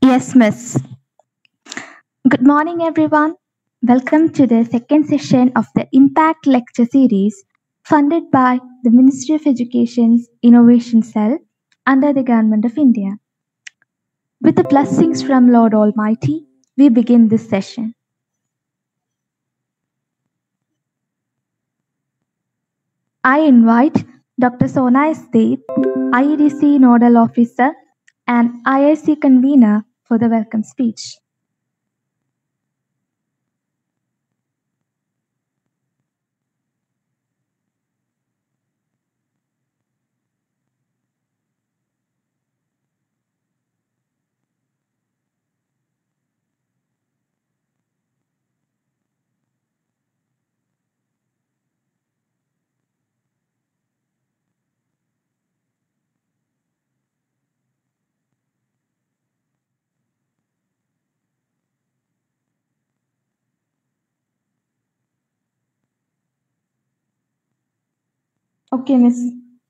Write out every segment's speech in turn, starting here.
Yes, Miss. Good morning, everyone. Welcome to the second session of the Impact Lecture Series funded by the Ministry of Education's Innovation Cell under the Government of India. With the blessings from Lord Almighty, we begin this session. I invite Dr. Sona Estate, IEDC Nodal Officer and IIC Convener for the welcome speech. Okay, Miss.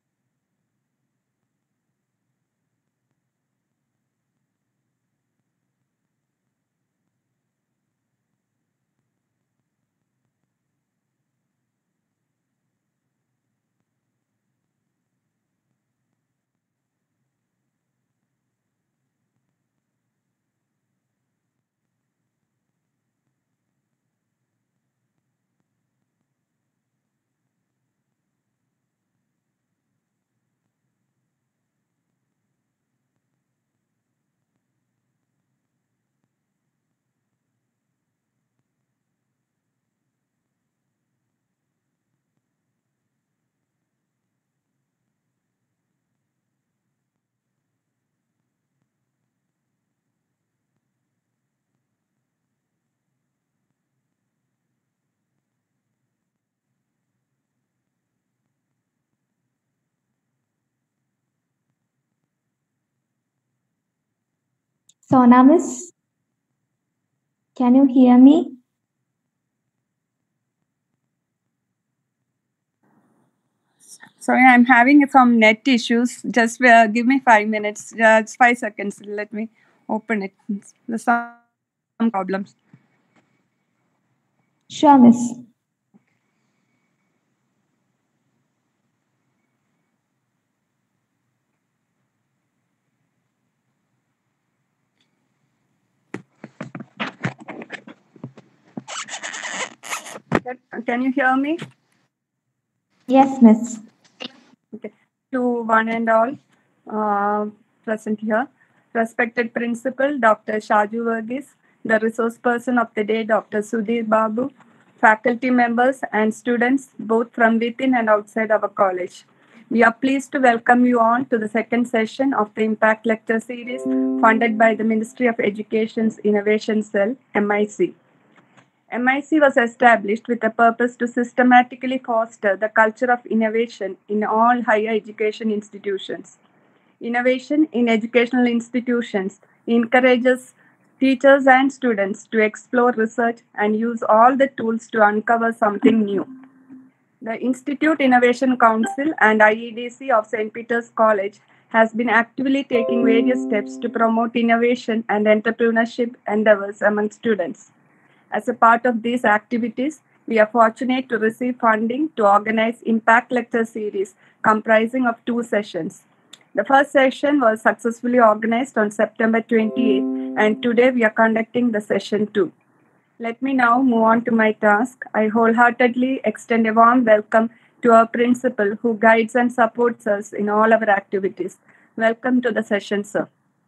Sona, Miss. Can you hear me? Sorry, I'm having some net issues. Just uh, give me five minutes, just five seconds. Let me open it. There's some, some problems. Sure, Miss. Can, can you hear me? Yes, Miss. Okay. To one and all uh, present here, respected principal Dr. Shaju Verghese, the resource person of the day Dr. Sudhir Babu, faculty members and students both from within and outside our college. We are pleased to welcome you all to the second session of the Impact Lecture Series funded by the Ministry of Education's Innovation Cell, MIC. MIC was established with the purpose to systematically foster the culture of innovation in all higher education institutions. Innovation in educational institutions encourages teachers and students to explore research and use all the tools to uncover something new. The Institute Innovation Council and IEDC of St. Peter's College has been actively taking various steps to promote innovation and entrepreneurship endeavors among students. As a part of these activities, we are fortunate to receive funding to organize Impact Lecture Series comprising of two sessions. The first session was successfully organized on September 28th, and today we are conducting the session two. Let me now move on to my task. I wholeheartedly extend a warm welcome to our principal who guides and supports us in all our activities. Welcome to the session, sir.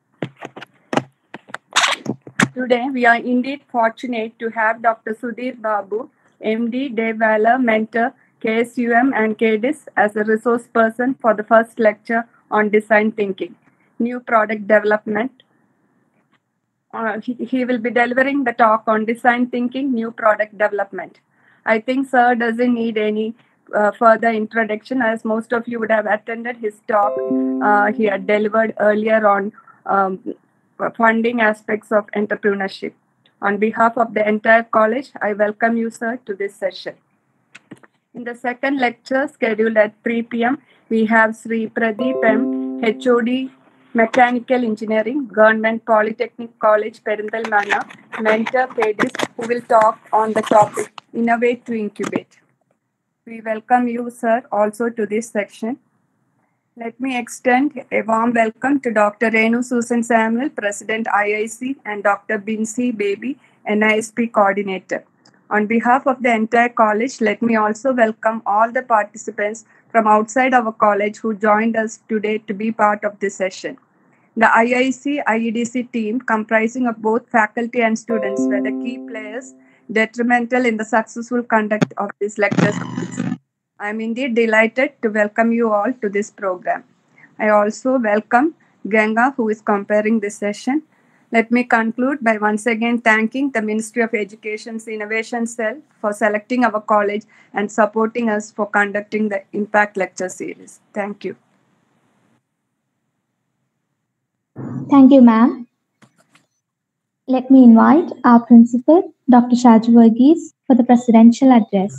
Today, we are indeed fortunate to have Dr. Sudhir Babu, MD, Dave Valor, mentor, KSUM, and KDIS as a resource person for the first lecture on design thinking, new product development. Uh, he, he will be delivering the talk on design thinking, new product development. I think Sir doesn't need any uh, further introduction as most of you would have attended his talk uh, he had delivered earlier on um, funding aspects of entrepreneurship. On behalf of the entire college, I welcome you, sir, to this session. In the second lecture scheduled at 3 p.m., we have Sri Pradeep M, HOD Mechanical Engineering, Government Polytechnic College, Perindalmana, mentor Pedis, who will talk on the topic Innovate to Incubate. We welcome you, sir, also to this section. Let me extend a warm welcome to Dr. Renu Susan Samuel, President IIC, and Dr. Binsi Baby, NISP Coordinator. On behalf of the entire college, let me also welcome all the participants from outside our college who joined us today to be part of this session. The IIC IEDC team, comprising of both faculty and students, were the key players detrimental in the successful conduct of this lecture series. I am indeed delighted to welcome you all to this program. I also welcome Ganga, who is comparing this session. Let me conclude by once again thanking the Ministry of Education's Innovation Cell for selecting our college and supporting us for conducting the Impact Lecture Series. Thank you. Thank you, ma'am. Let me invite our principal, Dr. Shaju Varghese, for the presidential address.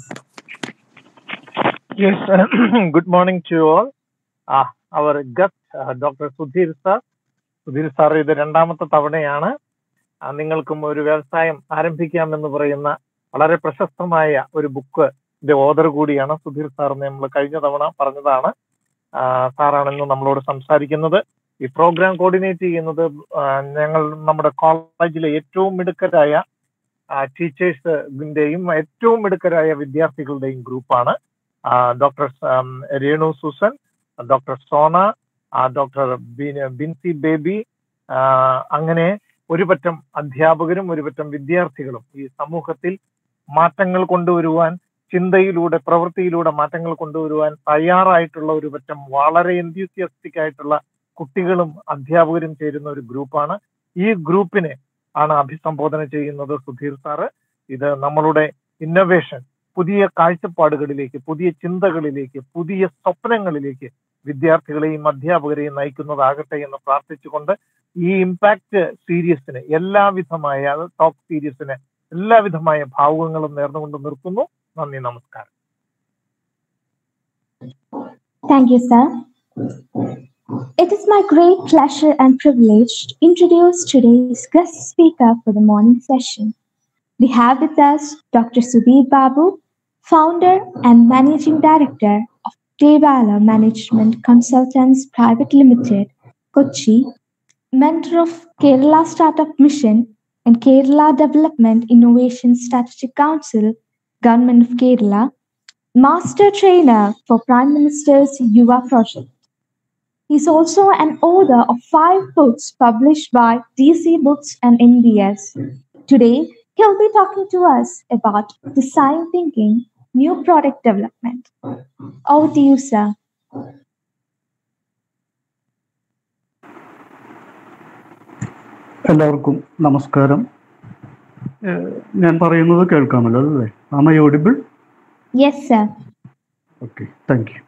Yes, good morning to you all. Uh, our guest, uh, Dr. Sudhir sir. Sudhir sir ഇത് രണ്ടാമത്തെ തവണയാണ് ആ, നിങ്ങൾക്കും ഒരു വ്യവസായം ആരംഭിക്കാമെന്ന് പറയുന്ന വളരെ പ്രശസ്തമായ ഒരു ബുക്ക് ഓദർ കൂടിയാണ് സുധീർ സാർ നമ്മൾ കഴിഞ്ഞ തവണ പറഞ്ഞതാണ് ആ, സാറാണ് ഇന്ന് നമ്മളോട് സംസാരിക്കുന്നത് ഈ പ്രോഗ്രാം കോർഡിനേറ്റ് ചെയ്യുന്നത് ആ, ഞങ്ങൾ നമ്മുടെ കോളേജിലെ ഏറ്റവും മിടുക്കരായ ടീച്ചേഴ്സിന്റെയും ഏറ്റവും മിടുക്കരായ വിദ്യാർത്ഥികളുടെയും ഗ്രൂപ്പാണ് doctor Renu Susan doctor Sona doctor Binsy Baby ആ, അങ്ങനെ ഒരു പറ്റം അധ്യാപകരും ഒരു പറ്റം വിദ്യാർത്ഥികളും ഈ സമൂഹത്തിൽ മാറ്റങ്ങൾ കൊണ്ടുവരുവാൻ ചിന്തയിലൂടെ പ്രവൃത്തിയിലൂടെ മാറ്റങ്ങൾ കൊണ്ടുവരുവാൻ തയ്യാറായിട്ടുള്ള ഒരു പറ്റം വളരെ എൻത്യൂസിയസ്റ്റിക് ആയിട്ടുള്ള കുട്ടികളും അധ്യാപകരും ചേരുന്ന ഒരു ഗ്രൂപ്പാണ് ഈ ഗ്രൂപ്പിനെ ആണ് അഭിസംബോധന ചെയ്യുന്നത് സുധീർ സാറ് ഇത് നമ്മളുടെ ഇന്നോവേഷൻ പുതിയ കാഴ്ചപ്പാടുകളിലേക്ക് പുതിയ ചിന്തകളിലേക്ക് പുതിയ സ്വപ്നങ്ങളിലേക്ക് വിദ്യാർത്ഥികളെയും അധ്യാപകരെയും നയിക്കുന്നതാകട്ടെ എന്ന് പ്രാർത്ഥിച്ചുകൊണ്ട് ഈ ഇമ്പാക്ട് സീരീസിന് എല്ലാവിധമായ ടോക്ക് സീരീസിന് എല്ലാവിധമായ ഭാവുകങ്ങളും നേർന്നുകൊണ്ട് നിർത്തുന്നു നന്ദി നമസ്കാരം Thank you, sir. It is my great pleasure and privilege to introduce today's guest speaker for the morning session. We have with us Dr. Sudhir Babu, founder and managing director of Devala Management Consultants Private Limited, Kochi, mentor of Kerala Startup Mission and Kerala Development Innovation Strategic Council, Government of Kerala, master trainer for Prime Minister's Yuva Project. He's also an author of five books published by DC Books and NBS. Today, he'll be talking to us about design thinking, new product development. Over to you, sir. എല്ലാവർക്കും നമസ്കാരം ഏഹ് ഞാൻ പറയുന്നത് കേൾക്കാമല്ലോ അല്ലേ ആമ audible Yes, sir. Okay thank you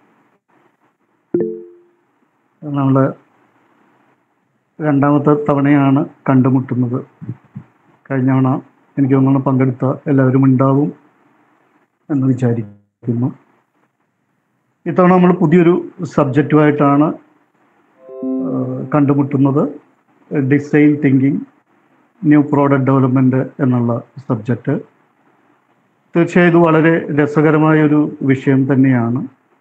നമ്മൾ രണ്ടാമത്തെ തവണയാണ് കണ്ടുമുട്ടുന്നത് കഴിഞ്ഞ തവണ എനിക്ക് തോന്നുന്നു പങ്കെടുത്ത എല്ലാവരും ഉണ്ടാവും എന്ന് വിചാരിക്കുന്നു ഇത്തവണ നമ്മൾ പുതിയൊരു സബ്ജക്റ്റുമായിട്ടാണ് ഏഹ് കണ്ടുമുട്ടുന്നത് design thinking new product development എന്നുള്ള സബ്ജക്റ്റ് തീർച്ചയായും ഇത് വളരെ രസകരമായ ഒരു വിഷയം തന്നെയാണ്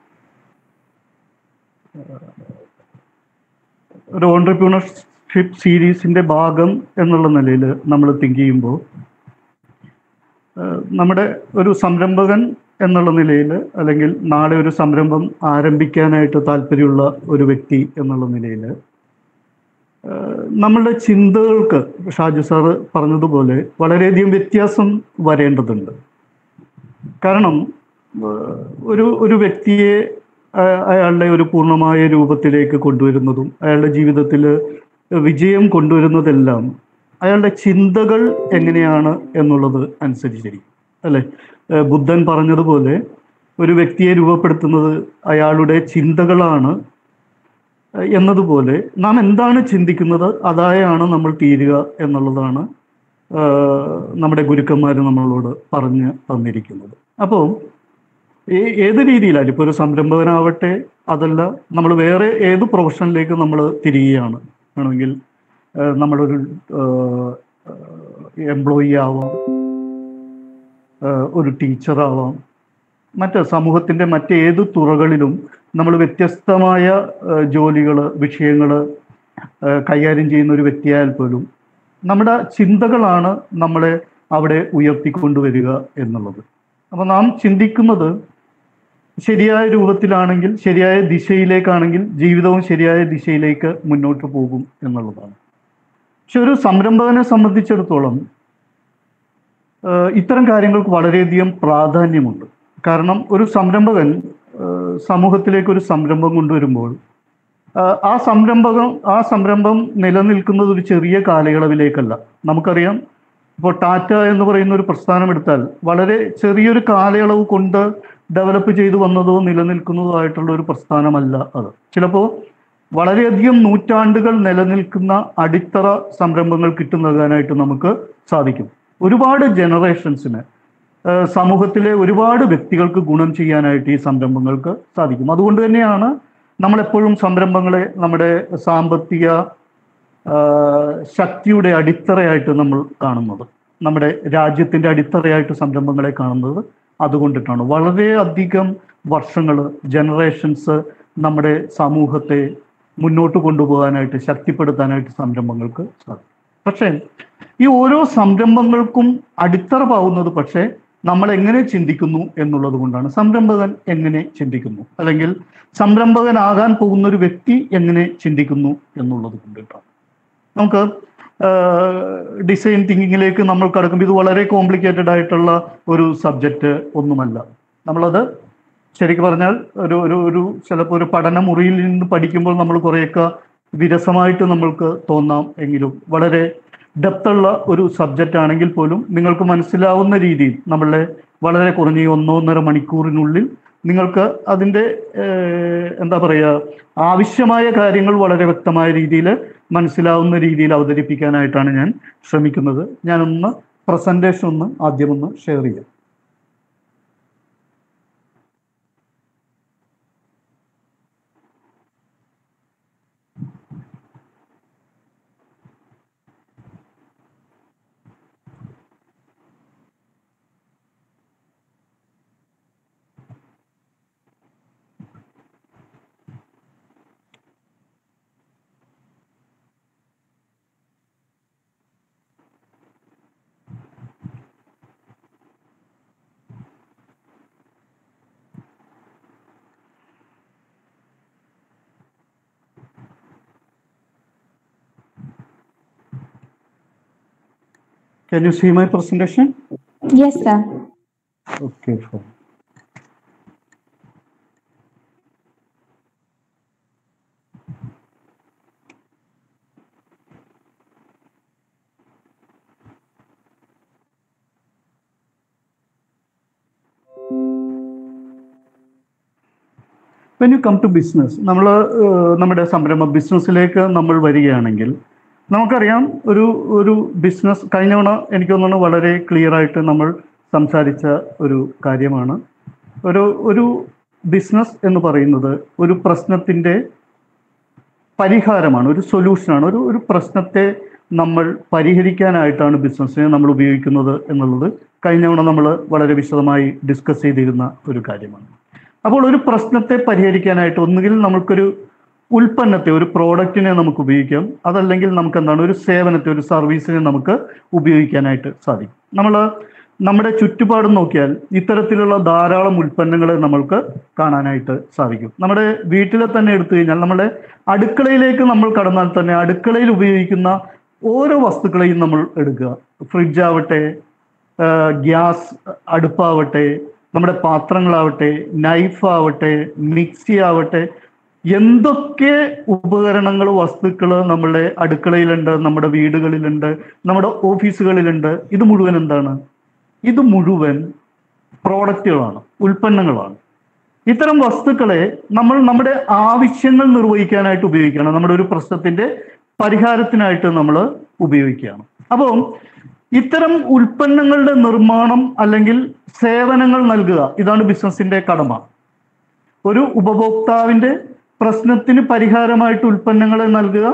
ഒരു ഓൺടർപ്രീണർഷിപ്പ് സീരീസിൻ്റെ ഭാഗം എന്നുള്ള നിലയിൽ നമ്മൾ തിങ്ക് ചെയ്യുമ്പോൾ ഏഹ് നമ്മുടെ ഒരു സംരംഭകൻ എന്നുള്ള നിലയിൽ അല്ലെങ്കിൽ നാളെ ഒരു സംരംഭം ആരംഭിക്കാനായിട്ട് താല്പര്യമുള്ള ഒരു വ്യക്തി എന്നുള്ള നിലയിൽ നമ്മളുടെ ചിന്തകൾക്ക് ഷാജു സാറ് പറഞ്ഞതുപോലെ വളരെയധികം വ്യത്യാസം വരേണ്ടതുണ്ട് കാരണം ഏഹ് ഒരു ഒരു വ്യക്തിയെ ആ- അയാളുടെ ഒരു പൂർണ്ണമായ രൂപത്തിലേക്ക് കൊണ്ടുവരുന്നതും അയാളുടെ ജീവിതത്തിൽ വിജയം കൊണ്ടുവരുന്നതെല്ലാം അയാളുടെ ചിന്തകൾ എങ്ങനെയാണ് എന്നുള്ളത് അനുസരിച്ചിരിക്കും അല്ലെ ഏഹ് ബുദ്ധൻ പറഞ്ഞതുപോലെ ഒരു വ്യക്തിയെ രൂപപ്പെടുത്തുന്നത് അയാളുടെ ചിന്തകളാണ് ഏഹ് എന്നതുപോലെ നാം എന്താണ് ചിന്തിക്കുന്നത് അതായാണ് നമ്മൾ തീരുക എന്നുള്ളതാണ് ഏഹ് നമ്മുടെ ഗുരുക്കന്മാർ നമ്മളോട് പറഞ്ഞ് തന്നിരിക്കുന്നത് അപ്പോൾ ഏ- ഏത് രീതിയിലായാലും ഇപ്പോൾ ഒരു സംരംഭകനാവട്ടെ അതല്ല നമ്മൾ വേറെ ഏത് പ്രൊഫഷനിലേക്ക് നമ്മൾ തിരികുകയാണ് വേണമെങ്കിൽ ഏഹ്, നമ്മളൊരു എംപ്ലോയി ആവാം ഏഹ്, ഒരു ടീച്ചറാവാം മറ്റ് സമൂഹത്തിൻ്റെ മറ്റേത് തുറകളിലും നമ്മൾ വ്യത്യസ്തമായ ജോലികൾ വിഷയങ്ങൾ കൈകാര്യം ചെയ്യുന്ന ഒരു വ്യക്തിയായാൽ പോലും നമ്മുടെ ചിന്തകളാണ് നമ്മളെ അവിടെ ഉയർത്തിക്കൊണ്ടുവരിക എന്നുള്ളത് അപ്പോൾ നാം ചിന്തിക്കുന്നത് ശരിയായ രൂപത്തിലാണെങ്കിൽ ശരിയായ ദിശയിലേക്കാണെങ്കിൽ ജീവിതവും ശരിയായ ദിശയിലേക്ക് മുന്നോട്ട് പോകും എന്നുള്ളതാണ് പക്ഷെ ഒരു സംരംഭകനെ സംബന്ധിച്ചിടത്തോളം ഏഹ് ഇത്തരം കാര്യങ്ങൾക്ക് വളരെയധികം പ്രാധാന്യമുണ്ട് കാരണം ഒരു സംരംഭകൻ ഏഹ് സമൂഹത്തിലേക്ക് ഒരു സംരംഭം കൊണ്ടുവരുമ്പോൾ ആഹ് ആ സംരംഭകം ആ സംരംഭം നിലനിൽക്കുന്നത് ഒരു ചെറിയ കാലയളവിലേക്കല്ല നമുക്കറിയാം ഇപ്പോൾ ടാറ്റ എന്ന് പറയുന്ന ഒരു പ്രസ്ഥാനം എടുത്താൽ വളരെ ചെറിയൊരു കാലയളവ് കൊണ്ട് ഡെവലപ്പ് ചെയ്തു വന്നതോ നിലനിൽക്കുന്നതോ ആയിട്ടുള്ള ഒരു പ്രസ്ഥാനമല്ല അത് ചിലപ്പോൾ വളരെയധികം നൂറ്റാണ്ടുകൾ നിലനിൽക്കുന്ന അടിത്തറ സംരംഭങ്ങൾ കിട്ടു നൽകാനായിട്ട് നമുക്ക് സാധിക്കും ഒരുപാട് ജനറേഷൻസിന് ഏഹ് സമൂഹത്തിലെ ഒരുപാട് വ്യക്തികൾക്ക് ഗുണം ചെയ്യാനായിട്ട് ഈ സംരംഭങ്ങൾക്ക് സാധിക്കും അതുകൊണ്ട് തന്നെയാണ് നമ്മളെപ്പോഴും സംരംഭങ്ങളെ നമ്മുടെ സാമ്പത്തിക ആഹ് ശക്തിയുടെ അടിത്തറയായിട്ട് നമ്മൾ കാണുന്നത് നമ്മുടെ രാജ്യത്തിന്റെ അടിത്തറയായിട്ട് സംരംഭങ്ങളെ കാണുന്നത് അതുകൊണ്ടിട്ടാണ് വളരെയധികം വർഷങ്ങൾ ജനറേഷൻസ് നമ്മുടെ സമൂഹത്തെ മുന്നോട്ട് കൊണ്ടുപോകാനായിട്ട് ശക്തിപ്പെടുത്താനായിട്ട് സംരംഭങ്ങൾക്ക് സാധിക്കും പക്ഷേ ഈ ഓരോ സംരംഭങ്ങൾക്കും അടിത്തറ പാവുന്നത് പക്ഷേ നമ്മൾ എങ്ങനെ ചിന്തിക്കുന്നു എന്നുള്ളത് കൊണ്ടാണ് സംരംഭകൻ എങ്ങനെ ചിന്തിക്കുന്നു അല്ലെങ്കിൽ സംരംഭകനാകാൻ പോകുന്ന ഒരു വ്യക്തി എങ്ങനെ ചിന്തിക്കുന്നു എന്നുള്ളത് കൊണ്ടിട്ടാണ് നമുക്ക് ഡിസൈൻ തിങ്കിങ്ങിലേക്ക് നമ്മൾ കടക്കുമ്പോൾ ഇത് വളരെ കോംപ്ലിക്കേറ്റഡ് ആയിട്ടുള്ള ഒരു സബ്ജക്റ്റ് ഒന്നുമല്ല നമ്മളത് ശരിക്കും പറഞ്ഞാൽ ഒരു ഒരു ഒരു ചിലപ്പോൾ ഒരു പഠനമുറിയിൽ നിന്ന് പഠിക്കുമ്പോൾ നമ്മൾ കുറേയൊക്കെ വിരസമായിട്ട് നമ്മൾക്ക് തോന്നാം എങ്കിലും വളരെ ഡെപ്തുള്ള ഒരു സബ്ജക്റ്റ് ആണെങ്കിൽ പോലും നിങ്ങൾക്ക് മനസ്സിലാവുന്ന രീതിയിൽ നമ്മളെ വളരെ കുറഞ്ഞ ഈ ഒന്നോ ഒന്നര മണിക്കൂറിനുള്ളിൽ നിങ്ങൾക്ക് അതിൻ്റെ ഏഹ്, എന്താ പറയുക ആവശ്യമായ കാര്യങ്ങൾ വളരെ വ്യക്തമായ രീതിയിൽ മനസ്സിലാവുന്ന രീതിയിൽ അവതരിപ്പിക്കാനായിട്ടാണ് ഞാൻ ശ്രമിക്കുന്നത് ഞാനൊന്ന് പ്രസന്റേഷൻ ഒന്ന് ആദ്യം ഒന്ന് ഷെയർ ചെയ്യാം Can you see my presentation? Yes, sir. Okay, fine. When you come to business നമ്മൾ നമ്മുടെ സംരംഭ ബിസിനസ്സിലേക്ക് നമ്മൾ വരികയാണെങ്കിൽ നമുക്കറിയാം ഒരു ഒരു ബിസിനസ് കഴിഞ്ഞ തവണ എനിക്ക് തോന്നുന്നു വളരെ ക്ലിയർ ആയിട്ട് നമ്മൾ സംസാരിച്ച ഒരു കാര്യമാണ് ഒരു ഒരു ബിസിനസ് എന്ന് പറയുന്നത് ഒരു പ്രശ്നത്തിൻ്റെ പരിഹാരമാണ് ഒരു സൊല്യൂഷനാണ് ഒരു ഒരു പ്രശ്നത്തെ നമ്മൾ പരിഹരിക്കാനായിട്ടാണ് ബിസിനസ്സിനെ നമ്മൾ ഉപയോഗിക്കുന്നത് എന്നുള്ളത് കഴിഞ്ഞ തവണ നമ്മൾ വളരെ വിശദമായി ഡിസ്കസ് ചെയ്തിരുന്ന ഒരു കാര്യമാണ് അപ്പോൾ ഒരു പ്രശ്നത്തെ പരിഹരിക്കാനായിട്ട് ഒന്നുകിൽ നമുക്കൊരു ഉൽപ്പന്നത്തെ ഒരു പ്രോഡക്റ്റിനെ നമുക്ക് ഉപയോഗിക്കാം അതല്ലെങ്കിൽ നമുക്ക് എന്താണ് ഒരു സേവനത്തെ ഒരു സർവീസിനെ നമുക്ക് ഉപയോഗിക്കാനായിട്ട് സാധിക്കും നമ്മൾ നമ്മുടെ ചുറ്റുപാടും നോക്കിയാൽ ഇത്തരത്തിലുള്ള ധാരാളം ഉൽപ്പന്നങ്ങളെ നമ്മൾക്ക് കാണാനായിട്ട് സാധിക്കും നമ്മുടെ വീട്ടിലെ തന്നെ എടുത്തു കഴിഞ്ഞാൽ നമ്മുടെ അടുക്കളയിലേക്ക് നമ്മൾ കടന്നാൽ തന്നെ അടുക്കളയിൽ ഉപയോഗിക്കുന്ന ഓരോ വസ്തുക്കളെയും നമ്മൾ എടുക്കുക ഫ്രിഡ്ജ് ആവട്ടെ ഗ്യാസ് അടുപ്പാവട്ടെ നമ്മുടെ പാത്രങ്ങളാവട്ടെ നൈഫ് ആവട്ടെ മിക്സി ആവട്ടെ എന്തൊക്കെ ഉപകരണങ്ങൾ വസ്തുക്കൾ നമ്മുടെ അടുക്കളയിലുണ്ട് നമ്മുടെ വീടുകളിലുണ്ട് നമ്മുടെ ഓഫീസുകളിലുണ്ട് ഇത് മുഴുവൻ എന്താണ് ഇത് മുഴുവൻ പ്രോഡക്റ്റുകളാണ് ഉൽപ്പന്നങ്ങളാണ് ഇത്തരം വസ്തുക്കളെ നമ്മൾ നമ്മുടെ ആവശ്യങ്ങൾ നിർവഹിക്കാനായിട്ട് ഉപയോഗിക്കുകയാണ് നമ്മുടെ ഒരു പ്രശ്നത്തിന്റെ പരിഹാരത്തിനായിട്ട് നമ്മൾ ഉപയോഗിക്കുകയാണ് അപ്പോൾ ഇത്തരം ഉൽപ്പന്നങ്ങളുടെ നിർമ്മാണം അല്ലെങ്കിൽ സേവനങ്ങൾ നൽകുക ഇതാണ് ബിസിനസിന്റെ കടമ ഒരു ഉപഭോക്താവിന്റെ പ്രശ്നത്തിന് പരിഹാരമായിട്ട് ഉൽപ്പന്നങ്ങളെ നൽകുക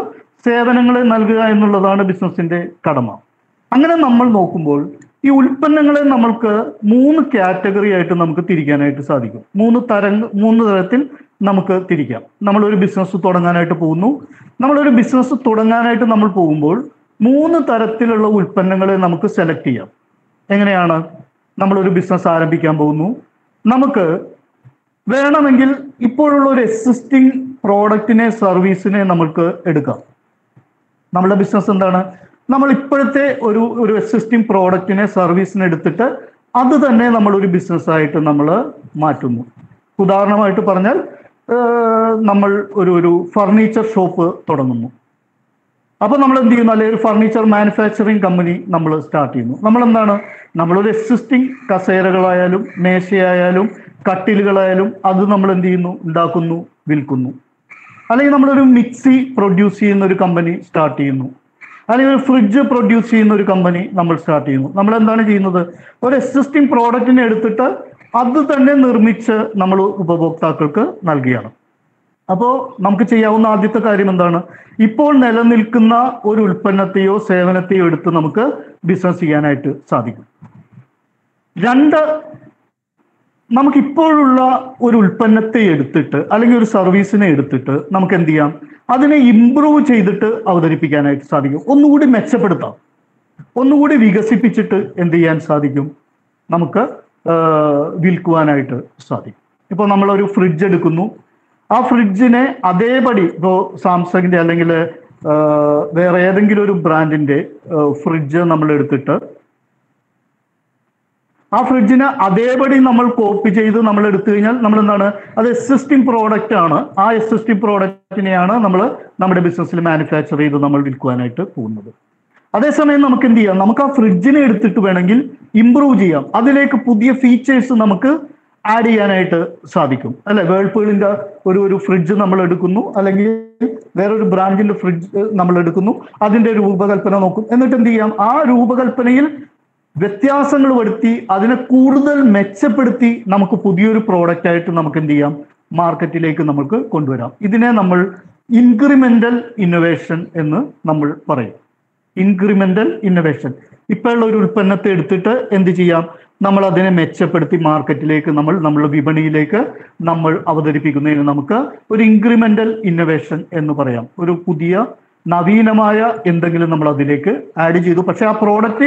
സേവനങ്ങളെ നൽകുക എന്നുള്ളതാണ് ബിസിനസിന്റെ കടമ അങ്ങനെ നമ്മൾ നോക്കുമ്പോൾ ഈ ഉൽപ്പന്നങ്ങളെ നമ്മൾക്ക് മൂന്ന് കാറ്റഗറി ആയിട്ട് നമുക്ക് തിരിക്കാനായിട്ട് സാധിക്കും മൂന്ന് തരം മൂന്ന് തരത്തിൽ നമുക്ക് തിരിക്കാം നമ്മളൊരു ബിസിനസ് തുടങ്ങാനായിട്ട് പോകുന്നു നമ്മളൊരു ബിസിനസ് തുടങ്ങാനായിട്ട് നമ്മൾ പോകുമ്പോൾ മൂന്ന് തരത്തിലുള്ള ഉൽപ്പന്നങ്ങളെ നമുക്ക് സെലക്ട് ചെയ്യാം എങ്ങനെയാണ് നമ്മളൊരു ബിസിനസ് ആരംഭിക്കാൻ പോകുന്നു നമുക്ക് വേണമെങ്കിൽ ഇപ്പോഴുള്ള ഒരു എക്സിസ്റ്റിംഗ് പ്രോഡക്റ്റിനെ സർവീസിനെ നമുക്ക് എടുക്കാം നമ്മുടെ ബിസിനസ് എന്താണ് നമ്മൾ ഇപ്പോഴത്തെ ഒരു ഒരു എക്സിസ്റ്റിംഗ് പ്രോഡക്റ്റിനെ സർവീസിന് എടുത്തിട്ട് അത് തന്നെ നമ്മൾ ഒരു ബിസിനസ് ആയിട്ട് നമ്മൾ മാറ്റുന്നു ഉദാഹരണമായിട്ട് പറഞ്ഞാൽ ഏഹ്, നമ്മൾ ഒരു ഒരു ഫർണിച്ചർ ഷോപ്പ് തുടങ്ങുന്നു അപ്പൊ നമ്മൾ എന്ത് ചെയ്യുന്നു അല്ലെങ്കിൽ ഒരു ഫർണിച്ചർ മാനുഫാക്ചറിങ് കമ്പനി നമ്മൾ സ്റ്റാർട്ട് ചെയ്യുന്നു നമ്മൾ എന്താണ് നമ്മളൊരു എക്സിസ്റ്റിംഗ് കസേരകളായാലും മേശയായാലും കട്ടിലുകളായാലും അത് നമ്മൾ എന്ത് ചെയ്യുന്നു ഉണ്ടാക്കുന്നു വിൽക്കുന്നു അല്ലെങ്കിൽ നമ്മളൊരു മിക്സി പ്രൊഡ്യൂസ് ചെയ്യുന്ന ഒരു കമ്പനി സ്റ്റാർട്ട് ചെയ്യുന്നു അല്ലെങ്കിൽ ഒരു ഫ്രിഡ്ജ് പ്രൊഡ്യൂസ് ചെയ്യുന്ന ഒരു കമ്പനി നമ്മൾ സ്റ്റാർട്ട് ചെയ്യുന്നു നമ്മൾ എന്താണ് ചെയ്യുന്നത് ഒരു എക്സിസ്റ്റിംഗ് പ്രോഡക്റ്റിനെ എടുത്തിട്ട് അത് തന്നെ നിർമ്മിച്ച് നമ്മൾ ഉപഭോക്താക്കൾക്ക് നൽകുകയാണ് അപ്പോൾ നമുക്ക് ചെയ്യാവുന്ന ആദ്യത്തെ കാര്യം എന്താണ് ഇപ്പോൾ നിലനിൽക്കുന്ന ഒരു ഉൽപ്പന്നത്തെയോ സേവനത്തെയോ എടുത്ത് നമുക്ക് ബിസിനസ് ചെയ്യാനായിട്ട് സാധിക്കും രണ്ട് നമുക്ക് ഇപ്പോഴുള്ള ഒരു ഉൽപ്പന്നത്തെ എടുത്തിട്ട് അല്ലെങ്കിൽ ഒരു സർവീസിനെ എടുത്തിട്ട് നമുക്ക് എന്ത് ചെയ്യാം അതിനെ ഇംപ്രൂവ് ചെയ്തിട്ട് അവതരിപ്പിക്കാനായിട്ട് സാധിക്കും ഒന്നുകൂടി മെച്ചപ്പെടുത്താം ഒന്നുകൂടി വികസിപ്പിച്ചിട്ട് എന്ത് ചെയ്യാൻ സാധിക്കും നമുക്ക് ആ, വിൽക്കുവാനായിട്ട് സാധിക്കും ഇപ്പോൾ നമ്മളൊരു ഫ്രിഡ്ജ് എടുക്കുന്നു ആ ഫ്രിഡ്ജിനെ അതേപടി ഇപ്പോൾ സാംസങ്ങിന്റെ അല്ലെങ്കിൽ ആ, വേറെ ഏതെങ്കിലും ഒരു ബ്രാൻഡിന്റെ ഫ്രിഡ്ജ് നമ്മൾ എടുത്തിട്ട് ആ ഫ്രിഡ്ജിനെ അതേപടി നമ്മൾ കോപ്പി ചെയ്ത് നമ്മൾ എടുത്തു കഴിഞ്ഞാൽ നമ്മൾ എന്താണ് അത് എക്സിസ്റ്റിംഗ് പ്രോഡക്റ്റ് ആണ് ആ എക്സിസ്റ്റിംഗ് പ്രോഡക്റ്റിനെയാണ് നമ്മൾ നമ്മുടെ ബിസിനസ്സിൽ മാനുഫാക്ചർ ചെയ്ത് നമ്മൾ വിൽക്കുവാനായിട്ട് പോകുന്നത് അതേസമയം നമുക്ക് എന്ത് ചെയ്യാം നമുക്ക് ആ ഫ്രിഡ്ജിനെ എടുത്തിട്ട് വേണമെങ്കിൽ ഇംപ്രൂവ് ചെയ്യാം അതിലേക്ക് പുതിയ ഫീച്ചേഴ്സ് നമുക്ക് ആഡ് ചെയ്യാനായിട്ട് സാധിക്കും അല്ലെ വേൾപൂളിന്റെ ഒരു ഒരു ഫ്രിഡ്ജ് നമ്മൾ എടുക്കുന്നു അല്ലെങ്കിൽ വേറൊരു ബ്രാൻഡിന്റെ ഫ്രിഡ്ജ് നമ്മൾ എടുക്കുന്നു അതിന്റെ രൂപകൽപ്പന നോക്കും എന്നിട്ട് എന്ത് ചെയ്യാം ആ രൂപകൽപ്പനയിൽ വ്യത്യാസങ്ങൾ വരുത്തി അതിനെ കൂടുതൽ മെച്ചപ്പെടുത്തി നമുക്ക് പുതിയൊരു പ്രോഡക്റ്റ് ആയിട്ട് നമുക്ക് എന്ത് ചെയ്യാം മാർക്കറ്റിലേക്ക് നമുക്ക് കൊണ്ടുവരാം ഇതിനെ നമ്മൾ ഇൻക്രിമെന്റൽ ഇന്നോവേഷൻ എന്ന് നമ്മൾ പറയും ഇൻക്രിമെന്റൽ ഇന്നോവേഷൻ ഇപ്പോഴുള്ള ഒരു ഉൽപ്പന്നത്തെ എടുത്തിട്ട് എന്ത് ചെയ്യാം നമ്മൾ അതിനെ മെച്ചപ്പെടുത്തി മാർക്കറ്റിലേക്ക് നമ്മൾ നമ്മുടെ വിപണിയിലേക്ക് നമ്മൾ അവതരിപ്പിക്കുന്നതിന് നമുക്ക് ഒരു ഇൻക്രിമെന്റൽ ഇന്നോവേഷൻ എന്ന് പറയാം ഒരു പുതിയ നവീനമായ എന്തെങ്കിലും നമ്മൾ അതിലേക്ക് ആഡ് ചെയ്തു പക്ഷെ ആ പ്രോഡക്റ്റ്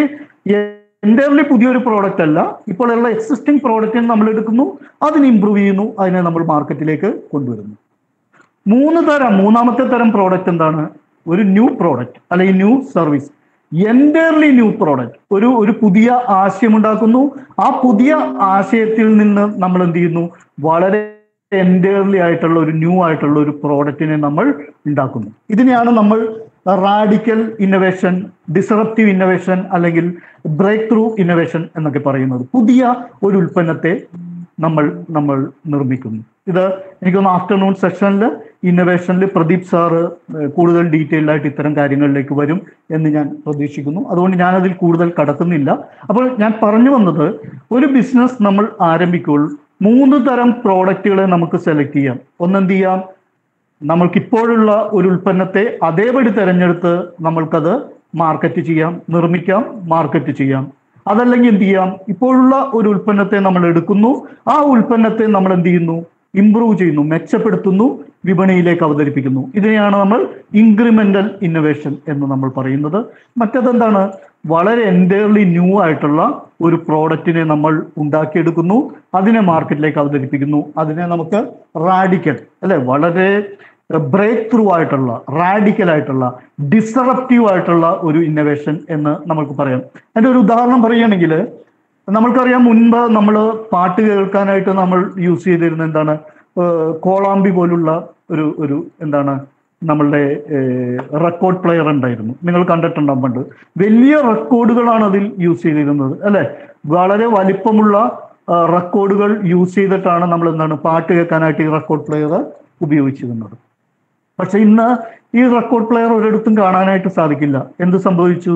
എൻ്റർലി പുതിയൊരു പ്രോഡക്റ്റ് അല്ല ഇപ്പോൾ ഉള്ള എക്സിസ്റ്റിംഗ് പ്രോഡക്റ്റിനെ നമ്മൾ എടുക്കുന്നു അതിനെ ഇമ്പ്രൂവ് ചെയ്യുന്നു അതിനെ നമ്മൾ മാർക്കറ്റിലേക്ക് കൊണ്ടുവരുന്നു മൂന്ന് തരം മൂന്നാമത്തെ തരം പ്രോഡക്റ്റ് എന്താണ് ഒരു ന്യൂ പ്രോഡക്റ്റ് അല്ലെങ്കിൽ new service entirely new product ഒരു ഒരു പുതിയ ആശയം ഉണ്ടാക്കുന്നു ആ പുതിയ ആശയത്തിൽ നിന്ന് നമ്മൾ എന്ത് ചെയ്യുന്നു വളരെ എൻറ്റയർലി ആയിട്ടുള്ള ഒരു ന്യൂ ആയിട്ടുള്ള ഒരു പ്രോഡക്റ്റിനെ നമ്മൾ ഉണ്ടാക്കുന്നു ഇതിനെയാണ് നമ്മൾ റാഡിക്കൽ ഇന്നോവേഷൻ ഡിസറപ്റ്റീവ് ഇന്നോവേഷൻ അല്ലെങ്കിൽ ബ്രേക്ക് ത്രൂ ഇന്നോവേഷൻ എന്നൊക്കെ പറയുന്നത് പുതിയ ഒരു ഉൽപ്പന്നത്തെ നമ്മൾ നമ്മൾ നിർമ്മിക്കുന്നു ഇത് എനിക്കൊന്ന് ആഫ്റ്റർനൂൺ സെഷനിൽ ഇന്നോവേഷനിൽ പ്രദീപ് സാറ് ഏഹ്, കൂടുതൽ ഡീറ്റെയിൽഡ് ആയിട്ട് ഇത്തരം കാര്യങ്ങളിലേക്ക് വരും എന്ന് ഞാൻ പ്രതീക്ഷിക്കുന്നു അതുകൊണ്ട് ഞാൻ അതിൽ കൂടുതൽ കടക്കുന്നില്ല അപ്പോൾ ഞാൻ പറഞ്ഞു വന്നത് ഒരു ബിസിനസ് നമ്മൾ ആരംഭിക്കുമ്പോൾ മൂന്ന് തരം പ്രോഡക്റ്റുകളെ നമുക്ക് സെലക്ട് ചെയ്യാം ഒന്നെന്ത് ചെയ്യാം നമ്മൾക്ക് ഇപ്പോഴുള്ള ഒരു ഉൽപ്പന്നത്തെ അതേപടി തിരഞ്ഞെടുത്ത് നമ്മൾക്കത് മാർക്കറ്റ് ചെയ്യാം നിർമ്മിക്കാം മാർക്കറ്റ് ചെയ്യാം അതല്ലെങ്കിൽ എന്ത് ചെയ്യാം ഇപ്പോഴുള്ള ഒരു ഉൽപ്പന്നത്തെ നമ്മൾ എടുക്കുന്നു ആ ഉൽപ്പന്നത്തെ നമ്മൾ എന്ത് ചെയ്യുന്നു ഇംപ്രൂവ് ചെയ്യുന്നു മെച്ചപ്പെടുത്തുന്നു വിപണിയിലേക്ക് അവതരിപ്പിക്കുന്നു ഇതിനെയാണ് നമ്മൾ ഇൻക്രിമെന്റൽ ഇന്നോവേഷൻ എന്ന് നമ്മൾ പറയുന്നത് മറ്റതെന്താണ് വളരെ എൻറ്റയർലി ന്യൂ ആയിട്ടുള്ള ഒരു പ്രോഡക്റ്റിനെ നമ്മൾ ഉണ്ടാക്കിയെടുക്കുന്നു അതിനെ മാർക്കറ്റിലേക്ക് അവതരിപ്പിക്കുന്നു അതിനെ നമുക്ക് റാഡിക്കൽ അല്ലെ വളരെ ബ്രേക്ക് ത്രൂ ആയിട്ടുള്ള റാഡിക്കൽ ആയിട്ടുള്ള ഡിസറപ്റ്റീവ് ആയിട്ടുള്ള ഒരു ഇന്നോവേഷൻ എന്ന് നമുക്ക് പറയാം അതിന്റെ ഒരു ഉദാഹരണം പറയുകയാണെങ്കിൽ നമ്മൾക്കറിയാം മുൻപ് നമ്മൾ പാട്ട് കേൾക്കാനായിട്ട് നമ്മൾ യൂസ് ചെയ്തിരുന്ന എന്താണ് ഏഹ് കോളാമ്പി പോലുള്ള ഒരു ഒരു എന്താണ് നമ്മളുടെ റെക്കോർഡ് പ്ലെയർ ഉണ്ടായിരുന്നു നിങ്ങൾ കണ്ടിട്ടുണ്ടാവും പണ്ട് വലിയ റെക്കോർഡുകളാണ് അതിൽ യൂസ് ചെയ്തിരുന്നത് അല്ലെ വളരെ വലിപ്പമുള്ള റെക്കോർഡുകൾ യൂസ് ചെയ്തിട്ടാണ് നമ്മൾ എന്താണ് പാട്ട് കേൾക്കാനായിട്ട് ഈ റെക്കോർഡ് പ്ലെയർ ഉപയോഗിച്ചിരുന്നത് പക്ഷെ ഇന്ന് ഈ റെക്കോർഡ് പ്ലെയർ ഒരിടത്തും കാണാനായിട്ട് സാധിക്കില്ല എന്ത് സംഭവിച്ചു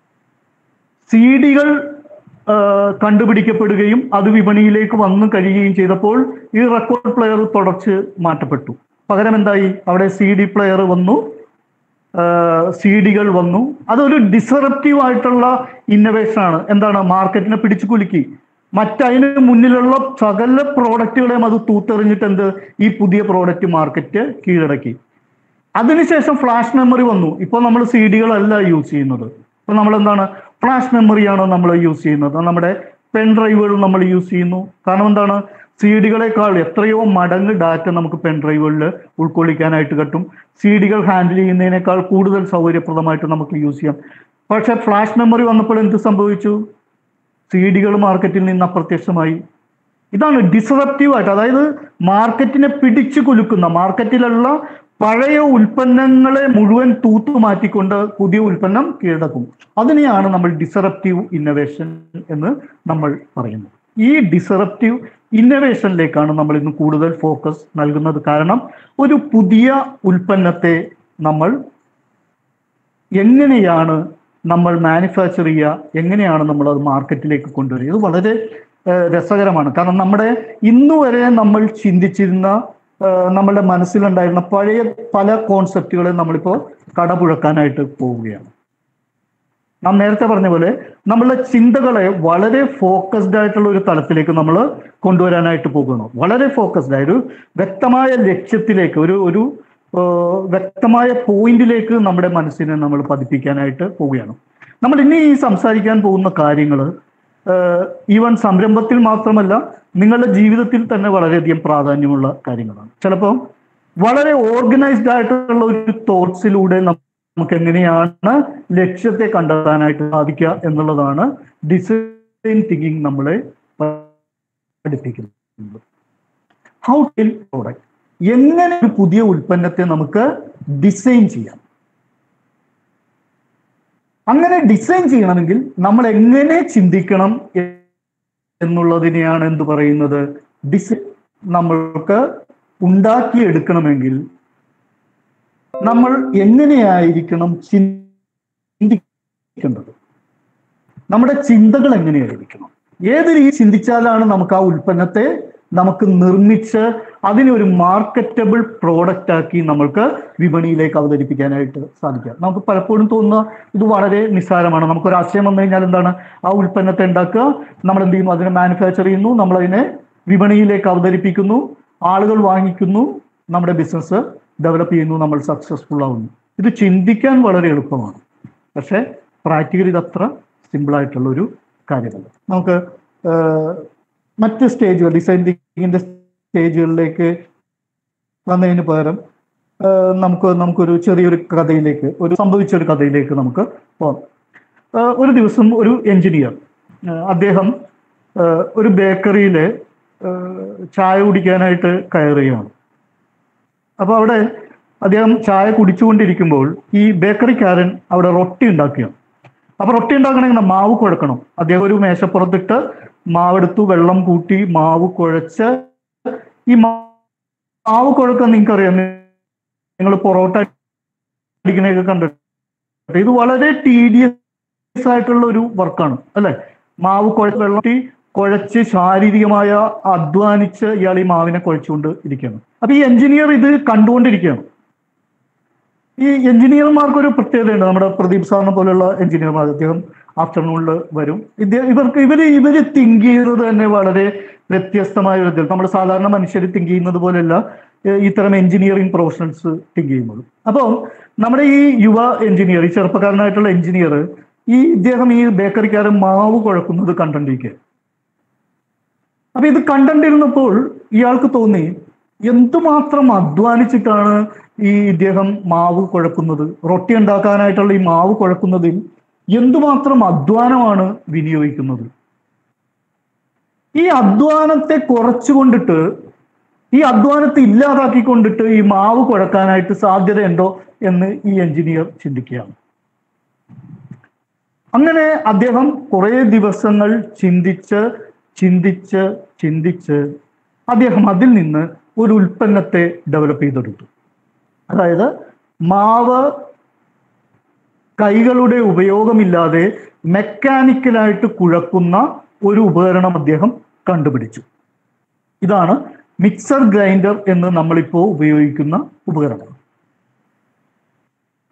സി ഡികൾ കണ്ടുപിടിക്കപ്പെടുകയും അത് വിപണിയിലേക്ക് വന്നു കഴിയുകയും ചെയ്തപ്പോൾ ഈ റെക്കോർഡ് പ്ലെയർ തുടച്ച് മാറ്റപ്പെട്ടു പകരം എന്തായി അവിടെ സി ഡി പ്ലെയർ വന്നു സി ഡികൾ വന്നു അതൊരു ഡിസറപ്റ്റീവ് ആയിട്ടുള്ള ഇന്നോവേഷൻ ആണ് എന്താണ് മാർക്കറ്റിനെ പിടിച്ചു കുലുക്കി മറ്റതിന് മുന്നിലുള്ള സകല പ്രോഡക്റ്റുകളെയും അത് തൂത്തെറിഞ്ഞിട്ട് എന്ത് ഈ പുതിയ പ്രോഡക്റ്റ് മാർക്കറ്റ് കീഴടക്കി അതിനുശേഷം ഫ്ലാഷ് മെമ്മറി വന്നു ഇപ്പോൾ നമ്മൾ സി ഡികളല്ല യൂസ് ചെയ്യുന്നത് ഇപ്പൊ നമ്മൾ എന്താണ് ഫ്ലാഷ് മെമ്മറിയാണ് നമ്മൾ യൂസ് ചെയ്യുന്നത് നമ്മുടെ പെൻ ഡ്രൈവുകൾ നമ്മൾ യൂസ് ചെയ്യുന്നു കാരണം എന്താണ് സി ഡികളെക്കാൾ എത്രയോ മടങ്ങ് ഡാറ്റ നമുക്ക് പെൻ ഡ്രൈവുകളിൽ ഉൾക്കൊള്ളിക്കാനായിട്ട് കിട്ടും സി ഡികൾ ഹാൻഡിൽ ചെയ്യുന്നതിനേക്കാൾ കൂടുതൽ സൗകര്യപ്രദമായിട്ട് നമുക്ക് യൂസ് ചെയ്യാം പക്ഷെ ഫ്ലാഷ് മെമ്മറി വന്നപ്പോൾ എന്ത് സംഭവിച്ചു സി ഡികൾ മാർക്കറ്റിൽ നിന്ന് അപ്രത്യക്ഷമായി ഇതാണ് ഡിസറപ്റ്റീവ് ആയിട്ട് അതായത് മാർക്കറ്റിനെ പിടിച്ചു കുലുക്കുന്ന മാർക്കറ്റിലുള്ള പഴയ ഉൽപ്പന്നങ്ങളെ മുഴുവൻ തൂത്തു മാറ്റിക്കൊണ്ട് പുതിയ ഉൽപ്പന്നം കീഴടക്കും അതിനെയാണ് നമ്മൾ ഡിസറപ്റ്റീവ് ഇന്നവേഷൻ എന്ന് നമ്മൾ പറയുന്നത് ഈ ഡിസറപ്റ്റീവ് ഇന്നവേഷനിലേക്കാണ് നമ്മൾ ഇന്ന് കൂടുതൽ ഫോക്കസ് നൽകുന്നത് കാരണം ഒരു പുതിയ ഉൽപ്പന്നത്തെ നമ്മൾ എങ്ങനെയാണ് നമ്മൾ മാനുഫാക്ചർ ചെയ്യുക എങ്ങനെയാണ് നമ്മൾ അത് മാർക്കറ്റിലേക്ക് കൊണ്ടുവരിക ഇത് വളരെ ഏഹ്, രസകരമാണ് കാരണം നമ്മുടെ ഇന്നു വരെ നമ്മൾ ചിന്തിച്ചിരുന്ന ഏഹ്, നമ്മുടെ മനസ്സിലുണ്ടായിരുന്ന പഴയ പല കോൺസെപ്റ്റുകളെ നമ്മളിപ്പോൾ കടപുഴക്കാനായിട്ട് പോവുകയാണ് നാം നേരത്തെ പറഞ്ഞ പോലെ നമ്മളുടെ ചിന്തകളെ വളരെ ഫോക്കസ്ഡ് ആയിട്ടുള്ള ഒരു തലത്തിലേക്ക് നമ്മൾ കൊണ്ടുവരാനായിട്ട് പോകുന്നു വളരെ ഫോക്കസ്ഡ് ആയ ഒരു വ്യക്തമായ ലക്ഷ്യത്തിലേക്ക് ഒരു ഒരു ഏഹ്, വ്യക്തമായ പോയിന്റിലേക്ക് നമ്മുടെ മനസ്സിനെ നമ്മൾ പതിപ്പിക്കാനായിട്ട് പോവുകയാണ് നമ്മൾ ഇനി ഈ സംസാരിക്കാൻ പോകുന്ന കാര്യങ്ങൾ ഈവൻ സംരംഭത്തിൽ മാത്രമല്ല നിങ്ങളുടെ ജീവിതത്തിൽ തന്നെ വളരെയധികം പ്രാധാന്യമുള്ള കാര്യങ്ങളാണ് ചിലപ്പോൾ വളരെ ഓർഗനൈസ്ഡ് ആയിട്ടുള്ള ഒരു തോട്ട്സിലൂടെ നമുക്ക് എങ്ങനെയാണ് ലക്ഷ്യത്തെ കണ്ടെത്താനായിട്ട് സാധിക്കുക എന്നുള്ളതാണ് ഡിസൈൻ തിങ്കിങ് നമ്മളെ പഠിപ്പിക്കുന്നത് ഹൗ ടിൽ പ്രോഡക്റ്റ് എങ്ങനെ ഒരു പുതിയ ഉൽപ്പന്നത്തെ നമുക്ക് ഡിസൈൻ ചെയ്യാം അങ്ങനെ ഡിസൈൻ ചെയ്യണമെങ്കിൽ നമ്മൾ എങ്ങനെ ചിന്തിക്കണം എന്നുള്ളതിനെയാണ് എന്ത് പറയുന്നത് ഡിസൈൻ നമ്മൾക്ക് ഉണ്ടാക്കിയെടുക്കണമെങ്കിൽ നമ്മൾ എങ്ങനെയായിരിക്കണം ചിന്തിക്കേണ്ടത് നമ്മുടെ ചിന്തകൾ എങ്ങനെയായിരിക്കണം ഏത് രീതി ചിന്തിച്ചാലാണ് നമുക്ക് ആ ഉൽപ്പന്നത്തെ നമുക്ക് നിർമ്മിച്ച് അതിനെ ഒരു മാർക്കറ്റബിൾ പ്രോഡക്റ്റ് ആക്കി നമ്മൾക്ക് വിപണിയിലേക്ക് അവതരിപ്പിക്കാനായിട്ട് സാധിക്കുക നമുക്ക് പലപ്പോഴും തോന്നുന്ന ഇത് വളരെ നിസ്സാരമാണ് നമുക്കൊരു ആശയം വന്നു കഴിഞ്ഞാൽ എന്താണ് ആ ഉൽപ്പന്നത്തെ ഉണ്ടാക്കുക നമ്മൾ എന്ത് ചെയ്യുന്നു അതിനെ മാനുഫാക്ചർ ചെയ്യുന്നു നമ്മൾ അതിനെ വിപണിയിലേക്ക് അവതരിപ്പിക്കുന്നു ആളുകൾ വാങ്ങിക്കുന്നു നമ്മുടെ ബിസിനസ് ഡെവലപ്പ് ചെയ്യുന്നു നമ്മൾ സക്സസ്ഫുൾ ആവുന്നു ഇത് ചിന്തിക്കാൻ വളരെ എളുപ്പമാണ് പക്ഷേ പ്രാക്ടിക്കലി ഇത് അത്ര സിമ്പിൾ ആയിട്ടുള്ള ഒരു കാര്യമല്ല നമുക്ക് ആഹ്, മറ്റ് സ്റ്റേജുകൾ ഡിസൈൻ തിങ്കിങ്ങിന്റെ സ്റ്റേജുകളിലേക്ക് വന്നതിന് പകരം ആഹ്, നമുക്ക് നമുക്കൊരു ചെറിയൊരു കഥയിലേക്ക് ഒരു സംഭവിച്ച ഒരു കഥയിലേക്ക് നമുക്ക് പോകാം ആഹ്, ഒരു ദിവസം ഒരു എഞ്ചിനീയർ അദ്ദേഹം ആഹ്, ഒരു ബേക്കറിയിലെ ചായ കുടിക്കാനായിട്ട് കയറുകയാണ് അപ്പൊ അവിടെ അദ്ദേഹം ചായ കുടിച്ചുകൊണ്ടിരിക്കുമ്പോൾ ഈ ബേക്കറിക്കാരൻ അവിടെ റൊട്ടി ഉണ്ടാക്കുകയാണ് അപ്പൊ റൊട്ടി ഉണ്ടാക്കണമെങ്കിൽ മാവ് കുഴക്കണം അദ്ദേഹം ഒരു മേശപ്പുറത്തിട്ട് മാവെടുത്തു വെള്ളം കൂട്ടി മാവ് കുഴച്ച് ഈ മാ- മാവ് കുഴക്കാൻ നിങ്ങൾക്കറിയാം നിങ്ങൾ പൊറോട്ട അടിക്കണയൊക്കെ കണ്ടിട്ട് ഇത് വളരെ ടീഡിയസ് ആയിട്ടുള്ള ഒരു വർക്കാണ് അല്ലെ മാവ് കുഴ വെള്ളം കൂട്ടി കുഴച്ച് ശാരീരികമായ അധ്വാനിച്ച് ഇയാൾ ഈ മാവിനെ കുഴച്ചുകൊണ്ട് ഇരിക്കുകയാണ് അപ്പൊ ഈ എഞ്ചിനീയർ ഇത് കണ്ടുകൊണ്ടിരിക്കുകയാണ് ഈ എഞ്ചിനീയർമാർക്ക് ഒരു പ്രത്യേകതയുണ്ട് നമ്മുടെ പ്രദീപ് സാറിനെ പോലെയുള്ള എഞ്ചിനീയർമാർ അദ്ദേഹം ആഫ്റ്റർനൂണിൽ വരും ഇദ്ദേഹം ഇവർക്ക് ഇവര് ഇവര് തിങ്ക് ചെയ്യുന്നത് തന്നെ വളരെ വ്യത്യസ്തമായ ഒരു ഇതിൽ നമ്മൾ സാധാരണ മനുഷ്യർ തിങ്ക് ചെയ്യുന്നത് പോലെയല്ല ഏഹ് ഇത്തരം എഞ്ചിനീയറിംഗ് പ്രൊഫഷണൽസ് തിങ്ക് ചെയ്യുന്നത് അപ്പോൾ നമ്മുടെ ഈ യുവ എഞ്ചിനീയർ ഈ ചെറുപ്പക്കാരനായിട്ടുള്ള എഞ്ചിനീയർ ഈ ഇദ്ദേഹം ഈ ബേക്കറിക്കാരൻ മാവ് കുഴക്കുന്നത് കണ്ടിരിക്കുക അപ്പൊ ഇത് കണ്ടിരുന്നപ്പോൾ ഇയാൾക്ക് തോന്നി എന്തുമാത്രം അധ്വാനിച്ചിട്ടാണ് ഈ ഇദ്ദേഹം മാവ് കുഴക്കുന്നത് റൊട്ടി ഉണ്ടാക്കാനായിട്ടുള്ള ഈ മാവ് കുഴക്കുന്നതിൽ എന്തുമാത്രം അധ്വാനമാണ് വിനിയോഗിക്കുന്നത് ഈ അധ്വാനത്തെ കുറച്ചുകൊണ്ടിട്ട് ഈ അധ്വാനത്തെ ഇല്ലാതാക്കിക്കൊണ്ടിട്ട് ഈ മാവ് കുഴക്കാനായിട്ട് സാധ്യതയുണ്ടോ എന്ന് ഈ എഞ്ചിനീയർ ചിന്തിക്കുകയാണ് അങ്ങനെ അദ്ദേഹം കുറേ ദിവസങ്ങൾ ചിന്തിച്ച് ചിന്തിച്ച് ചിന്തിച്ച് അദ്ദേഹം അതിൽ നിന്ന് ഒരു ഉൽപ്പന്നത്തെ ഡെവലപ്പ് ചെയ്തെടുത്തു അതായത് മാവ് കൈകളുടെ ഉപയോഗമില്ലാതെ മെക്കാനിക്കലായിട്ട് കുഴക്കുന്ന ഒരു ഉപകരണം അദ്ദേഹം കണ്ടുപിടിച്ചു ഇതാണ് മിക്സർ ഗ്രൈൻഡർ എന്ന് നമ്മളിപ്പോൾ ഉപയോഗിക്കുന്ന ഉപകരണം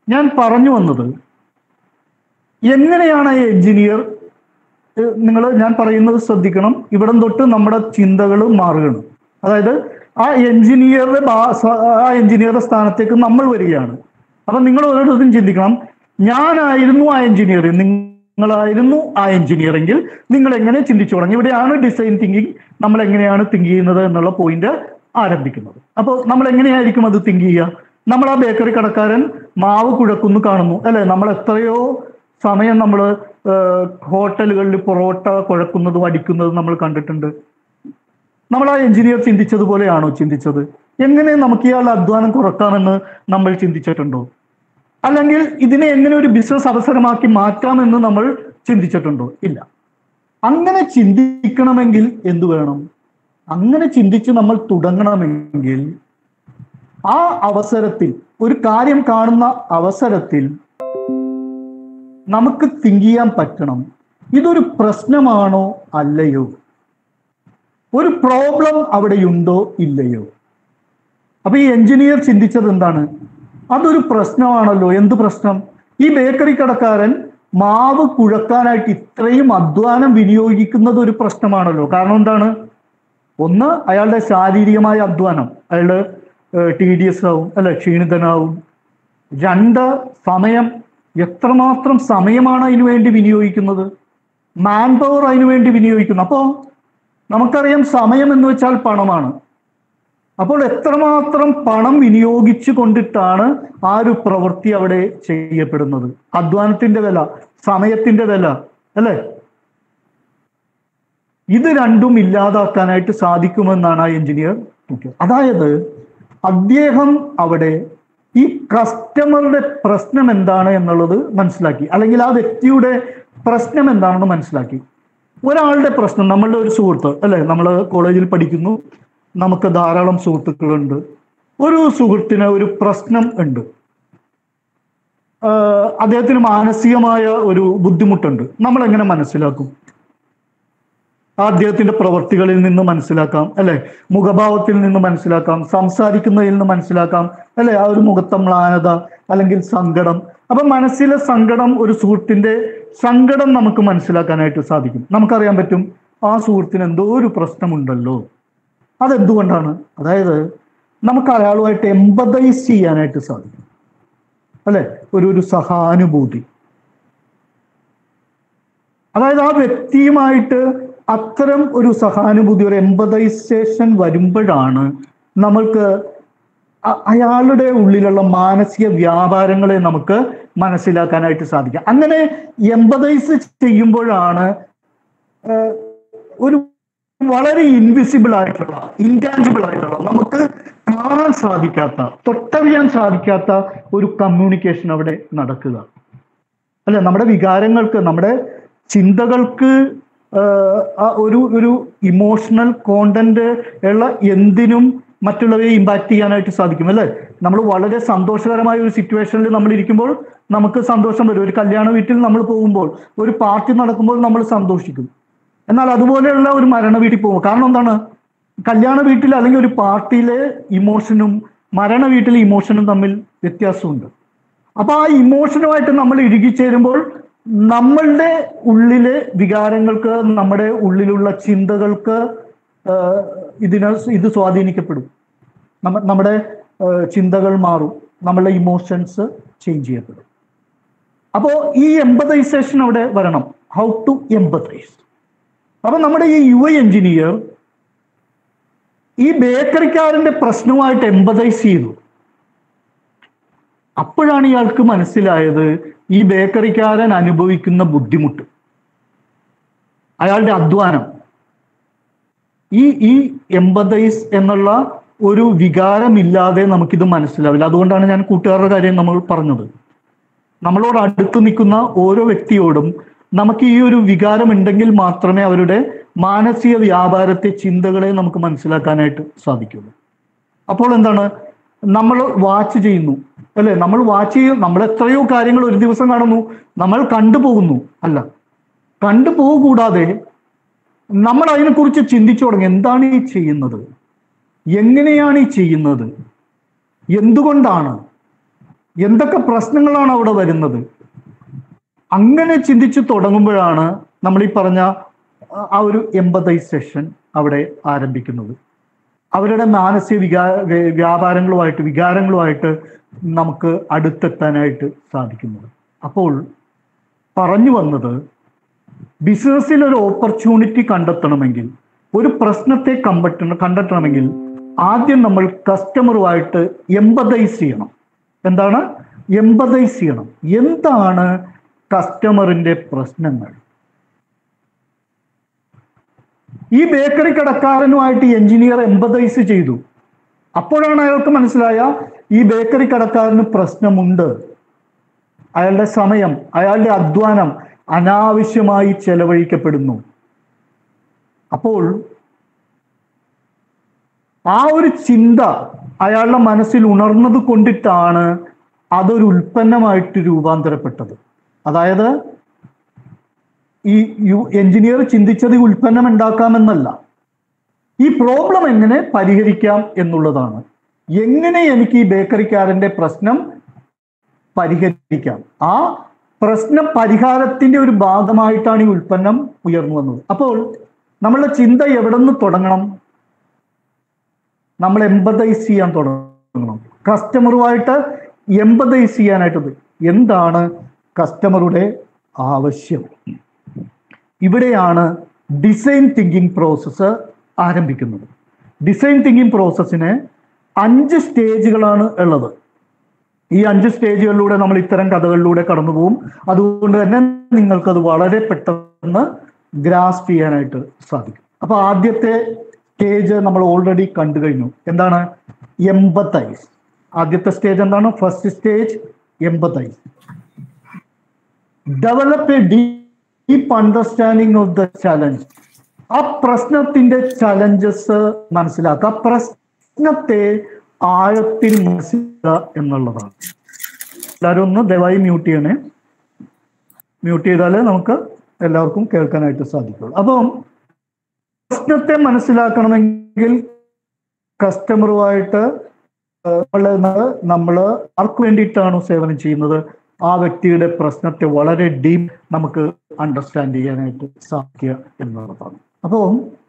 ഞാൻ പറഞ്ഞു വന്നത് എങ്ങനെയാണ് ഈ എഞ്ചിനീയർ നിങ്ങൾ ഞാൻ പറയുന്നത് ശ്രദ്ധിക്കണം ഇവിടം തൊട്ട് നമ്മുടെ ചിന്തകൾ മാറുകയാണ് അതായത് ആ എഞ്ചിനീയറുടെ ഭാ- സ- ആ എഞ്ചിനീയറുടെ സ്ഥാനത്തേക്ക് നമ്മൾ വരികയാണ് അപ്പൊ നിങ്ങൾ ഓരോരുത്തരും ചിന്തിക്കണം ഞാനായിരുന്നു ആ എഞ്ചിനീയർ നിങ്ങളായിരുന്നു ആ എഞ്ചിനീയർ എങ്കിൽ നിങ്ങൾ എങ്ങനെ ചിന്തിച്ചു തുടങ്ങി ഇവിടെയാണ് ഡിസൈൻ തിങ്കിങ് നമ്മൾ എങ്ങനെയാണ് തിങ്ക് ചെയ്യുന്നത് എന്നുള്ള പോയിന്റ് ആരംഭിക്കുന്നത് അപ്പോൾ നമ്മൾ എങ്ങനെയായിരിക്കും അത് തിങ്ക് ചെയ്യുക നമ്മൾ ആ ബേക്കറി കടക്കാരൻ മാവ് കുഴക്കുന്നു കാണുന്നു അല്ലെ നമ്മൾ എത്രയോ സമയം നമ്മൾ ഹോട്ടലുകളിൽ പൊറോട്ട കുഴക്കുന്നതും അടിക്കുന്നതും നമ്മൾ കണ്ടിട്ടുണ്ട് നമ്മൾ ആ എഞ്ചിനീയർ ചിന്തിച്ചതുപോലെയാണോ ചിന്തിച്ചത് എങ്ങനെ നമുക്ക് ഇയാളുടെ അധ്വാനം കുറക്കാമെന്ന് നമ്മൾ ചിന്തിച്ചിട്ടുണ്ടോ അല്ലെങ്കിൽ ഇതിനെ എങ്ങനെ ഒരു ബിസിനസ് അവസരമാക്കി മാറ്റാമെന്ന് നമ്മൾ ചിന്തിച്ചിട്ടുണ്ടോ ഇല്ല അങ്ങനെ ചിന്തിക്കണമെങ്കിൽ എന്തു വേണം അങ്ങനെ ചിന്തിച്ച് നമ്മൾ തുടങ്ങണമെങ്കിൽ ആ അവസരത്തിൽ ഒരു കാര്യം കാണുന്ന അവസരത്തിൽ നമുക്ക് തിങ്ക് ചെയ്യാൻ പറ്റണം ഇതൊരു പ്രശ്നമാണോ അല്ലയോ ഒരു പ്രോബ്ലം അവിടെയുണ്ടോ ഇല്ലയോ അപ്പൊ ഈ എഞ്ചിനീയർ ചിന്തിച്ചത് എന്താണ് അതൊരു പ്രശ്നമാണല്ലോ എന്ത് പ്രശ്നം ഈ ബേക്കറി കടക്കാരൻ മാവ് കുഴക്കാനായിട്ട് ഇത്രയും അധ്വാനം വിനിയോഗിക്കുന്നത് ഒരു പ്രശ്നമാണല്ലോ കാരണം എന്താണ് ഒന്ന് അയാളുടെ ശാരീരികമായ അധ്വാനം അയാളുടെ ടി ഡി എസ് ആവും അല്ലെ ക്ഷീണിതനാവും രണ്ട് സമയം എത്രമാത്രം സമയമാണ് അതിനു വേണ്ടി വിനിയോഗിക്കുന്നത് മാൻ പവർ അതിനു വേണ്ടി വിനിയോഗിക്കുന്നു അപ്പോൾ നമുക്കറിയാം സമയം എന്ന് വെച്ചാൽ പണമാണ് അപ്പോൾ എത്രമാത്രം പണം വിനിയോഗിച്ചു കൊണ്ടിട്ടാണ് ആ ഒരു പ്രവൃത്തി അവിടെ ചെയ്യപ്പെടുന്നത് അധ്വാനത്തിന്റെ വില സമയത്തിന്റെ വില അല്ലേ ഇത് രണ്ടും ഇല്ലാതാക്കാനായിട്ട് സാധിക്കുമെന്നാണ് ആ എഞ്ചിനീയർ നോക്കിയത് അതായത് അദ്ദേഹം അവിടെ ഈ കസ്റ്റമറുടെ പ്രശ്നം എന്താണ് എന്നുള്ളത് മനസ്സിലാക്കി അല്ലെങ്കിൽ ആ വ്യക്തിയുടെ പ്രശ്നം എന്താണെന്ന് മനസ്സിലാക്കി ഒരാളുടെ പ്രശ്നം നമ്മളുടെ ഒരു സുഹൃത്ത് അല്ലെ നമ്മൾ കോളേജിൽ പഠിക്കുന്നു നമുക്ക് ധാരാളം സുഹൃത്തുക്കളുണ്ട് ഒരു സുഹൃത്തിന് ഒരു പ്രശ്നം ഉണ്ട് ആഹ് അദ്ദേഹത്തിന് മാനസികമായ ഒരു ബുദ്ധിമുട്ടുണ്ട് നമ്മൾ എങ്ങനെ മനസ്സിലാക്കും ആ അദ്ദേഹത്തിന്റെ പ്രവർത്തികളിൽ നിന്ന് മനസ്സിലാക്കാം അല്ലെ മുഖഭാവത്തിൽ നിന്ന് മനസ്സിലാക്കാം സംസാരിക്കുന്നതിൽ നിന്ന് മനസ്സിലാക്കാം അല്ലെ ആ ഒരു മുഖത്തെ മ്ലാനത അല്ലെങ്കിൽ സങ്കടം അപ്പൊ മനസ്സിലെ സങ്കടം ഒരു സുഹൃത്തിന്റെ സങ്കടം നമുക്ക് മനസ്സിലാക്കാനായിട്ട് സാധിക്കും നമുക്കറിയാൻ പറ്റും ആ സുഹൃത്തിന് എന്തോ ഒരു പ്രശ്നമുണ്ടല്ലോ അതെന്തുകൊണ്ടാണ് അതായത് നമുക്ക് അയാളുമായിട്ട് എമ്പതൈസ് ചെയ്യാനായിട്ട് സാധിക്കും അല്ലെ ഒരു ഒരു സഹാനുഭൂതി അതായത് ആ വ്യക്തിയുമായിട്ട് അത്തരം ഒരു സഹാനുഭൂതി ഒരു എമ്പതൈസേഷൻ വരുമ്പോഴാണ് നമ്മൾക്ക് അ- അയാളുടെ ഉള്ളിലുള്ള മാനസിക വ്യാപാരങ്ങളെ നമുക്ക് മനസ്സിലാക്കാനായിട്ട് സാധിക്കുക അങ്ങനെ എമ്പതൈസ് ചെയ്യുമ്പോഴാണ് ഏഹ്, ഒരു വളരെ ഇൻവിസിബിൾ ആയിട്ടുള്ള ഇൻറ്റാഞ്ചിബിൾ ആയിട്ടുള്ള നമുക്ക് കാണാൻ സാധിക്കാത്ത തൊട്ടറിയാൻ സാധിക്കാത്ത ഒരു കമ്മ്യൂണിക്കേഷൻ അവിടെ നടക്കുക അല്ല നമ്മുടെ വികാരങ്ങൾക്ക് നമ്മുടെ ചിന്തകൾക്ക് ആഹ്, ആ ഒരു ഒരു ഇമോഷണൽ കോണ്ടന്റ് ഉള്ള എന്തിനും മറ്റുള്ളവയെ ഇമ്പാക്ട് ചെയ്യാനായിട്ട് സാധിക്കും അല്ലേ നമ്മൾ വളരെ സന്തോഷകരമായ ഒരു സിറ്റുവേഷനിൽ നമ്മൾ ഇരിക്കുമ്പോൾ നമുക്ക് സന്തോഷം വരും ഒരു കല്യാണ വീട്ടിൽ നമ്മൾ പോകുമ്പോൾ ഒരു പാർട്ടി നടക്കുമ്പോൾ നമ്മൾ സന്തോഷിക്കും എന്നാൽ അതുപോലെയുള്ള ഒരു മരണ വീട്ടിൽ പോകും കാരണം എന്താണ് കല്യാണ വീട്ടിൽ അല്ലെങ്കിൽ ഒരു പാർട്ടിയിലെ ഇമോഷനും മരണ വീട്ടിലെ ഇമോഷനും തമ്മിൽ വ്യത്യാസമുണ്ട് അപ്പൊ ആ ഇമോഷനുമായിട്ട് നമ്മൾ ഇഴുകിച്ചേരുമ്പോൾ നമ്മളുടെ ഉള്ളിലെ വികാരങ്ങൾക്ക് നമ്മുടെ ഉള്ളിലുള്ള ചിന്തകൾക്ക് ആഹ്, ഇതിനെ ഇത് സ്വാധീനിക്കപ്പെടും നമ്മ നമ്മുടെ ആഹ്, ചിന്തകൾ മാറും നമ്മളുടെ ഇമോഷൻസ് ചേഞ്ച് ചെയ്യപ്പെടും അപ്പോൾ ഈ എമ്പതൈസേഷൻ അവിടെ വരണം ഹൗ ടു എമ്പതൈസ് അപ്പൊ നമ്മുടെ ഈ യു ഐ എഞ്ചിനീയർ ഈ ബേക്കറിക്കാരന്റെ പ്രശ്നവുമായിട്ട് എമ്പതൈസ് ചെയ്തു അപ്പോഴാണ് ഇയാൾക്ക് മനസ്സിലായത് ഈ ബേക്കറിക്കാരൻ അനുഭവിക്കുന്ന ബുദ്ധിമുട്ട് അയാളുടെ അധ്വാനം ഈ ഈ എമ്പതൈസ് എന്നുള്ള ഒരു വികാരമില്ലാതെ നമുക്കിത് മനസ്സിലാവില്ല അതുകൊണ്ടാണ് ഞാൻ കൂട്ടുകാരുടെ കാര്യം നമ്മൾ പറഞ്ഞത് നമ്മളോട് അടുത്ത് നിൽക്കുന്ന ഓരോ വ്യക്തിയോടും നമുക്ക് ഈ ഒരു വികാരം ഉണ്ടെങ്കിൽ മാത്രമേ അവരുടെ മാനസിക വ്യാപാരത്തെ ചിന്തകളെ നമുക്ക് മനസ്സിലാക്കാനായിട്ട് സാധിക്കുള്ളൂ അപ്പോൾ എന്താണ് നമ്മൾ വാച്ച് ചെയ്യുന്നു അല്ലെ നമ്മൾ വാച്ച് ചെയ്യും നമ്മൾ എത്രയോ കാര്യങ്ങൾ ഒരു ദിവസം കാണുന്നു നമ്മൾ കണ്ടുപോകുന്നു അല്ല കണ്ടുപോകൂടാതെ നമ്മൾ അതിനെക്കുറിച്ച് ചിന്തിച്ചു തുടങ്ങി എന്താണ് ഈ ചെയ്യുന്നത് എങ്ങനെയാണ് ഈ ചെയ്യുന്നത് എന്തുകൊണ്ടാണ് എന്തൊക്കെ പ്രശ്നങ്ങളാണ് അവിടെ വരുന്നത് അങ്ങനെ ചിന്തിച്ചു തുടങ്ങുമ്പോഴാണ് നമ്മൾ ഈ പറഞ്ഞ ആ ഒരു എമ്പതൈസേഷൻ അവിടെ ആരംഭിക്കുന്നത് അവരുടെ മാനസിക വികാ വ്യ- വ്യാപാരങ്ങളുമായിട്ട് വികാരങ്ങളുമായിട്ട് നമുക്ക് അടുത്തെത്താനായിട്ട് സാധിക്കുന്നത് അപ്പോൾ പറഞ്ഞു വന്നത് ബിസിനസ്സിൽ ഒരു ഓപ്പർച്യൂണിറ്റി കണ്ടെത്തണമെങ്കിൽ ഒരു പ്രശ്നത്തെ കമ്പട്ട കണ്ടെത്തണമെങ്കിൽ ആദ്യം നമ്മൾ കസ്റ്റമറുമായിട്ട് എമ്പതൈസ് ചെയ്യണം എന്താണ് എമ്പതൈസ് ചെയ്യണം എന്താണ് കസ്റ്റമറിന്റെ പ്രശ്നങ്ങൾ ഈ ബേക്കറി കടക്കാരനുമായിട്ട് എഞ്ചിനീയർ എമ്പതൈസ് ചെയ്തു അപ്പോഴാണ് അയാൾക്ക് മനസ്സിലായ ഈ ബേക്കറി കടക്കാരന് പ്രശ്നമുണ്ട് അയാളുടെ സമയം അയാളുടെ അധ്വാനം അനാവശ്യമായി ചെലവഴിക്കപ്പെടുന്നു അപ്പോൾ ആ ഒരു ചിന്ത അയാളുടെ മനസ്സിൽ ഉണർന്നത് കൊണ്ടിട്ടാണ് അതൊരു ഉൽപ്പന്നമായിട്ട് രൂപാന്തരപ്പെട്ടത് അതായത് ഈ യു എഞ്ചിനീയർ ചിന്തിച്ചത് ഈ ഉൽപ്പന്നം ഉണ്ടാക്കാമെന്നല്ല ഈ പ്രോബ്ലം എങ്ങനെ പരിഹരിക്കാം എന്നുള്ളതാണ് എങ്ങനെ എനിക്ക് ഈ ബേക്കറിക്കാരന്റെ പ്രശ്നം പരിഹരിക്കാം ആ പ്രശ്ന പരിഹാരത്തിന്റെ ഒരു ഭാഗമായിട്ടാണ് ഈ ഉൽപ്പന്നം ഉയർന്നു വന്നത് അപ്പോൾ നമ്മളുടെ ചിന്ത എവിടെ നിന്ന് തുടങ്ങണം നമ്മൾ എമ്പതൈസ് ചെയ്യാൻ തുടങ്ങണം കസ്റ്റമറുമായിട്ട് എമ്പതൈസ് ചെയ്യാനായിട്ടത് എന്താണ് കസ്റ്റമറുടെ ആവശ്യം ഇവിടെയാണ് ഡിസൈൻ തിങ്കിങ് പ്രോസസ്സ് ആരംഭിക്കുന്നത് ഡിസൈൻ തിങ്കിങ് പ്രോസസ്സിന് അഞ്ച് സ്റ്റേജുകളാണ് ഉള്ളത് ഈ അഞ്ച് സ്റ്റേജുകളിലൂടെ നമ്മൾ ഇത്തരം കഥകളിലൂടെ കടന്നു പോകും അതുകൊണ്ട് തന്നെ നിങ്ങൾക്കത് വളരെ പെട്ടെന്ന് ഗ്രാസ്പ് ചെയ്യാനായിട്ട് സാധിക്കും അപ്പൊ ആദ്യത്തെ സ്റ്റേജ് നമ്മൾ ഓൾറെഡി കണ്ടു കഴിഞ്ഞു എന്താണ് എമ്പത്തൈസ് ആദ്യത്തെ സ്റ്റേജ് എന്താണ് first stage empathise develop a deep understanding of the challenge ആ പ്രശ്നത്തിന്റെ ചലഞ്ചസ് മനസ്സിലാക്കുക ആ പ്രശ്നത്തെ ആഴത്തിൽ മനസ്സിലാക്കുക എന്നുള്ളതാണ് എല്ലാവരും ഒന്ന് ദയവായി മ്യൂട്ട് ചെയ്യണേ മ്യൂട്ട് ചെയ്താലേ നമുക്ക് എല്ലാവർക്കും കേൾക്കാനായിട്ട് സാധിക്കുള്ളൂ അപ്പം പ്രശ്നത്തെ മനസ്സിലാക്കണമെങ്കിൽ കസ്റ്റമറുമായിട്ട് നമ്മൾ ആർക്ക് വേണ്ടിയിട്ടാണോ സേവനം ചെയ്യുന്നത് ആ വ്യക്തിയുടെ പ്രശ്നത്തെ വളരെ ഡീപ്പ് നമുക്ക് അണ്ടർസ്റ്റാൻഡ് ചെയ്യാനായിട്ട് സാധിക്കുക എന്നുള്ളതാണ് അപ്പോൾ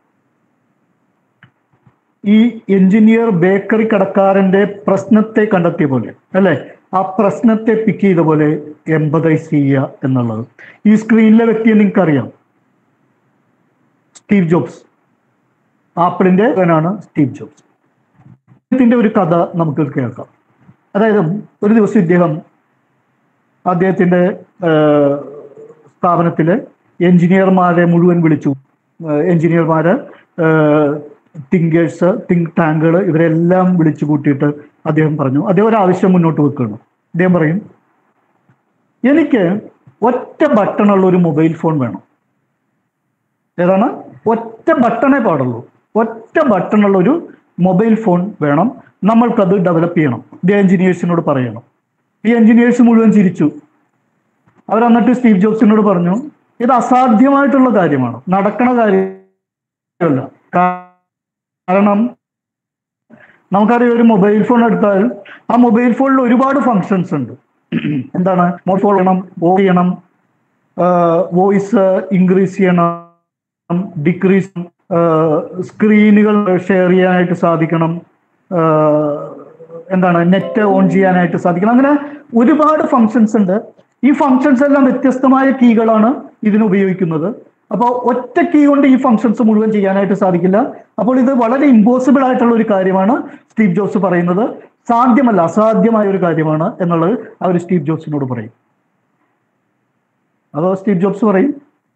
ഈ എഞ്ചിനീയർ ബേക്കറി കടക്കാരന്റെ പ്രശ്നത്തെ കണ്ടെത്തിയ പോലെ അല്ലെ ആ പ്രശ്നത്തെ പിക്ക് ചെയ്ത പോലെ എമ്പതൈസ് ചെയ്യുക എന്നുള്ളത് ഈ സ്ക്രീനിലെ വ്യക്തിയെ നിങ്ങൾക്കറിയാം സ്റ്റീവ് ജോബ്സ് ആപ്പിളിന്റെ മകനാണ് സ്റ്റീവ് ജോബ്സ് അദ്ദേഹത്തിന്റെ ഒരു കഥ നമുക്ക് കേൾക്കാം അതായത് ഒരു ദിവസം ഇദ്ദേഹം അദ്ദേഹത്തിന്റെ ഏഹ്, സ്ഥാപനത്തിലെ എഞ്ചിനീയർമാരെ മുഴുവൻ വിളിച്ചു ഏഹ്, എഞ്ചിനീയർമാര് തിങ്കേഴ്സ് തിങ്ക് ടാങ്കുകൾ ഇവരെല്ലാം വിളിച്ചു കൂട്ടിയിട്ട് അദ്ദേഹം പറഞ്ഞു അദ്ദേഹം ഒരു ആവശ്യം മുന്നോട്ട് വെക്കുകയാണ് അദ്ദേഹം പറയും എനിക്ക് ഒറ്റ ബട്ടണുള്ള ഒരു മൊബൈൽ ഫോൺ വേണം ഏതാണ് ഒറ്റ ബട്ടണേ പാടുള്ളൂ ഒറ്റ ബട്ടണുള്ള ഒരു മൊബൈൽ ഫോൺ വേണം നമ്മൾക്കത് ഡെവലപ്പ് ചെയ്യണം ഇത് എഞ്ചിനീയേഴ്സിനോട് പറയണം ഈ എഞ്ചിനീയേഴ്സ് മുഴുവൻ ചിരിച്ചു അവർ എന്നിട്ട് സ്റ്റീവ് ജോബ്സിനോട് പറഞ്ഞു ഇത് അസാധ്യമായിട്ടുള്ള കാര്യമാണ് നടക്കണ കാര്യമല്ല കാരണം നമുക്കറിയാം ഒരു മൊബൈൽ ഫോൺ എടുത്താൽ ആ മൊബൈൽ ഫോണിൽ ഒരുപാട് ഫങ്ഷൻസ് ഉണ്ട് എന്താണ് മൊബൈൽ ഫോൺ ചെയ്യണം ഓഫ് ചെയ്യണം വോയിസ് ഇൻക്രീസ് ചെയ്യണം ഡിക്രീസ് സ്ക്രീനുകൾ ഷെയർ ചെയ്യാനായിട്ട് സാധിക്കണം ആഹ് എന്താണ് നെറ്റ് ഓൺ ചെയ്യാനായിട്ട് സാധിക്കണം അങ്ങനെ ഒരുപാട് ഫങ്ഷൻസ് ഉണ്ട് ഈ ഫങ്ഷൻസ് എല്ലാം വ്യത്യസ്തമായ കീകളാണ് ഇതിന് ഉപയോഗിക്കുന്നത് അപ്പോൾ ഒറ്റ കീ കൊണ്ട് ഈ ഫങ്ഷൻസ് മുഴുവൻ ചെയ്യാനായിട്ട് സാധിക്കില്ല അപ്പോൾ ഇത് വളരെ ഇമ്പോസിബിൾ ആയിട്ടുള്ള ഒരു കാര്യമാണ് സ്റ്റീവ് ജോബ്സ് പറയുന്നത് സാധ്യമല്ല അസാധ്യമായ ഒരു കാര്യമാണ് എന്നുള്ളത് അവർ സ്റ്റീവ് ജോബ്സിനോട് പറയും അതോ സ്റ്റീവ് ജോബ്സ് പറയും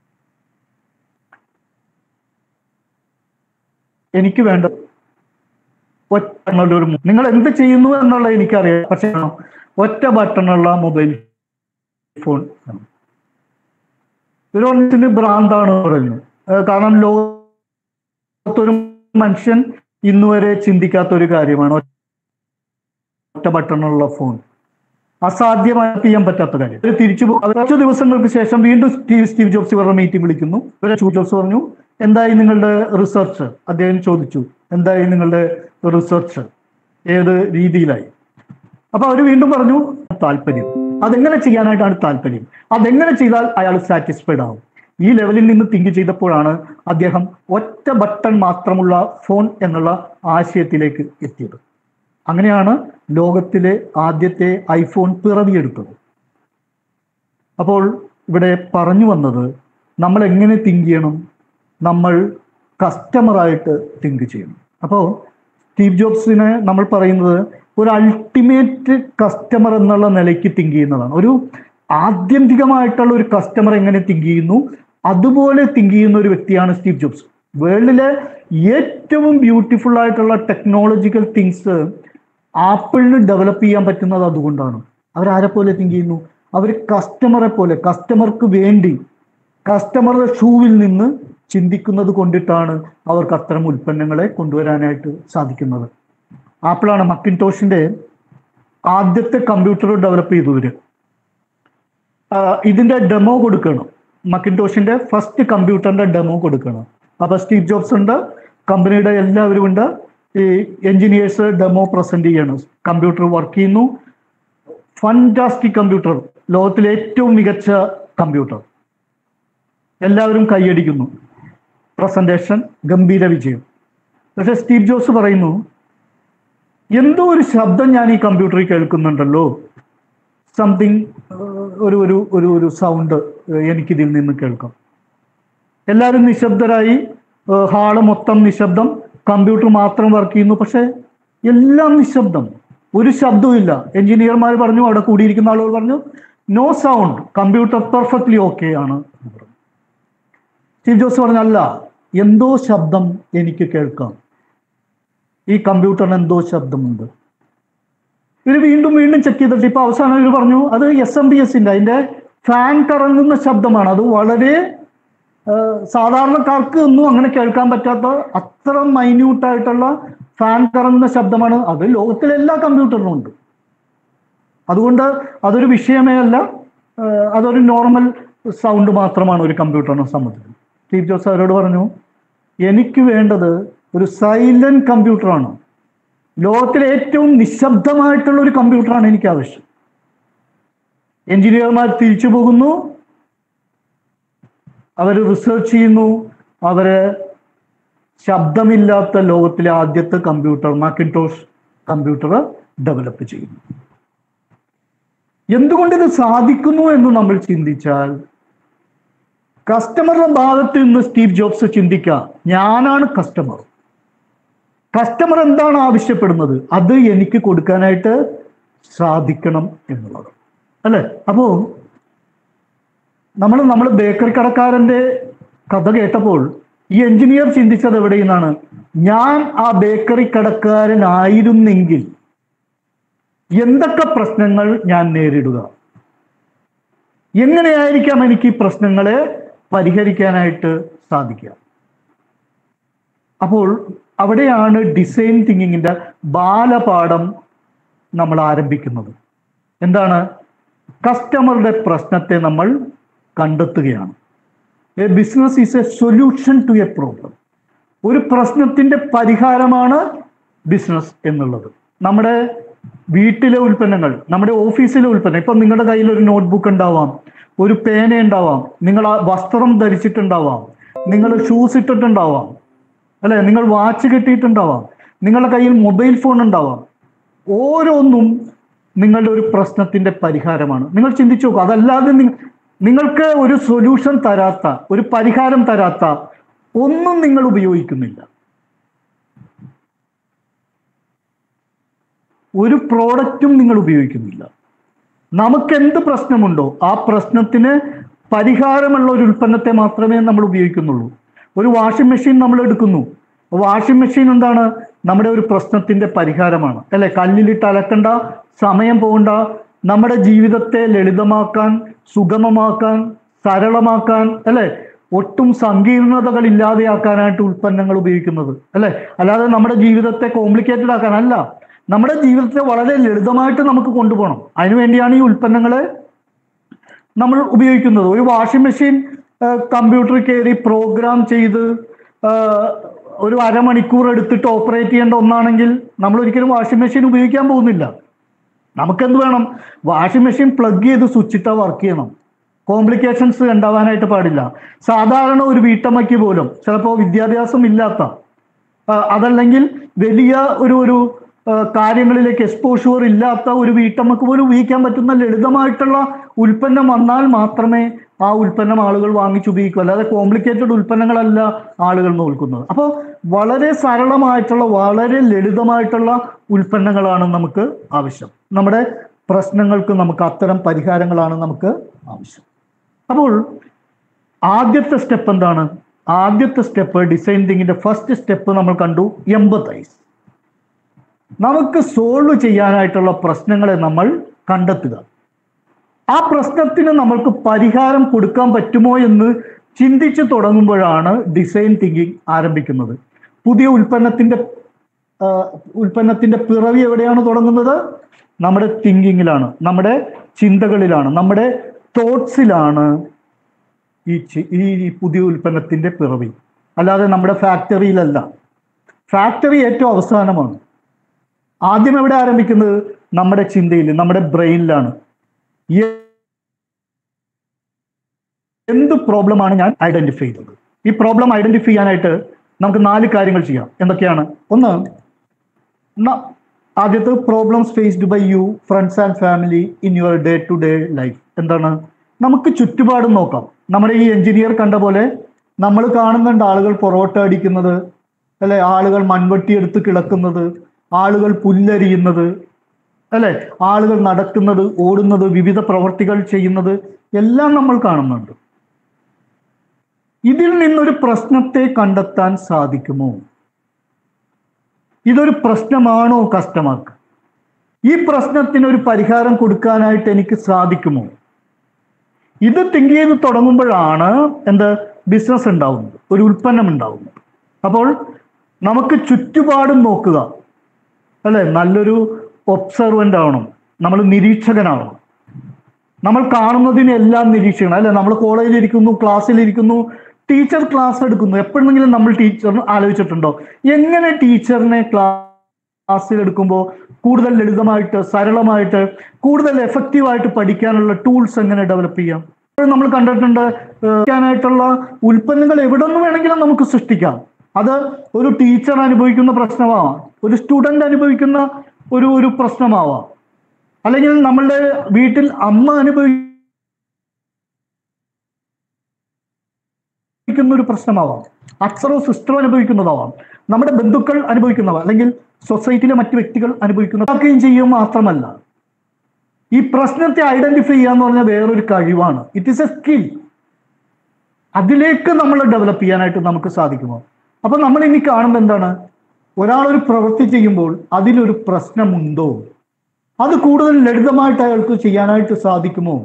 എനിക്ക് വേണ്ട ഒറ്റ ബട്ടണുള്ള ഒരു മൊ- നിങ്ങൾ എന്ത് ചെയ്യുന്നു എന്നുള്ളത് എനിക്കറിയാം പക്ഷേ ഒറ്റ ബട്ടണുള്ള മൊബൈൽ ഫോൺ ഒരു ഒന്നിന് ഭ്രാന്താണ് പറയുന്നത് ഏഹ് കാരണം ലോകത്തൊരു മനുഷ്യൻ ഇന്നുവരെ ചിന്തിക്കാത്ത ഒരു കാര്യമാണ് ഒറ്റ ബട്ടണുള്ള ഫോൺ അസാധ്യമായി ചെയ്യാൻ പറ്റാത്ത കാര്യം ഒരു തിരിച്ചു പോ- കുറച്ച് ദിവസങ്ങൾക്ക് ശേഷം വീണ്ടും സ്റ്റീവ് സ്റ്റീവ് ജോബ്സ് ഇവരുടെ മീറ്റിംഗ് വിളിക്കുന്നു ഇവരെ സ്റ്റീവ് ജോബ്സ് പറഞ്ഞു എന്തായി നിങ്ങളുടെ റിസർച്ച് അദ്ദേഹം ചോദിച്ചു എന്തായി നിങ്ങളുടെ റിസർച്ച് ഏത് രീതിയിലായി അപ്പൊ അവർ വീണ്ടും പറഞ്ഞു താല്പര്യം അതെങ്ങനെ ചെയ്യാനായിട്ടാണ് താല്പര്യം അതെങ്ങനെ ചെയ്താൽ അയാൾ സാറ്റിസ്ഫൈഡ് ആവും ഈ ലെവലിൽ നിന്ന് തിങ്ക് ചെയ്തപ്പോഴാണ് അദ്ദേഹം ഒറ്റ ബട്ടൺ മാത്രമുള്ള ഫോൺ എന്നുള്ള ആശയത്തിലേക്ക് എത്തിയത് അങ്ങനെയാണ് ലോകത്തിലെ ആദ്യത്തെ ഐഫോൺ പിറവിയെടുത്തത് അപ്പോൾ ഇവിടെ പറഞ്ഞു വന്നത് നമ്മൾ എങ്ങനെ തിങ്ക് ചെയ്യണം നമ്മൾ കസ്റ്റമറായിട്ട് തിങ്ക് ചെയ്യണം അപ്പോൾ സ്റ്റീവ് ജോബ്സിനെ നമ്മൾ പറയുന്നത് ഒരു അൾട്ടിമേറ്റ് കസ്റ്റമർ എന്നുള്ള നിലയ്ക്ക് തിങ്ക് ചെയ്യുന്നതാണ് ഒരു ആത്യന്തികമായിട്ടുള്ള ഒരു കസ്റ്റമർ എങ്ങനെ തിങ്ക് ചെയ്യുന്നു അതുപോലെ തിങ്ക് ചെയ്യുന്ന ഒരു വ്യക്തിയാണ് സ്റ്റീവ് ജോബ്സ് വേൾഡിലെ ഏറ്റവും ബ്യൂട്ടിഫുൾ ആയിട്ടുള്ള ടെക്നോളജിക്കൽ തിങ്സ് ആപ്പിളിന് ഡെവലപ്പ് ചെയ്യാൻ പറ്റുന്നത് അതുകൊണ്ടാണ് അവരാരെ പോലെ തിങ്ക് ചെയ്യുന്നു അവർ കസ്റ്റമറെ പോലെ കസ്റ്റമർക്ക് വേണ്ടി കസ്റ്റമറുടെ ഷൂവിൽ നിന്ന് ചിന്തിക്കുന്നത് കൊണ്ടിട്ടാണ് അവർക്ക് അത്തരം ഉൽപ്പന്നങ്ങളെ കൊണ്ടുവരാനായിട്ട് സാധിക്കുന്നത് ആപ്പിളാണ് മക്കിൻടോഷിന്റെ ആദ്യത്തെ കമ്പ്യൂട്ടർ ഡെവലപ്പ് ചെയ്തവര് ഇതിന്റെ ഡെമോ കൊടുക്കണം മക്കിൻടോഷിന്റെ ഫസ്റ്റ് കമ്പ്യൂട്ടറിന്റെ ഡെമോ കൊടുക്കണം അപ്പൊ സ്റ്റീവ് ജോബ്സ് ഉണ്ട് കമ്പനിയുടെ എല്ലാവരും ഉണ്ട് ഈ എഞ്ചിനീയേഴ്സ് ഡെമോ പ്രസന്റ് ചെയ്യണം കമ്പ്യൂട്ടർ വർക്ക് ചെയ്യുന്നു ഫണ്ടാസ്റ്റിക് കമ്പ്യൂട്ടർ ലോകത്തിലെ ഏറ്റവും മികച്ച കമ്പ്യൂട്ടർ എല്ലാവരും കൈയടിക്കുന്നു പ്രസന്റേഷൻ ഗംഭീര വിജയം പക്ഷെ സ്റ്റീവ് ജോസ് പറയുന്നു എന്തോ ഒരു ശബ്ദം ഞാൻ ഈ കമ്പ്യൂട്ടറിൽ കേൾക്കുന്നുണ്ടല്ലോ സംതിങ് ഒരു ഒരു ഒരു ഒരു സൗണ്ട് എനിക്കിതിൽ നിന്ന് കേൾക്കാം എല്ലാവരും നിശബ്ദരായി ഹാള് മൊത്തം നിശബ്ദം കമ്പ്യൂട്ടർ മാത്രം വർക്ക് ചെയ്യുന്നു പക്ഷെ എല്ലാം നിശബ്ദം ഒരു ശബ്ദവും ഇല്ല എഞ്ചിനീയർമാർ പറഞ്ഞു അവിടെ കൂടിയിരിക്കുന്ന ആളുകൾ പറഞ്ഞു no sound computer perfectly okay ആണ് സ്റ്റീവ് ജോസ് പറഞ്ഞല്ല എന്തോ ശബ്ദം എനിക്ക് കേൾക്കാം ഈ കമ്പ്യൂട്ടറിന് എന്തോ ശബ്ദമുണ്ട് ഇവർ വീണ്ടും വീണ്ടും ചെക്ക് ചെയ്തിട്ട് ഇപ്പൊ അവസാനം ഇവർ പറഞ്ഞു അത് എസ് എം ബി എസിന്റെ അതിന്റെ ഫാൻ കറങ്ങുന്ന ശബ്ദമാണ് അത് വളരെ സാധാരണക്കാർക്ക് ഒന്നും അങ്ങനെ കേൾക്കാൻ പറ്റാത്ത അത്ര മൈന്യൂട്ട് ആയിട്ടുള്ള ഫാൻ കറങ്ങുന്ന ശബ്ദമാണ് അത് ലോകത്തിലെ എല്ലാ കമ്പ്യൂട്ടറിനും ഉണ്ട് അതുകൊണ്ട് അതൊരു വിഷയമേ അല്ല അതൊരു നോർമൽ സൗണ്ട് മാത്രമാണ് ഒരു കമ്പ്യൂട്ടറിനെ സംബന്ധിച്ച് സ്റ്റീവ് ജോസ് അവരോട് പറഞ്ഞു എനിക്ക് വേണ്ടത് ഒരു സൈലന്റ് കമ്പ്യൂട്ടറാണ് ലോകത്തിലെ ഏറ്റവും നിശബ്ദമായിട്ടുള്ള ഒരു കമ്പ്യൂട്ടറാണ് എനിക്ക് ആവശ്യം എഞ്ചിനീയർമാർ തിരിച്ചു പോകുന്നു അവർ റിസർച്ച് ചെയ്യുന്നു അവര് ശബ്ദമില്ലാത്ത ലോകത്തിലെ ആദ്യത്തെ കമ്പ്യൂട്ടർ മാക്കിൻടോഷ് കമ്പ്യൂട്ടർ ഡെവലപ്പ് ചെയ്യുന്നു എന്തുകൊണ്ട് ഇത് സാധിക്കുന്നു എന്ന് നമ്മൾ ചിന്തിച്ചാൽ കസ്റ്റമറുടെ ഭാഗത്ത് നിന്ന് സ്റ്റീവ് ജോബ്സ് ചിന്തിക്കുക ഞാനാണ് കസ്റ്റമർ കസ്റ്റമർ എന്താണ് ആവശ്യപ്പെടുന്നത് അത് എനിക്ക് കൊടുക്കാനായിട്ട് സാധിക്കണം എന്നുള്ളത് അല്ലെ അപ്പോ നമ്മൾ നമ്മൾ ബേക്കറി കടക്കാരന്റെ കഥ കേട്ടപ്പോൾ ഈ എഞ്ചിനീയർ ചിന്തിച്ചത് എവിടെ നിന്നാണ് ഞാൻ ആ ബേക്കറി കടക്കാരനായിരുന്നെങ്കിൽ എന്തൊക്കെ പ്രശ്നങ്ങൾ ഞാൻ നേരിടുക എങ്ങനെയായിരിക്കാം എനിക്ക് ഈ പ്രശ്നങ്ങളെ പരിഹരിക്കാനായിട്ട് സാധിക്കുക അപ്പോൾ അവിടെയാണ് ഡിസൈൻ തിങ്കിങ്ങിന്റെ ബാലപാഠം നമ്മൾ ആരംഭിക്കുന്നത് എന്താണ് കസ്റ്റമറുടെ പ്രശ്നത്തെ നമ്മൾ കണ്ടെത്തുകയാണ് a business is a solution to a problem ഒരു പ്രശ്നത്തിന്റെ പരിഹാരമാണ് ബിസിനസ് എന്നുള്ളത് നമ്മുടെ വീട്ടിലെ ഉൽപ്പന്നങ്ങൾ നമ്മുടെ ഓഫീസിലെ ഉൽപ്പന്നം ഇപ്പൊ നിങ്ങളുടെ കയ്യിൽ ഒരു നോട്ട്ബുക്ക് ഉണ്ടാവാം ഒരു പേന ഉണ്ടാവാം നിങ്ങൾ ആ വസ്ത്രം ധരിച്ചിട്ടുണ്ടാവാം നിങ്ങൾ ഷൂസ് ഇട്ടിട്ടുണ്ടാവാം അല്ലെ നിങ്ങൾ വാച്ച് കെട്ടിയിട്ടുണ്ടാവാം നിങ്ങളുടെ കയ്യിൽ മൊബൈൽ ഫോൺ ഉണ്ടാവാം ഓരോന്നും നിങ്ങളുടെ ഒരു പ്രശ്നത്തിന്റെ പരിഹാരമാണ് നിങ്ങൾ ചിന്തിച്ചു നോക്കൂ അതല്ലാതെ നിങ്ങൾക്ക് ഒരു സൊല്യൂഷൻ തരാത്ത ഒരു പരിഹാരം തരാത്ത ഒന്നും നിങ്ങൾ ഉപയോഗിക്കുന്നില്ല ഒരു പ്രോഡക്റ്റും നിങ്ങൾ ഉപയോഗിക്കുന്നില്ല നമുക്ക് എന്ത് പ്രശ്നമുണ്ടോ ആ പ്രശ്നത്തിന് പരിഹാരമുള്ള ഒരു ഉൽപ്പന്നത്തെ മാത്രമേ നമ്മൾ ഉപയോഗിക്കുന്നുള്ളൂ ഒരു വാഷിംഗ് മെഷീൻ നമ്മൾ എടുക്കുന്നു വാഷിംഗ് മെഷീൻ എന്താണ് നമ്മുടെ ഒരു പ്രശ്നത്തിന്റെ പരിഹാരമാണ് അല്ലെ കല്ലിലിട്ട് അലക്കണ്ട സമയം പോകണ്ട നമ്മുടെ ജീവിതത്തെ ലളിതമാക്കാൻ സുഗമമാക്കാൻ സരളമാക്കാൻ അല്ലെ ഒട്ടും സങ്കീർണതകൾ ഇല്ലാതെയാക്കാനായിട്ട് ഉൽപ്പന്നങ്ങൾ ഉപയോഗിക്കുന്നത് അല്ലെ അല്ലാതെ നമ്മുടെ ജീവിതത്തെ കോംപ്ലിക്കേറ്റഡ് ആക്കാനല്ല നമ്മുടെ ജീവിതത്തെ വളരെ ലളിതമായിട്ട് നമുക്ക് കൊണ്ടുപോകണം അതിനുവേണ്ടിയാണ് ഈ ഉൽപ്പന്നങ്ങളെ നമ്മൾ ഉപയോഗിക്കുന്നത് ഒരു വാഷിംഗ് മെഷീൻ കമ്പ്യൂട്ടറിൽ കയറി പ്രോഗ്രാം ചെയ്ത് ഒരു അരമണിക്കൂർ എടുത്തിട്ട് ഓപ്പറേറ്റ് ചെയ്യേണ്ട ഒന്നാണെങ്കിൽ നമ്മൾ ഒരിക്കലും വാഷിംഗ് മെഷീൻ ഉപയോഗിക്കാൻ പോകുന്നില്ല നമുക്കെന്ത് വേണം വാഷിംഗ് മെഷീൻ പ്ലഗ് ചെയ്ത് സ്വിച്ച് ഇട്ടാൽ വർക്ക് ചെയ്യണം കോംപ്ലിക്കേഷൻസ് ഉണ്ടാവാനായിട്ട് പാടില്ല സാധാരണ ഒരു വീട്ടമ്മയ്ക്ക് പോലും ചിലപ്പോൾ വിദ്യാഭ്യാസം ഇല്ലാത്ത ആ, അതല്ലെങ്കിൽ വലിയ ഒരു ഒരു ആ, കാര്യങ്ങളിലേക്ക് എക്സ്പോഷർ ഇല്ലാത്ത ഒരു വീട്ടമ്മക്ക് പോലും ഉപയോഗിക്കാൻ പറ്റുന്ന ലളിതമായിട്ടുള്ള ഉൽപ്പന്നം വന്നാൽ മാത്രമേ ആ ഉൽപ്പന്നം ആളുകൾ വാങ്ങിച്ചുപയോഗിക്കൂ അല്ലാതെ കോംപ്ലിക്കേറ്റഡ് ഉൽപ്പന്നങ്ങളല്ല ആളുകൾ നോക്കുന്നത് അപ്പോൾ വളരെ സരളമായിട്ടുള്ള വളരെ ലളിതമായിട്ടുള്ള ഉൽപ്പന്നങ്ങളാണ് നമുക്ക് ആവശ്യം നമ്മുടെ പ്രശ്നങ്ങൾക്ക് നമുക്ക് അത്തരം പരിഹാരങ്ങളാണ് നമുക്ക് ആവശ്യം അപ്പോൾ ആദ്യത്തെ സ്റ്റെപ്പ് എന്താണ് ആദ്യത്തെ സ്റ്റെപ്പ് ഡിസൈൻ തിങ്കിന്റെ ഫസ്റ്റ് സ്റ്റെപ്പ് നമ്മൾ കണ്ടു എമ്പത്തൈസ് നമുക്ക് സോൾവ് ചെയ്യാനായിട്ടുള്ള പ്രശ്നങ്ങളെ നമ്മൾ കണ്ടെത്തുക ആ പ്രശ്നത്തിന് നമ്മൾക്ക് പരിഹാരം കൊടുക്കാൻ പറ്റുമോ എന്ന് ചിന്തിച്ചു തുടങ്ങുമ്പോഴാണ് ഡിസൈൻ തിങ്കിങ് ആരംഭിക്കുന്നത് പുതിയ ഉൽപ്പന്നത്തിന്റെ ആ, ഉൽപ്പന്നത്തിന്റെ പിറവി എവിടെയാണ് തുടങ്ങുന്നത് നമ്മുടെ തിങ്കിങ്ങിലാണ് നമ്മുടെ ചിന്തകളിലാണ് നമ്മുടെ തോട്ട്സിലാണ് ഈ ചി- ഈ ഈ പുതിയ ഉൽപ്പന്നത്തിന്റെ പിറവി അല്ലാതെ നമ്മുടെ ഫാക്ടറിയിലല്ല ഫാക്ടറി ഏറ്റവും അവസാനമാണ് ആദ്യം എവിടെ ആരംഭിക്കുന്നത് നമ്മുടെ ചിന്തയിൽ നമ്മുടെ ബ്രെയിനിലാണ് എ- എന്ത് പ്രോബ്ലമാണ് ഞാൻ ഐഡന്റിഫൈ ചെയ്തത് ഈ പ്രോബ്ലം ഐഡന്റിഫൈ ചെയ്യാനായിട്ട് നമുക്ക് നാല് കാര്യങ്ങൾ ചെയ്യാം എന്തൊക്കെയാണ് ഒന്ന് ന- ആദ്യത്തെ problems faced by you friends and family in your day to day life എന്താണ് നമുക്ക് ചുറ്റുപാടും നോക്കാം നമ്മുടെ ഈ എഞ്ചിനീയർ കണ്ട പോലെ നമ്മൾ കാണുന്നുണ്ട് ആളുകൾ പൊറോട്ട അടിക്കുന്നത് അല്ലെ ആളുകൾ മൺവെട്ടി എടുത്ത് കിടക്കുന്നത് ആളുകൾ പുല്ലരിയുന്നത് അല്ലെ ആളുകൾ നടക്കുന്നത് ഓടുന്നത് വിവിധ പ്രവർത്തികൾ ചെയ്യുന്നത് എല്ലാം നമ്മൾ കാണുന്നുണ്ട് ഇതിൽ നിന്നൊരു പ്രശ്നത്തെ കണ്ടെത്താൻ സാധിക്കുമോ ഇതൊരു പ്രശ്നമാണോ കസ്റ്റമർക്ക് ഈ പ്രശ്നത്തിന് ഒരു പരിഹാരം കൊടുക്കാനായിട്ട് എനിക്ക് സാധിക്കുമോ ഇത് തിങ്ക് ചെയ്ത് തുടങ്ങുമ്പോഴാണ് എന്ത് ബിസിനസ് ഉണ്ടാവുന്നത് ഒരു ഉൽപ്പന്നം ഉണ്ടാവുന്നത് അപ്പോൾ നമുക്ക് ചുറ്റുപാടും നോക്കുക അല്ലെ നല്ലൊരു ഒബ്സർവൻ്റ് ആവണം നമ്മൾ നിരീക്ഷകനാവണം നമ്മൾ കാണുന്നതിനെല്ലാം നിരീക്ഷിക്കണം അല്ലെ നമ്മൾ കോളേജിലിരിക്കുന്നു ക്ലാസ്സിലിരിക്കുന്നു ടീച്ചർ ക്ലാസ് എടുക്കുന്നു എപ്പോഴെങ്കിലും നമ്മൾ ടീച്ചറിന് ആലോചിച്ചിട്ടുണ്ടോ എങ്ങനെ ടീച്ചറിനെ ക്ലാസ്സിൽ എടുക്കുമ്പോൾ കൂടുതൽ ലളിതമായിട്ട് സരളമായിട്ട് കൂടുതൽ എഫക്റ്റീവായിട്ട് പഠിക്കാനുള്ള ടൂൾസ് എങ്ങനെ ഡെവലപ്പ് ചെയ്യാം ഇപ്പോൾ നമ്മൾ കണ്ടിട്ടുണ്ട് പഠിക്കാനായിട്ടുള്ള ഉൽപ്പന്നങ്ങൾ എവിടെ നിന്ന് വേണമെങ്കിലും നമുക്ക് സൃഷ്ടിക്കാം അത് ഒരു ടീച്ചർ അനുഭവിക്കുന്ന പ്രശ്നമാവാം ഒരു സ്റ്റുഡന്റ് അനുഭവിക്കുന്ന ഒരു ഒരു പ്രശ്നമാവാം അല്ലെങ്കിൽ നമ്മളുടെ വീട്ടിൽ അമ്മ അനുഭവിക്കുന്ന ഒരു പ്രശ്നമാവാം അച്ഛനോ സിസ്റ്ററോ അനുഭവിക്കുന്നതാവാം നമ്മുടെ ബന്ധുക്കൾ അനുഭവിക്കുന്നതാവാം അല്ലെങ്കിൽ സൊസൈറ്റിയിലെ മറ്റു വ്യക്തികൾ അനുഭവിക്കുന്നതാക്കുകയും ചെയ്യും മാത്രമല്ല ഈ പ്രശ്നത്തെ ഐഡന്റിഫൈ ചെയ്യാന്ന് പറഞ്ഞാൽ വേറൊരു കഴിവാണ് ഇറ്റ് ഈസ് എ സ്കിൽ അതിലേക്ക് നമ്മൾ ഡെവലപ്പ് ചെയ്യാനായിട്ട് നമുക്ക് സാധിക്കുമോ അപ്പൊ നമ്മൾ ഇനി കാണുമ്പോൾ എന്താണ് ഒരാൾ ഒരു പ്രവൃത്തി ചെയ്യുമ്പോൾ അതിലൊരു പ്രശ്നമുണ്ടോ അത് കൂടുതൽ ലളിതമായിട്ട് അയാൾക്ക് ചെയ്യാനായിട്ട് സാധിക്കുമോ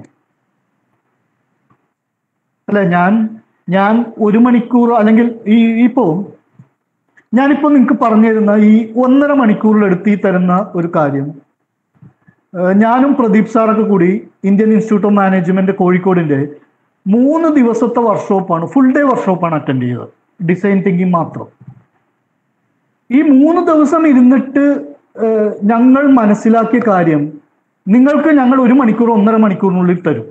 അല്ലെ ഞാൻ ഞാൻ ഒരു മണിക്കൂർ അല്ലെങ്കിൽ ഈ ഇപ്പോ ഞാനിപ്പോ നിങ്ങൾക്ക് പറഞ്ഞു തരുന്ന ഈ ഒന്നര മണിക്കൂറിലെടുത്ത് ഈ തരുന്ന ഒരു കാര്യം ഏഹ് ഞാനും പ്രദീപ് സാറൊക്കെ കൂടി ഇന്ത്യൻ ഇൻസ്റ്റിറ്റ്യൂട്ട് ഓഫ് മാനേജ്മെന്റ് കോഴിക്കോടിന്റെ മൂന്ന് ദിവസത്തെ വർക്ക്ഷോപ്പാണ് ഫുൾ ഡേ വർക്ക്ഷോപ്പാണ് അറ്റൻഡ് ചെയ്തത് ഡിസൈൻ തിങ്കിങ് മാത്രം ഈ മൂന്ന് ദിവസം ഇരുന്നിട്ട് ഏഹ് ഞങ്ങൾ മനസ്സിലാക്കിയ കാര്യം നിങ്ങൾക്ക് ഞങ്ങൾ ഒരു മണിക്കൂർ ഒന്നര മണിക്കൂറിനുള്ളിൽ തരും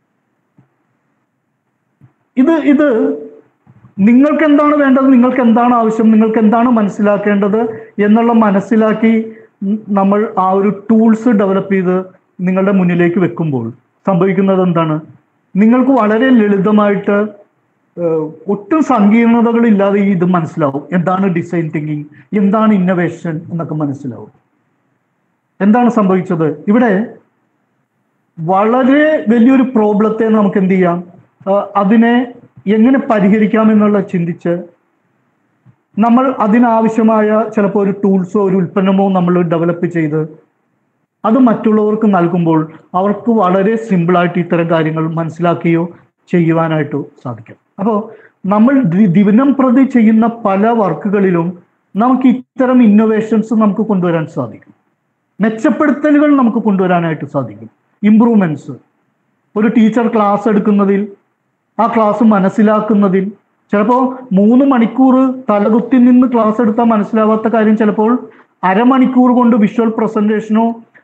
ഇത് ഇത് നിങ്ങൾക്ക് എന്താണ് വേണ്ടത് നിങ്ങൾക്ക് എന്താണ് ആവശ്യം നിങ്ങൾക്ക് എന്താണ് മനസ്സിലാക്കേണ്ടത് എന്നുള്ള മനസ്സിലാക്കി ഉം നമ്മൾ ആ ഒരു ടൂൾസ് ഡെവലപ്പ് ചെയ്ത് നിങ്ങളുടെ മുന്നിലേക്ക് വെക്കുമ്പോൾ സംഭവിക്കുന്നത് എന്താണ് നിങ്ങൾക്ക് വളരെ ലളിതമായിട്ട് ഏഹ്, ഒട്ടും സങ്കീർണതകളില്ലാതെ ഈ ഇത് മനസ്സിലാവും എന്താണ് ഡിസൈൻ തിങ്കിങ് എന്താണ് ഇന്നവേഷൻ എന്നൊക്കെ മനസ്സിലാവും എന്താണ് സംഭവിച്ചത് ഇവിടെ വളരെ വലിയൊരു പ്രോബ്ലത്തെ നമുക്ക് എന്ത് ചെയ്യാം ആ, അതിനെ എങ്ങനെ പരിഹരിക്കാം എന്നുള്ള ചിന്തിച്ച് നമ്മൾ അതിനാവശ്യമായ ചിലപ്പോൾ ഒരു ടൂൾസോ ഒരു ഉൽപ്പന്നമോ നമ്മൾ ഡെവലപ്പ് ചെയ്ത് അത് മറ്റുള്ളവർക്ക് നൽകുമ്പോൾ അവർക്ക് വളരെ സിമ്പിളായിട്ട് ഇത്തരം കാര്യങ്ങൾ മനസ്സിലാക്കുകയോ ചെയ്യുവാനായിട്ടോ സാധിക്കും അപ്പോൾ നമ്മൾ ദി- ദിനം പ്രതി ചെയ്യുന്ന പല വർക്കുകളിലും നമുക്ക് ഇത്തരം ഇന്നോവേഷൻസ് നമുക്ക് കൊണ്ടുവരാൻ സാധിക്കും മെച്ചപ്പെടുത്തലുകൾ നമുക്ക് കൊണ്ടുവരാനായിട്ട് സാധിക്കും ഇമ്പ്രൂവ്മെന്റ്സ് ഒരു ടീച്ചർ ക്ലാസ് എടുക്കുന്നതിൽ ആ ക്ലാസ് മനസ്സിലാക്കുന്നതിൽ ചിലപ്പോൾ മൂന്ന് മണിക്കൂർ തലകുത്തി നിന്ന് ക്ലാസ് എടുത്താൽ മനസ്സിലാവാത്ത കാര്യം ചിലപ്പോൾ അരമണിക്കൂർ കൊണ്ട് വിഷ്വൽ പ്രസന്റേഷനോ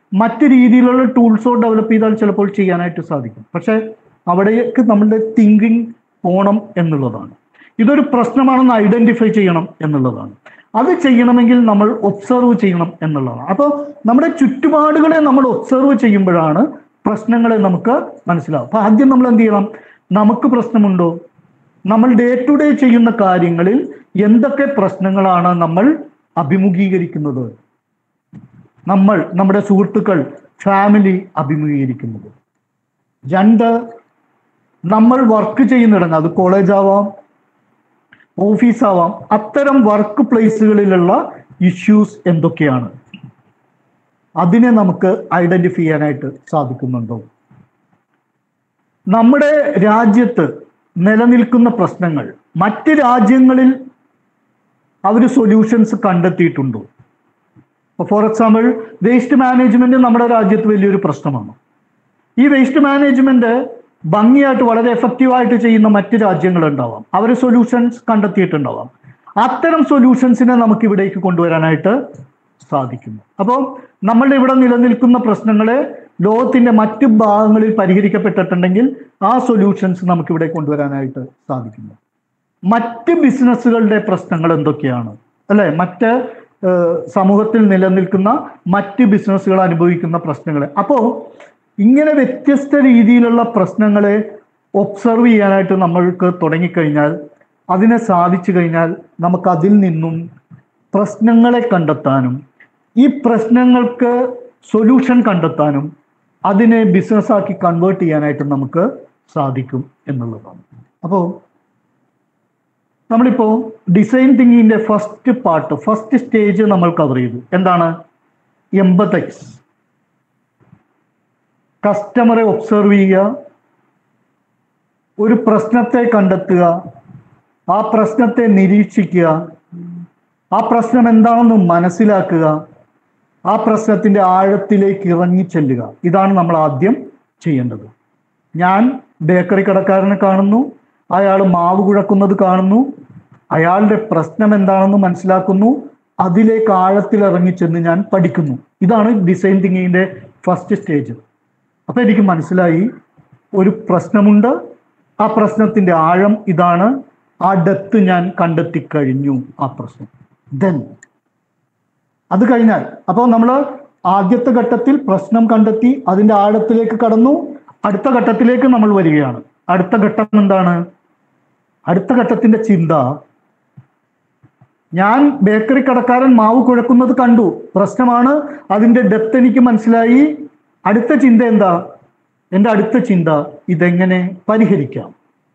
മറ്റ് രീതിയിലുള്ള ടൂൾസോ ഡെവലപ്പ് ചെയ്താൽ ചിലപ്പോൾ ചെയ്യാനായിട്ട് സാധിക്കും പക്ഷെ അവിടേക്ക് നമ്മളുടെ തിങ്കിങ് പോണം എന്നുള്ളതാണ് ഇതൊരു പ്രശ്നമാണെന്ന് ഐഡന്റിഫൈ ചെയ്യണം എന്നുള്ളതാണ് അത് ചെയ്യണമെങ്കിൽ നമ്മൾ ഒബ്സർവ് ചെയ്യണം എന്നുള്ളതാണ് അപ്പോൾ നമ്മുടെ ചുറ്റുപാടുകളെ നമ്മൾ ഒബ്സർവ് ചെയ്യുമ്പോഴാണ് പ്രശ്നങ്ങളെ നമുക്ക് മനസ്സിലാവും അപ്പൊ ആദ്യം നമ്മൾ എന്ത് ചെയ്യണം നമുക്ക് പ്രശ്നമുണ്ടോ നമ്മൾ ഡേ ടു ഡേ ചെയ്യുന്ന കാര്യങ്ങളിൽ എന്തൊക്കെ പ്രശ്നങ്ങളാണ് നമ്മൾ അഭിമുഖീകരിക്കുന്നത് നമ്മൾ നമ്മുടെ സുഹൃത്തുക്കൾ ഫാമിലി അഭിമുഖീകരിക്കുന്നത് രണ്ട് നമ്മൾ വർക്ക് ചെയ്യുന്നിടങ്ങൾ അത് കോളേജ് ആവാം ഓഫീസ് ആവാം അത്തരം വർക്ക് പ്ലേസുകളിലുള്ള ഇഷ്യൂസ് എന്തൊക്കെയാണ് അതിനെ നമുക്ക് ഐഡന്റിഫൈ ചെയ്യാനായിട്ട് സാധിക്കുന്നുണ്ടോ നമ്മുടെ രാജ്യത്ത് നിലനിൽക്കുന്ന പ്രശ്നങ്ങൾ മറ്റ് രാജ്യങ്ങളിൽ അവർ സൊല്യൂഷൻസ് കണ്ടെത്തിയിട്ടുണ്ടോ ഫോർ എക്സാമ്പിൾ വേസ്റ്റ് മാനേജ്മെന്റ് നമ്മുടെ രാജ്യത്ത് വലിയൊരു പ്രശ്നമാണ് ഈ വേസ്റ്റ് മാനേജ്മെന്റ് ഭംഗിയായിട്ട് വളരെ എഫക്റ്റീവായിട്ട് ചെയ്യുന്ന മറ്റ് രാജ്യങ്ങൾ ഉണ്ടാവാം അവർ സൊല്യൂഷൻസ് കണ്ടെത്തിയിട്ടുണ്ടാവാം അത്തരം സൊല്യൂഷൻസിനെ നമുക്ക് ഇവിടേക്ക് കൊണ്ടുവരാനായിട്ട് സാധിക്കുന്നു അപ്പോൾ നമ്മളുടെ ഇവിടെ നിലനിൽക്കുന്ന പ്രശ്നങ്ങളെ ലോകത്തിന്റെ മറ്റ് ഭാഗങ്ങളിൽ പരിഹരിക്കപ്പെട്ടിട്ടുണ്ടെങ്കിൽ ആ സൊല്യൂഷൻസ് നമുക്ക് ഇവിടെ കൊണ്ടുവരാനായിട്ട് സാധിക്കുന്നു മറ്റ് ബിസിനസ്സുകളുടെ പ്രശ്നങ്ങൾ എന്തൊക്കെയാണ് അല്ലെ മറ്റ് ഏഹ്, സമൂഹത്തിൽ നിലനിൽക്കുന്ന മറ്റ് ബിസിനസ്സുകൾ അനുഭവിക്കുന്ന പ്രശ്നങ്ങൾ അപ്പോൾ ഇങ്ങനെ വ്യത്യസ്ത രീതിയിലുള്ള പ്രശ്നങ്ങളെ ഒബ്സർവ് ചെയ്യാനായിട്ട് നമ്മൾക്ക് തുടങ്ങിക്കഴിഞ്ഞാൽ അതിനെ സാധിച്ചു കഴിഞ്ഞാൽ നമുക്ക് അതിൽ നിന്നും പ്രശ്നങ്ങളെ കണ്ടെത്താനും ഈ പ്രശ്നങ്ങൾക്ക് സൊല്യൂഷൻ കണ്ടെത്താനും അതിനെ ബിസിനസ്സാക്കി കൺവേർട്ട് ചെയ്യാനായിട്ട് നമുക്ക് സാധിക്കും എന്നുള്ളതാണ് അപ്പോൾ നമ്മളിപ്പോ ഡിസൈൻ തിങ്കിങ്ങിന്റെ ഫസ്റ്റ് പാർട്ട് ഫസ്റ്റ് സ്റ്റേജ് നമ്മൾ കവർ ചെയ്തു എന്താണ് എമ്പതൈസ് കസ്റ്റമറെ ഒബ്സർവ് ചെയ്യുക ഒരു പ്രശ്നത്തെ കണ്ടെത്തുക ആ പ്രശ്നത്തെ നിരീക്ഷിക്കുക ആ പ്രശ്നം എന്താണെന്ന് മനസ്സിലാക്കുക ആ പ്രശ്നത്തിന്റെ ആഴത്തിലേക്ക് ഇറങ്ങി ചെല്ലുക ഇതാണ് നമ്മൾ ആദ്യം ചെയ്യേണ്ടത് ഞാൻ ബേക്കറി കടക്കാരനെ കാണുന്നു അയാൾ മാവ് കുഴക്കുന്നത് കാണുന്നു അയാളുടെ പ്രശ്നം എന്താണെന്ന് മനസ്സിലാക്കുന്നു അതിലേക്ക് ആഴത്തിൽ ഇറങ്ങി ചെന്ന് ഞാൻ പഠിക്കുന്നു ഇതാണ് ഡിസൈൻ തിങ്കിങ്ങിന്റെ ഫസ്റ്റ് സ്റ്റേജ് അപ്പൊ എനിക്ക് മനസ്സിലായി ഒരു പ്രശ്നമുണ്ട് ആ പ്രശ്നത്തിന്റെ ആഴം ഇതാണ് ആ ഡെത്ത് ഞാൻ കണ്ടെത്തി കഴിഞ്ഞു ആ പ്രശ്നം ദെൻ അത് കഴിഞ്ഞാൽ അപ്പോൾ നമ്മൾ ആദ്യത്തെ ഘട്ടത്തിൽ പ്രശ്നം കണ്ടെത്തി അതിന്റെ ആഴത്തിലേക്ക് കടന്നു അടുത്ത ഘട്ടത്തിലേക്ക് നമ്മൾ വരികയാണ് അടുത്ത ഘട്ടം എന്താണ് അടുത്ത ഘട്ടത്തിന്റെ ചിന്ത ഞാൻ ബേക്കറി കടക്കാരൻ മാവ് കുഴക്കുന്നത് കണ്ടു പ്രശ്നമാണ് അതിന്റെ ഡെപ്ത് എനിക്ക് മനസ്സിലായി അടുത്ത ചിന്ത എന്താ എന്റെ അടുത്ത ചിന്ത ഇതെങ്ങനെ പരിഹരിക്കാം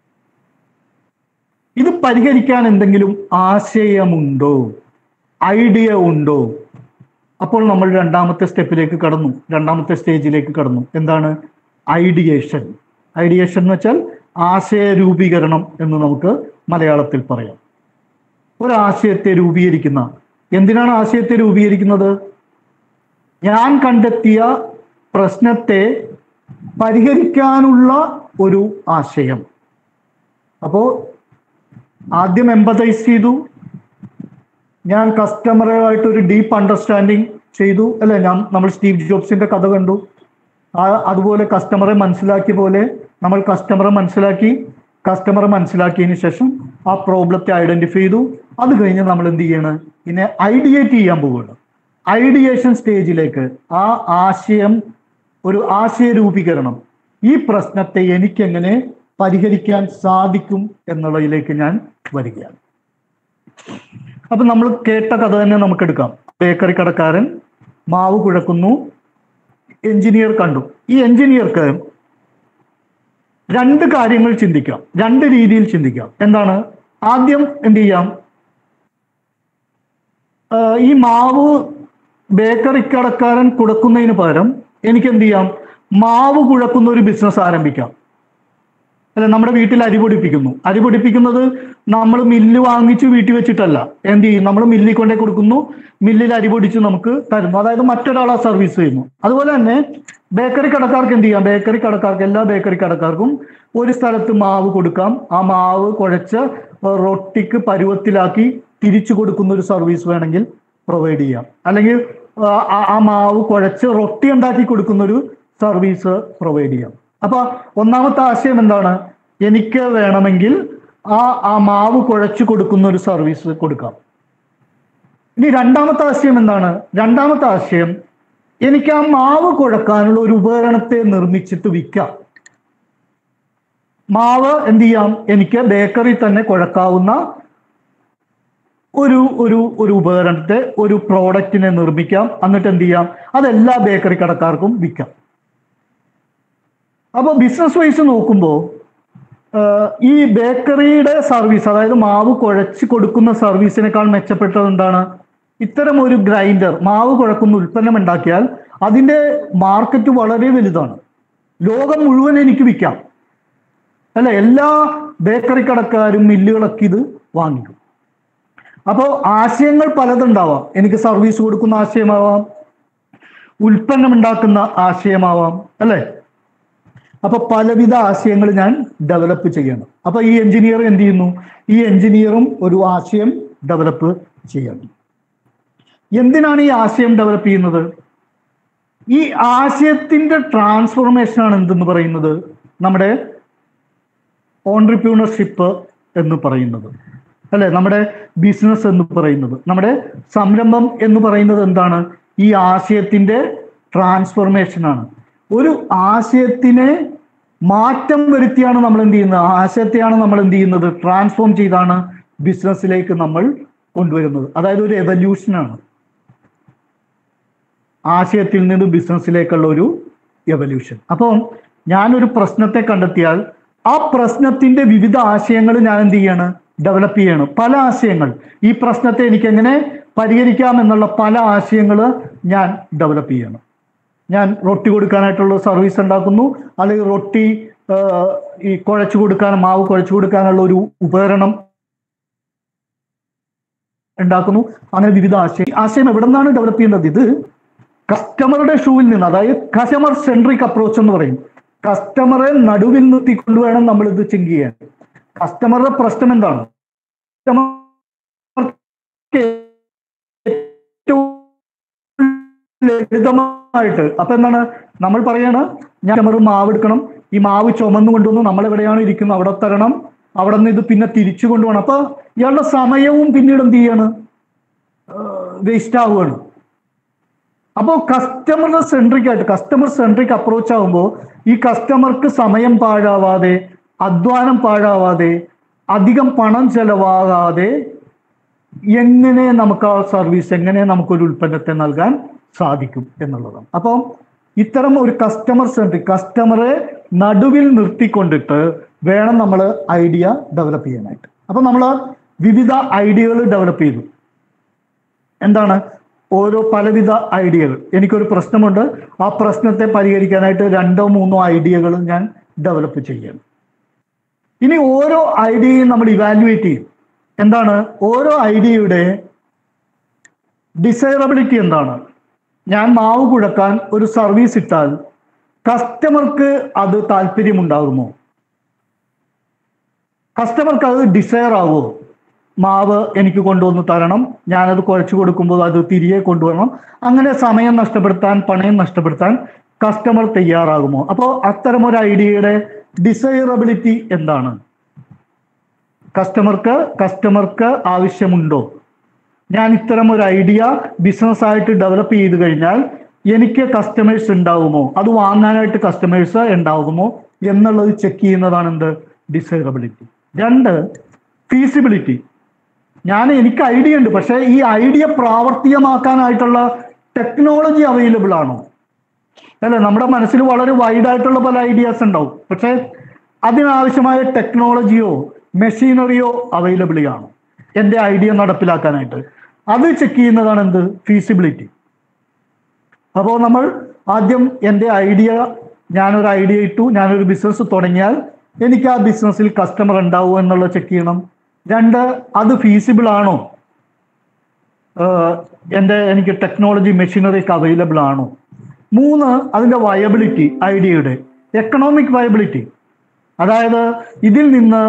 ഇത് പരിഹരിക്കാൻ എന്തെങ്കിലും ആശയമുണ്ടോ ഐഡിയ ഉണ്ടോ അപ്പോൾ നമ്മൾ രണ്ടാമത്തെ സ്റ്റെപ്പിലേക്ക് കടന്നു രണ്ടാമത്തെ സ്റ്റേജിലേക്ക് കടന്നു എന്താണ് ഐഡിയേഷൻ ഐഡിയേഷൻ എന്ന് വെച്ചാൽ ആശയ രൂപീകരണം എന്ന് നമുക്ക് മലയാളത്തിൽ പറയാം ഒരാശയത്തെ രൂപീകരിക്കുന്ന എന്തിനാണ് ആശയത്തെ രൂപീകരിക്കുന്നത് ഞാൻ കണ്ടെത്തിയ പ്രശ്നത്തെ പരിഹരിക്കാനുള്ള ഒരു ആശയം അപ്പോ ആദ്യം എമ്പതൈസ് ചെയ്തു ഞാൻ കസ്റ്റമറുമായിട്ട് ഒരു ഡീപ്പ് അണ്ടർസ്റ്റാൻഡിങ് ചെയ്തു അല്ലെ ഞാൻ നമ്മൾ സ്റ്റീവ് ജോബ്സിന്റെ കഥ കണ്ടു ആ അതുപോലെ കസ്റ്റമറെ മനസ്സിലാക്കിയ പോലെ നമ്മൾ കസ്റ്റമറെ മനസ്സിലാക്കി കസ്റ്റമറെ മനസ്സിലാക്കിയതിന് ശേഷം ആ പ്രോബ്ലത്തെ ഐഡന്റിഫൈ ചെയ്തു അത് കഴിഞ്ഞ് നമ്മൾ എന്ത് ചെയ്യണം പിന്നെ ഐഡിയേറ്റ് ചെയ്യാൻ പോവുകയാണ് ഐഡിയേഷൻ സ്റ്റേജിലേക്ക് ആ ആശയം ഒരു ആശയ രൂപീകരണം ഈ പ്രശ്നത്തെ എനിക്കെങ്ങനെ പരിഹരിക്കാൻ സാധിക്കും എന്നുള്ളതിലേക്ക് ഞാൻ വരികയാണ് അപ്പൊ നമ്മൾ കേട്ട കഥ തന്നെ നമുക്ക് എടുക്കാം ബേക്കറി കടക്കാരൻ മാവ് കുഴക്കുന്നു എഞ്ചിനീയർ കണ്ടു ഈ എഞ്ചിനീയർക്ക് രണ്ട് കാര്യങ്ങൾ ചിന്തിക്കാം രണ്ട് രീതിയിൽ ചിന്തിക്കാം എന്താണ് ആദ്യം എന്ത് ചെയ്യാം ആഹ് ഈ മാവ് ബേക്കറി കടക്കാരൻ കുടക്കുന്നതിന് പകരം എനിക്ക് എന്ത് ചെയ്യാം മാവ് കുഴക്കുന്ന ഒരു ബിസിനസ് ആരംഭിക്കാം അല്ല നമ്മുടെ വീട്ടിൽ അരി പൊടിപ്പിക്കുന്നു അരി പൊടിപ്പിക്കുന്നത് നമ്മൾ മില്ല് വാങ്ങിച്ച് വീട്ടിൽ വെച്ചിട്ടല്ല എന്ത് ചെയ്യും നമ്മൾ മില്ലിൽ കൊണ്ടേ കൊടുക്കുന്നു മില്ലിൽ അരി പൊടിച്ച് നമുക്ക് തരുന്നു അതായത് മറ്റൊരാൾ ആ സർവീസ് ചെയ്യുന്നു അതുപോലെ തന്നെ ബേക്കറി കടക്കാർക്ക് എന്ത് ചെയ്യാം ബേക്കറി കടക്കാർക്ക് എല്ലാ ബേക്കറി കടക്കാർക്കും ഒരു സ്ഥലത്ത് മാവ് കൊടുക്കാം ആ മാവ് കുഴച്ച് റൊട്ടിക്ക് പരുവത്തിലാക്കി തിരിച്ചു കൊടുക്കുന്ന ഒരു സർവീസ് വേണമെങ്കിൽ പ്രൊവൈഡ് ചെയ്യാം അല്ലെങ്കിൽ ആ, ആ- ആ മാവ് കുഴച്ച് റൊട്ടി ഉണ്ടാക്കി കൊടുക്കുന്ന ഒരു സർവീസ് പ്രൊവൈഡ് ചെയ്യാം അപ്പൊ ഒന്നാമത്തെ ആശയം എന്താണ് എനിക്ക് വേണമെങ്കിൽ ആ ആ മാവ് കുഴച്ച് കൊടുക്കുന്ന ഒരു സർവീസ് കൊടുക്കാം ഇനി രണ്ടാമത്തെ ആശയം എന്താണ് രണ്ടാമത്തെ ആശയം എനിക്ക് ആ മാവ് കുഴക്കാനുള്ള ഒരു ഉപകരണത്തെ നിർമ്മിച്ചിട്ട് വിൽക്കാം മാവ് എന്ത് ചെയ്യാം എനിക്ക് ബേക്കറി തന്നെ കുഴക്കാവുന്ന ഒരു ഒരു ഒരു ഉപകരണത്തെ ഒരു പ്രോഡക്റ്റിനെ നിർമ്മിക്കാം എന്നിട്ട് എന്ത് ചെയ്യാം അത് എല്ലാ ബേക്കറി കടക്കാർക്കും വിൽക്കാം അപ്പോൾ ബിസിനസ് വൈസ് നോക്കുമ്പോൾ ഈ ബേക്കറിയുടെ സർവീസ് അതായത് മാവ് കുഴച്ച് കൊടുക്കുന്ന സർവീസിനേക്കാൾ മെച്ചപ്പെട്ടത് എന്താണ് ഇത്തരം ഒരു ഗ്രൈൻഡർ മാവ് കുഴക്കുന്ന ഉൽപ്പന്നം ഉണ്ടാക്കിയാൽ അതിന്റെ മാർക്കറ്റ് വളരെ വലുതാണ് ലോകം മുഴുവൻ എനിക്ക് വിൽക്കാം അല്ല എല്ലാ ബേക്കറി കടക്കാരും മില്ലുകളൊക്കെ ഇത് വാങ്ങിക്കും അപ്പോൾ ആശയങ്ങൾ പലതുണ്ടാവാം എനിക്ക് സർവീസ് കൊടുക്കുന്ന ആശയമാവാം ഉൽപ്പന്നം ഉണ്ടാക്കുന്ന ആശയമാവാം അല്ലേ അപ്പൊ പലവിധ ആശയങ്ങൾ ഞാൻ ഡെവലപ്പ് ചെയ്യണം അപ്പൊ ഈ എഞ്ചിനീയർ എന്ത് ചെയ്യുന്നു ഈ എഞ്ചിനീയറും ഒരു ആശയം ഡെവലപ്പ് ചെയ്യണം എന്തിനാണ് ഈ ആശയം ഡെവലപ്പ് ചെയ്യുന്നത് ഈ ആശയത്തിന്റെ ട്രാൻസ്ഫോർമേഷൻ ആണ് എന്തെന്ന് പറയുന്നത് നമ്മുടെ ഓൺട്രപ്യൂണർഷിപ്പ് എന്ന് പറയുന്നത് അല്ലെ നമ്മുടെ ബിസിനസ് എന്ന് പറയുന്നത് നമ്മുടെ സംരംഭം എന്ന് പറയുന്നത് എന്താണ് ഈ ആശയത്തിന്റെ ട്രാൻസ്ഫോർമേഷൻ ആണ് ഒരു ആശയത്തിനെ മാറ്റം വരുത്തിയാണ് നമ്മൾ എന്ത് ചെയ്യുന്നത് ആ ആശയത്തെയാണ് നമ്മൾ എന്ത് ചെയ്യുന്നത് ട്രാൻസ്ഫോം ചെയ്താണ് ബിസിനസ്സിലേക്ക് നമ്മൾ കൊണ്ടുവരുന്നത് അതായത് ഒരു എവല്യൂഷനാണ് ആശയത്തിൽ നിന്ന് ബിസിനസ്സിലേക്കുള്ള ഒരു എവല്യൂഷൻ അപ്പം ഞാനൊരു പ്രശ്നത്തെ കണ്ടെത്തിയാൽ ആ പ്രശ്നത്തിന്റെ വിവിധ ആശയങ്ങൾ ഞാൻ എന്ത് ചെയ്യാണ് ഡെവലപ്പ് ചെയ്യണം പല ആശയങ്ങൾ ഈ പ്രശ്നത്തെ എനിക്ക് എങ്ങനെ പരിഹരിക്കാം എന്നുള്ള പല ആശയങ്ങൾ ഞാൻ ഡെവലപ്പ് ചെയ്യണം ഞാൻ റൊട്ടി കൊടുക്കാനായിട്ടുള്ള സർവീസ് ഉണ്ടാക്കുന്നു അല്ലെങ്കിൽ റൊട്ടി ആ, ഈ കുഴച്ചു കൊടുക്കാൻ മാവ് കുഴച്ചു കൊടുക്കാനുള്ള ഒരു ഉപകരണം ഉണ്ടാക്കുന്നു അങ്ങനെ വിവിധ ആശയം ഈ ആശയം എവിടെ നിന്നാണ് ഡെവലപ്പ് ചെയ്യേണ്ടത് ഇത് കസ്റ്റമറുടെ ഷൂവിൽ നിന്ന് അതായത് കസ്റ്റമർ സെൻട്രിക് അപ്രോച്ച് എന്ന് പറയും കസ്റ്റമറെ നടുവിൽ നിർത്തിക്കൊണ്ട് വേണം നമ്മൾ ഇത് ചിങ്ക് ചെയ്യാൻ കസ്റ്റമറുടെ പ്രശ്നം എന്താണ് കസ്റ്റമർക്ക് ഏറ്റവും ലളിതമായിട്ട് അപ്പൊ എന്താണ് നമ്മൾ പറയാണ് ഞാൻ കസ്റ്റമർ മാവ് എടുക്കണം ഈ മാവ് ചുമന്നു കൊണ്ടുവന്ന് നമ്മൾ എവിടെയാണ് ഇരിക്കുന്നത് അവിടെ തരണം അവിടെ നിന്ന് ഇത് പിന്നെ തിരിച്ചു കൊണ്ടുപോകണം അപ്പൊ ഇയാളുടെ സമയവും പിന്നീട് എന്ത് ചെയ്യാണ് വേസ്റ്റ് ആവുകയാണ് അപ്പോൾ കസ്റ്റമർ സെൻട്രിക് ആയിട്ട് കസ്റ്റമർ സെൻട്രിക് അപ്രോച്ച് ആകുമ്പോൾ ഈ കസ്റ്റമർക്ക് സമയം പാഴാവാതെ അധ്വാനം പാഴാവാതെ അധികം പണം ചെലവാകാതെ എങ്ങനെ നമുക്ക് ആ സർവീസ് എങ്ങനെ നമുക്കൊരു ഉൽപ്പന്നത്തെ നൽകാൻ സാധിക്കും എന്നുള്ളതാണ് അപ്പം ഇത്തരം ഒരു കസ്റ്റമർ സെൻട്രിക് കസ്റ്റമറെ നടുവിൽ നിർത്തിക്കൊണ്ടിട്ട് വേണം നമ്മൾ ഐഡിയ ഡെവലപ്പ് ചെയ്യാനായിട്ട് അപ്പം നമ്മൾ വിവിധ ഐഡിയകൾ ഡെവലപ്പ് ചെയ്തു എന്താണ് ഓരോ പലവിധ ഐഡിയകൾ എനിക്കൊരു പ്രശ്നമുണ്ട് ആ പ്രശ്നത്തെ പരിഹരിക്കാനായിട്ട് രണ്ടോ മൂന്നോ ഐഡിയകൾ ഞാൻ ഡെവലപ്പ് ചെയ്യണം ഇനി ഓരോ ഐഡിയയും നമ്മൾ ഇവാലുവേറ്റ് ചെയ്യും എന്താണ് ഓരോ ഐഡിയയുടെ ഡിസൈറബിലിറ്റി എന്താണ് ഞാൻ മാവ് കുഴക്കാൻ ഒരു സർവീസ് ഇട്ടാൽ കസ്റ്റമർക്ക് അത് താല്പര്യമുണ്ടാകുമോ കസ്റ്റമർക്ക് അത് ഡിസയർ ആവുമോ മാവ് എനിക്ക് കൊണ്ടുവന്ന് തരണം ഞാനത് കുഴച്ചു കൊടുക്കുമ്പോൾ അത് തിരികെ കൊണ്ടുവരണം അങ്ങനെ സമയം നഷ്ടപ്പെടുത്താൻ പണയം നഷ്ടപ്പെടുത്താൻ കസ്റ്റമർ തയ്യാറാകുമോ അപ്പോൾ അത്തരം ഒരു ഐഡിയയുടെ ഡിസൈറബിലിറ്റി എന്താണ് കസ്റ്റമർക്ക് കസ്റ്റമർക്ക് ആവശ്യമുണ്ടോ ഞാൻ ഇത്തരം ഒരു ഐഡിയ ബിസിനസ് ആയിട്ട് ഡെവലപ്പ് ചെയ്ത് കഴിഞ്ഞാൽ എനിക്ക് കസ്റ്റമേഴ്സ് ഉണ്ടാവുമോ അത് വാങ്ങാനായിട്ട് കസ്റ്റമേഴ്സ് ഉണ്ടാകുമോ എന്നുള്ളത് ചെക്ക് ചെയ്യുന്നതാണ് എന്ത് ഡിസൈറബിലിറ്റി രണ്ട് ഫീസിബിലിറ്റി ഞാൻ എനിക്ക് ഐഡിയ ഉണ്ട് പക്ഷേ ഈ ഐഡിയ പ്രാവർത്തികമാക്കാനായിട്ടുള്ള ടെക്നോളജി അവൈലബിൾ ആണോ അല്ലെ നമ്മുടെ മനസ്സിൽ വളരെ വൈഡ് ആയിട്ടുള്ള പല ഐഡിയാസ് ഉണ്ടാവും പക്ഷേ അതിനാവശ്യമായ ടെക്നോളജിയോ മെഷീനറിയോ അവൈലബിൾ ആണോ എൻ്റെ ഐഡിയ നടപ്പിലാക്കാനായിട്ട് അത് ചെക്ക് ചെയ്യുന്നതാണ് എന്ത് ഫീസിബിലിറ്റി അപ്പോൾ നമ്മൾ ആദ്യം എൻ്റെ ഐഡിയ ഞാനൊരു ഐഡിയ ഇട്ടു ഞാനൊരു ബിസിനസ് തുടങ്ങിയാൽ എനിക്ക് ആ ബിസിനസ്സിൽ കസ്റ്റമർ ഉണ്ടാവുമോ എന്നുള്ളത് ചെക്ക് ചെയ്യണം രണ്ട് അത് ഫീസിബിൾ ആണോ എൻ്റെ എനിക്ക് ടെക്നോളജി മെഷീനറി ഒക്കെ അവൈലബിൾ ആണോ മൂന്ന് അതിൻ്റെ വയബിലിറ്റി ഐഡിയയുടെ എക്കണോമിക് വയബിലിറ്റി അതായത് ഇതിൽ നിന്ന്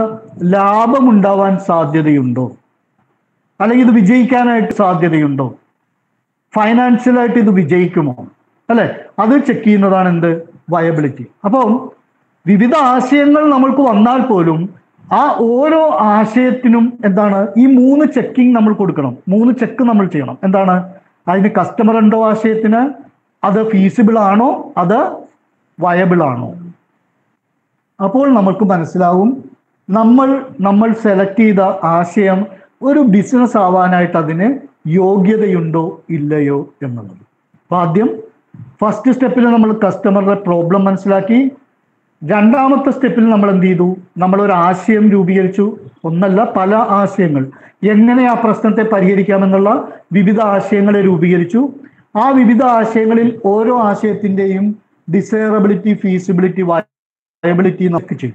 ലാഭമുണ്ടാവാൻ സാധ്യതയുണ്ടോ അല്ലെങ്കിൽ ഇത് വിജയിക്കാനായിട്ട് സാധ്യതയുണ്ടോ ഫൈനാൻഷ്യലായിട്ട് ഇത് വിജയിക്കുമോ അല്ലെ അത് ചെക്ക് ചെയ്യുന്നതാണ് എന്ത് വയബിലിറ്റി അപ്പം വിവിധ ആശയങ്ങൾ നമ്മൾക്ക് വന്നാൽ പോലും ആ ഓരോ ആശയത്തിനും എന്താണ് ഈ മൂന്ന് ചെക്കിംഗ് നമ്മൾ കൊടുക്കണം മൂന്ന് ചെക്ക് നമ്മൾ ചെയ്യണം എന്താണ് അതിന് കസ്റ്റമർ ഉണ്ടോ ആശയത്തിന് അത് ഫീസിബിൾ ആണോ അത് വയബിൾ ആണോ അപ്പോൾ നമുക്ക് മനസ്സിലാവും നമ്മൾ നമ്മൾ സെലക്ട് ചെയ്ത ആശയം ഒരു ബിസിനസ് ആവാനായിട്ട് അതിന് യോഗ്യതയുണ്ടോ ഇല്ലയോ എന്നുള്ളത് അപ്പൊ ആദ്യം ഫസ്റ്റ് സ്റ്റെപ്പിൽ നമ്മൾ കസ്റ്റമറുടെ പ്രോബ്ലം മനസ്സിലാക്കി രണ്ടാമത്തെ സ്റ്റെപ്പിൽ നമ്മൾ എന്ത് ചെയ്തു നമ്മൾ ഒരു ആശയം രൂപീകരിച്ചു ഒന്നല്ല പല ആശയങ്ങൾ എങ്ങനെ ആ പ്രശ്നത്തെ പരിഹരിക്കാമെന്നുള്ള വിവിധ ആശയങ്ങളെ രൂപീകരിച്ചു ആ വിവിധ ആശയങ്ങളിൽ ഓരോ ആശയത്തിന്റെയും ഡിസൈറബിലിറ്റി ഫീസിബിലിറ്റി വയബിലിറ്റി എന്നൊക്കെ ചെയ്തു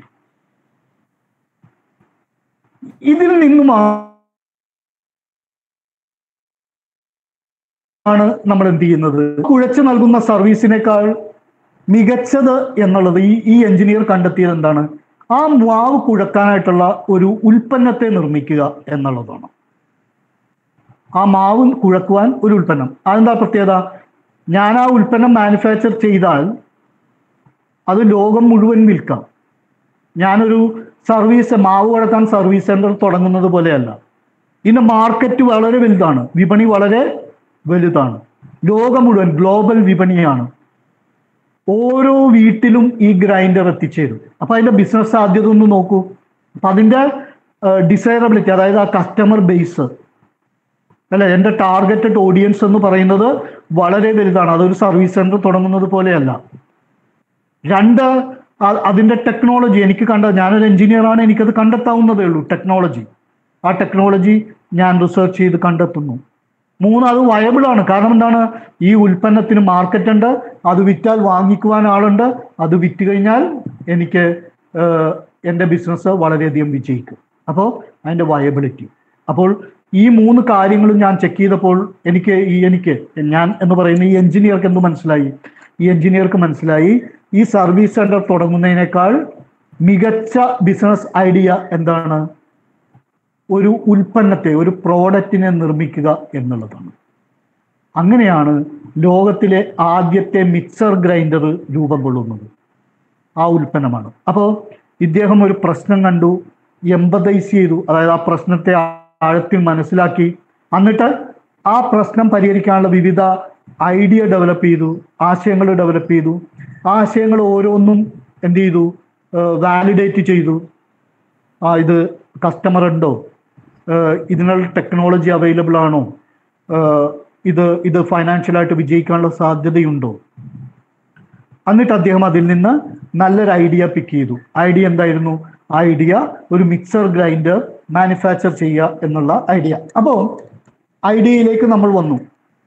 ഇതിൽ നിന്നും ആണ് നമ്മൾ എന്ത് ചെയ്യുന്നത് കുഴച്ചു നൽകുന്ന സർവീസിനേക്കാൾ മികച്ചത് എന്നുള്ളത് ഈ ഈ എഞ്ചിനീയർ കണ്ടെത്തിയത് എന്താണ് ആ മാവ് കുഴക്കാനായിട്ടുള്ള ഒരു ഉൽപ്പന്നത്തെ നിർമ്മിക്കുക എന്നുള്ളതാണ് ആ മാവ് കുഴക്കുവാൻ ഒരു ഉൽപ്പന്നം അതെന്താ പ്രത്യേകത ഞാൻ ആ ഉൽപ്പന്നം മാനുഫാക്ചർ ചെയ്താൽ അത് ലോകം മുഴുവൻ വിൽക്കാം ഞാനൊരു സർവീസ് മാവ് കുഴക്കാൻ സർവീസ് സെന്റർ തുടങ്ങുന്നത് പോലെയല്ല ഇന്ന് മാർക്കറ്റ് വളരെ വലുതാണ് വിപണി വളരെ വലുതാണ് ലോകം മുഴുവൻ ഗ്ലോബൽ വിപണിയാണ് ഓരോ വീട്ടിലും ഈ ഗ്രൈൻഡർ എത്തിച്ചേരും അപ്പൊ അതിന്റെ ബിസിനസ് സാധ്യത ഒന്ന് നോക്കൂ അപ്പൊ അതിന്റെ ഡിസൈറബിലിറ്റി അതായത് ആ കസ്റ്റമർ ബേസ് അല്ലെ എന്റെ ടാർഗറ്റഡ് ഓഡിയൻസ് എന്ന് പറയുന്നത് വളരെ വലുതാണ് അതൊരു സർവീസ് സെന്റർ തുടങ്ങുന്നത് പോലെയല്ല രണ്ട് അ- അതിന്റെ ടെക്നോളജി എനിക്ക് കണ്ട ഞാനൊരു എഞ്ചിനീയർ ആണ് എനിക്കത് കണ്ടെത്താവുന്നതേ ഉള്ളൂ ടെക്നോളജി ആ ടെക്നോളജി ഞാൻ റിസർച്ച് ചെയ്ത് കണ്ടെത്തുന്നു മൂന്ന് അത് വയബിൾ ആണ് കാരണം എന്താണ് ഈ ഉൽപ്പന്നത്തിന് മാർക്കറ്റ് ഉണ്ട് അത് വിറ്റാൽ വാങ്ങിക്കുവാൻ ആളുണ്ട് അത് വിറ്റ് കഴിഞ്ഞാൽ എനിക്ക് ഏഹ്, എൻ്റെ ബിസിനസ് വളരെയധികം വിജയിക്കും അപ്പോൾ അതിൻ്റെ വയബിലിറ്റി അപ്പോൾ ഈ മൂന്ന് കാര്യങ്ങളും ഞാൻ ചെക്ക് ചെയ്തപ്പോൾ എനിക്ക് ഈ എനിക്ക് ഞാൻ എന്ന് പറയുന്ന ഈ എഞ്ചിനീയർക്ക് എന്ത് മനസ്സിലായി ഈ എഞ്ചിനീയർക്ക് മനസ്സിലായി ഈ സർവീസ് സെന്റർ തുടങ്ങുന്നതിനേക്കാൾ മികച്ച ബിസിനസ് ഐഡിയ എന്താണ് ഒരു ഉൽപ്പന്നത്തെ ഒരു പ്രോഡക്റ്റിനെ നിർമ്മിക്കുക എന്നുള്ളതാണ് അങ്ങനെയാണ് ലോകത്തിലെ ആദ്യത്തെ മിക്സർ ഗ്രൈൻഡർ രൂപം കൊള്ളുന്നത് ആ ഉൽപ്പന്നമാണ് അപ്പോൾ ഇദ്ദേഹം ഒരു പ്രശ്നം കണ്ടു എമ്പതൈസ് ചെയ്തു അതായത് ആ പ്രശ്നത്തെ ആഴത്തിൽ മനസ്സിലാക്കി എന്നിട്ട് ആ പ്രശ്നം പരിഹരിക്കാനുള്ള വിവിധ ഐഡിയ ഡെവലപ്പ് ചെയ്തു ആശയങ്ങൾ ഡെവലപ്പ് ചെയ്തു ആ ആശയങ്ങൾ ഓരോന്നും എന്ത് ചെയ്തു വാലിഡേറ്റ് ചെയ്തു ആ ഇത് കസ്റ്റമർ ഉണ്ടോ ഏഹ് ഇതിനുള്ള ടെക്നോളജി അവൈലബിൾ ആണോ ഏഹ് ഇത് ഇത് ഫൈനാൻഷ്യലായിട്ട് വിജയിക്കാനുള്ള സാധ്യതയുണ്ടോ എന്നിട്ട് അദ്ദേഹം അതിൽ നിന്ന് നല്ലൊരു ഐഡിയ പിക്ക് ചെയ്തു ഐഡിയ എന്തായിരുന്നു ഐഡിയ ഒരു മിക്സർ ഗ്രൈൻഡർ മാനുഫാക്ചർ ചെയ്യുക എന്നുള്ള ഐഡിയ അപ്പോൾ ഐഡിയയിലേക്ക് നമ്മൾ വന്നു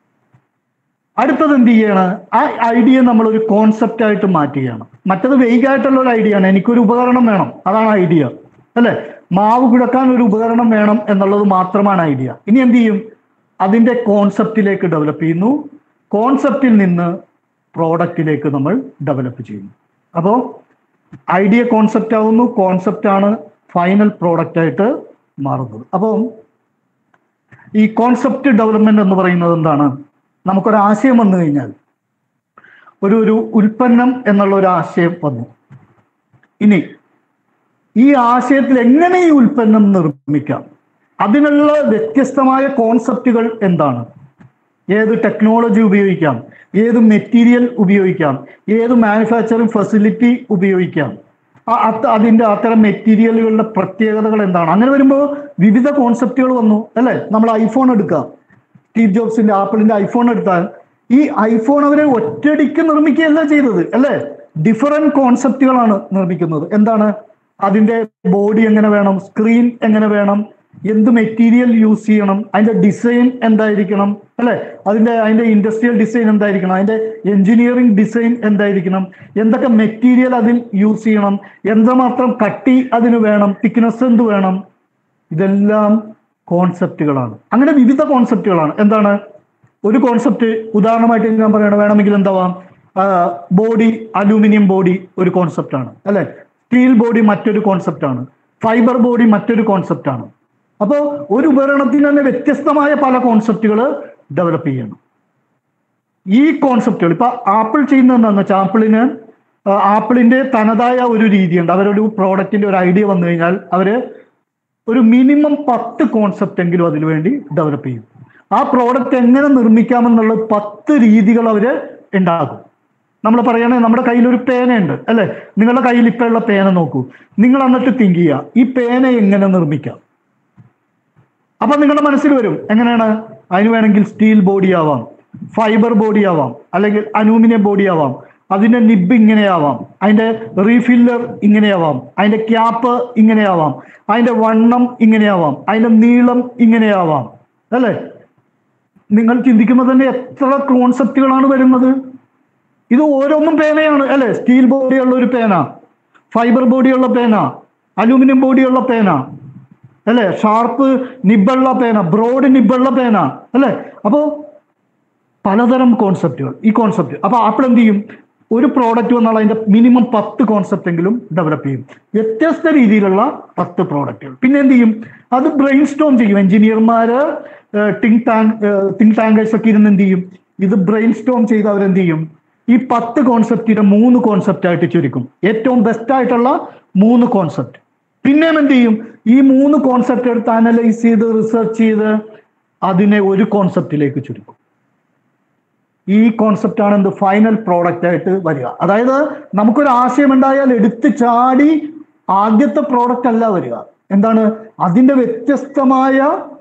അടുത്തത് എന്ത് ചെയ്യാണ് ആ ഐഡിയ നമ്മൾ ഒരു കോൺസെപ്റ്റ് ആയിട്ട് മാറ്റുകയാണ് മറ്റത് വെയ്ഗായിട്ടുള്ള ഒരു ഐഡിയ ആണ് എനിക്കൊരു ഉപകരണം വേണം അതാണ് ഐഡിയ അല്ലെ മാവ് കുഴക്കാൻ ഒരു ഉപകരണം വേണം എന്നുള്ളത് മാത്രമാണ് ഐഡിയ ഇനി എന്ത് ചെയ്യും അതിന്റെ കോൺസെപ്റ്റിലേക്ക് ഡെവലപ്പ് ചെയ്യുന്നു കോൺസെപ്റ്റിൽ നിന്ന് പ്രോഡക്റ്റിലേക്ക് നമ്മൾ ഡെവലപ്പ് ചെയ്യുന്നു അപ്പോൾ ഐഡിയ കോൺസെപ്റ്റ് ആവുന്നു കോൺസെപ്റ്റ് ആണ് ഫൈനൽ പ്രോഡക്റ്റ് ആയിട്ട് മാറുന്നത് അപ്പോൾ ഈ കോൺസെപ്റ്റ് ഡെവലപ്മെന്റ് എന്ന് പറയുന്നത് എന്താണ് നമുക്കൊരു ആശയം വന്നു കഴിഞ്ഞാൽ ഒരു ഒരു ഉൽപ്പന്നം എന്നുള്ള ഒരു ആശയം വന്നു ഇനി ഈ ആശയത്തിൽ എങ്ങനെ ഈ ഉൽപ്പന്നം നിർമ്മിക്കാം അതിനുള്ള വ്യത്യസ്തമായ കോൺസെപ്റ്റുകൾ എന്താണ് ഏത് ടെക്നോളജി ഉപയോഗിക്കാം ഏത് മെറ്റീരിയൽ ഉപയോഗിക്കാം ഏത് മാനുഫാക്ചറിങ് ഫെസിലിറ്റി ഉപയോഗിക്കാം ആ- അത്- അതിന്റെ അത്തരം മെറ്റീരിയലുകളുടെ പ്രത്യേകതകൾ എന്താണ് അങ്ങനെ വരുമ്പോൾ വിവിധ കോൺസെപ്റ്റുകൾ വന്നു അല്ലെ നമ്മൾ ഐഫോൺ എടുക്കാം സ്റ്റീവ് ജോബ്സിന്റെ ആപ്പിളിന്റെ ഐഫോൺ എടുത്താൽ ഈ ഐഫോൺ അവരെ ഒറ്റയടിക്ക് നിർമ്മിക്കുകയല്ല ചെയ്തത് അല്ലെ ഡിഫറെന്റ് കോൺസെപ്റ്റുകളാണ് നിർമ്മിക്കുന്നത് എന്താണ് അതിന്റെ ബോഡി എങ്ങനെ വേണം സ്ക്രീൻ എങ്ങനെ വേണം എന്ത് മെറ്റീരിയൽ യൂസ് ചെയ്യണം അതിന്റെ ഡിസൈൻ എന്തായിരിക്കണം അല്ലെ അതിന്റെ അതിന്റെ ഇൻഡസ്ട്രിയൽ ഡിസൈൻ എന്തായിരിക്കണം അതിന്റെ എഞ്ചിനീയറിംഗ് ഡിസൈൻ എന്തായിരിക്കണം എന്തൊക്കെ മെറ്റീരിയൽ അതിൽ യൂസ് ചെയ്യണം എന്തുമാത്രം കട്ടി അതിന് വേണം തിക്നെസ് എന്ത് വേണം ഇതെല്ലാം കോൺസെപ്റ്റുകളാണ് അങ്ങനെ വിവിധ കോൺസെപ്റ്റുകളാണ് എന്താണ് ഒരു കോൺസെപ്റ്റ് ഉദാഹരണമായിട്ട് ഞാൻ പറയണ വേണമെങ്കിൽ എന്താവാം ബോഡി അലൂമിനിയം ബോഡി ഒരു കോൺസെപ്റ്റാണ് അല്ലെ സ്റ്റീൽ ബോഡി മറ്റൊരു കോൺസെപ്റ്റാണ് ഫൈബർ ബോഡി മറ്റൊരു കോൺസെപ്റ്റാണ് അപ്പോൾ ഒരു ഉപകരണത്തിന് തന്നെ വ്യത്യസ്തമായ പല കോൺസെപ്റ്റുകൾ ഡെവലപ്പ് ചെയ്യണം ഈ കോൺസെപ്റ്റുകൾ ഇപ്പൊ ആപ്പിൾ ചെയ്യുന്നത് എന്താണെന്ന് വെച്ചാൽ ആപ്പിളിന് ആ, ആപ്പിളിന്റെ തനതായ ഒരു രീതിയുണ്ട് അവരൊരു പ്രോഡക്റ്റിന്റെ ഒരു ഐഡിയ വന്നു കഴിഞ്ഞാൽ അവര് ഒരു മിനിമം പത്ത് കോൺസെപ്റ്റ് എങ്കിലും അതിനു വേണ്ടി ഡെവലപ്പ് ചെയ്യും ആ പ്രോഡക്റ്റ് എങ്ങനെ നിർമ്മിക്കാമെന്നുള്ള പത്ത് രീതികൾ അവര് ഉണ്ടാക്കും നമ്മൾ പറയുകയാണെങ്കിൽ നമ്മുടെ കയ്യിൽ ഒരു പേനയുണ്ട് അല്ലെ നിങ്ങളുടെ കയ്യിൽ ഇപ്പൊ ഉള്ള പേന നോക്കൂ നിങ്ങൾ എന്നിട്ട് തിങ്ക് ചെയ്യുക ഈ പേന എങ്ങനെ നിർമ്മിക്കാം അപ്പൊ നിങ്ങളുടെ മനസ്സിൽ വരും എങ്ങനെയാണ് അതിന് വേണമെങ്കിൽ സ്റ്റീൽ ബോഡി ആവാം ഫൈബർ ബോഡി ആവാം അല്ലെങ്കിൽ അലൂമിനിയം ബോഡി ആവാം അതിന്റെ നിബ് ഇങ്ങനെയാവാം അതിന്റെ റീഫില്ലർ ഇങ്ങനെയാവാം അതിന്റെ ക്യാപ്പ് ഇങ്ങനെയാവാം അതിന്റെ വണ്ണം ഇങ്ങനെയാവാം അതിന്റെ നീളം ഇങ്ങനെയാവാം അല്ലേ നിങ്ങൾ ചിന്തിക്കുമ്പോൾ തന്നെ എത്ര കോൺസെപ്റ്റുകളാണ് വരുന്നത് ഇത് ഓരോന്നും പേനയാണ് അല്ലെ സ്റ്റീൽ ബോഡിയുള്ള ഒരു പേന ഫൈബർ ബോഡിയുള്ള പേന അലൂമിനിയം ബോഡിയുള്ള പേന അല്ലെ ഷാർപ്പ് നിബുള്ള പേന ബ്രോഡ് നിബുള്ള പേന അല്ലെ അപ്പോ പലതരം കോൺസെപ്റ്റുകൾ ഈ കോൺസെപ്റ്റ് അപ്പൊ ആപ്പിൾ എന്ത് ചെയ്യും ഒരു പ്രോഡക്റ്റ് വന്നാൽ അതിന്റെ മിനിമം പത്ത് കോൺസെപ്റ്റ് എങ്കിലും ഡെവലപ്പ് ചെയ്യും വ്യത്യസ്ത രീതിയിലുള്ള പത്ത് പ്രോഡക്റ്റുകൾ പിന്നെ എന്ത് ചെയ്യും അത് ബ്രെയിൻ സ്റ്റോം ചെയ്യും എഞ്ചിനീയർമാര് തിങ്ക് ടാങ്ക് തിങ്ക് ടാങ്കേഴ്സ് ഒക്കെ ഇരുന്ന് എന്ത് ചെയ്യും ഇത് ബ്രെയിൻ സ്റ്റോം ചെയ്ത് അവരെന്ത് ചെയ്യും ഈ പത്ത് കോൺസെപ്റ്റിനെ മൂന്ന് കോൺസെപ്റ്റ് ആയിട്ട് ചുരുക്കും ഏറ്റവും ബെസ്റ്റ് ആയിട്ടുള്ള മൂന്ന് കോൺസെപ്റ്റ് പിന്നെയും എന്ത് ചെയ്യും ഈ മൂന്ന് കോൺസെപ്റ്റ് എടുത്ത് അനലൈസ് ചെയ്ത് റിസർച്ച് ചെയ്ത് അതിനെ ഒരു കോൺസെപ്റ്റിലേക്ക് ചുരുക്കും ഈ കോൺസെപ്റ്റ് ആണ് എന്ത് ഫൈനൽ പ്രോഡക്റ്റ് ആയിട്ട് വരിക അതായത് നമുക്കൊരു ആശയം ഉണ്ടായാൽ എടുത്ത് ചാടി ആദ്യത്തെ പ്രോഡക്റ്റ് അല്ല വരിക എന്താണ് അതിന്റെ വ്യത്യസ്തമായ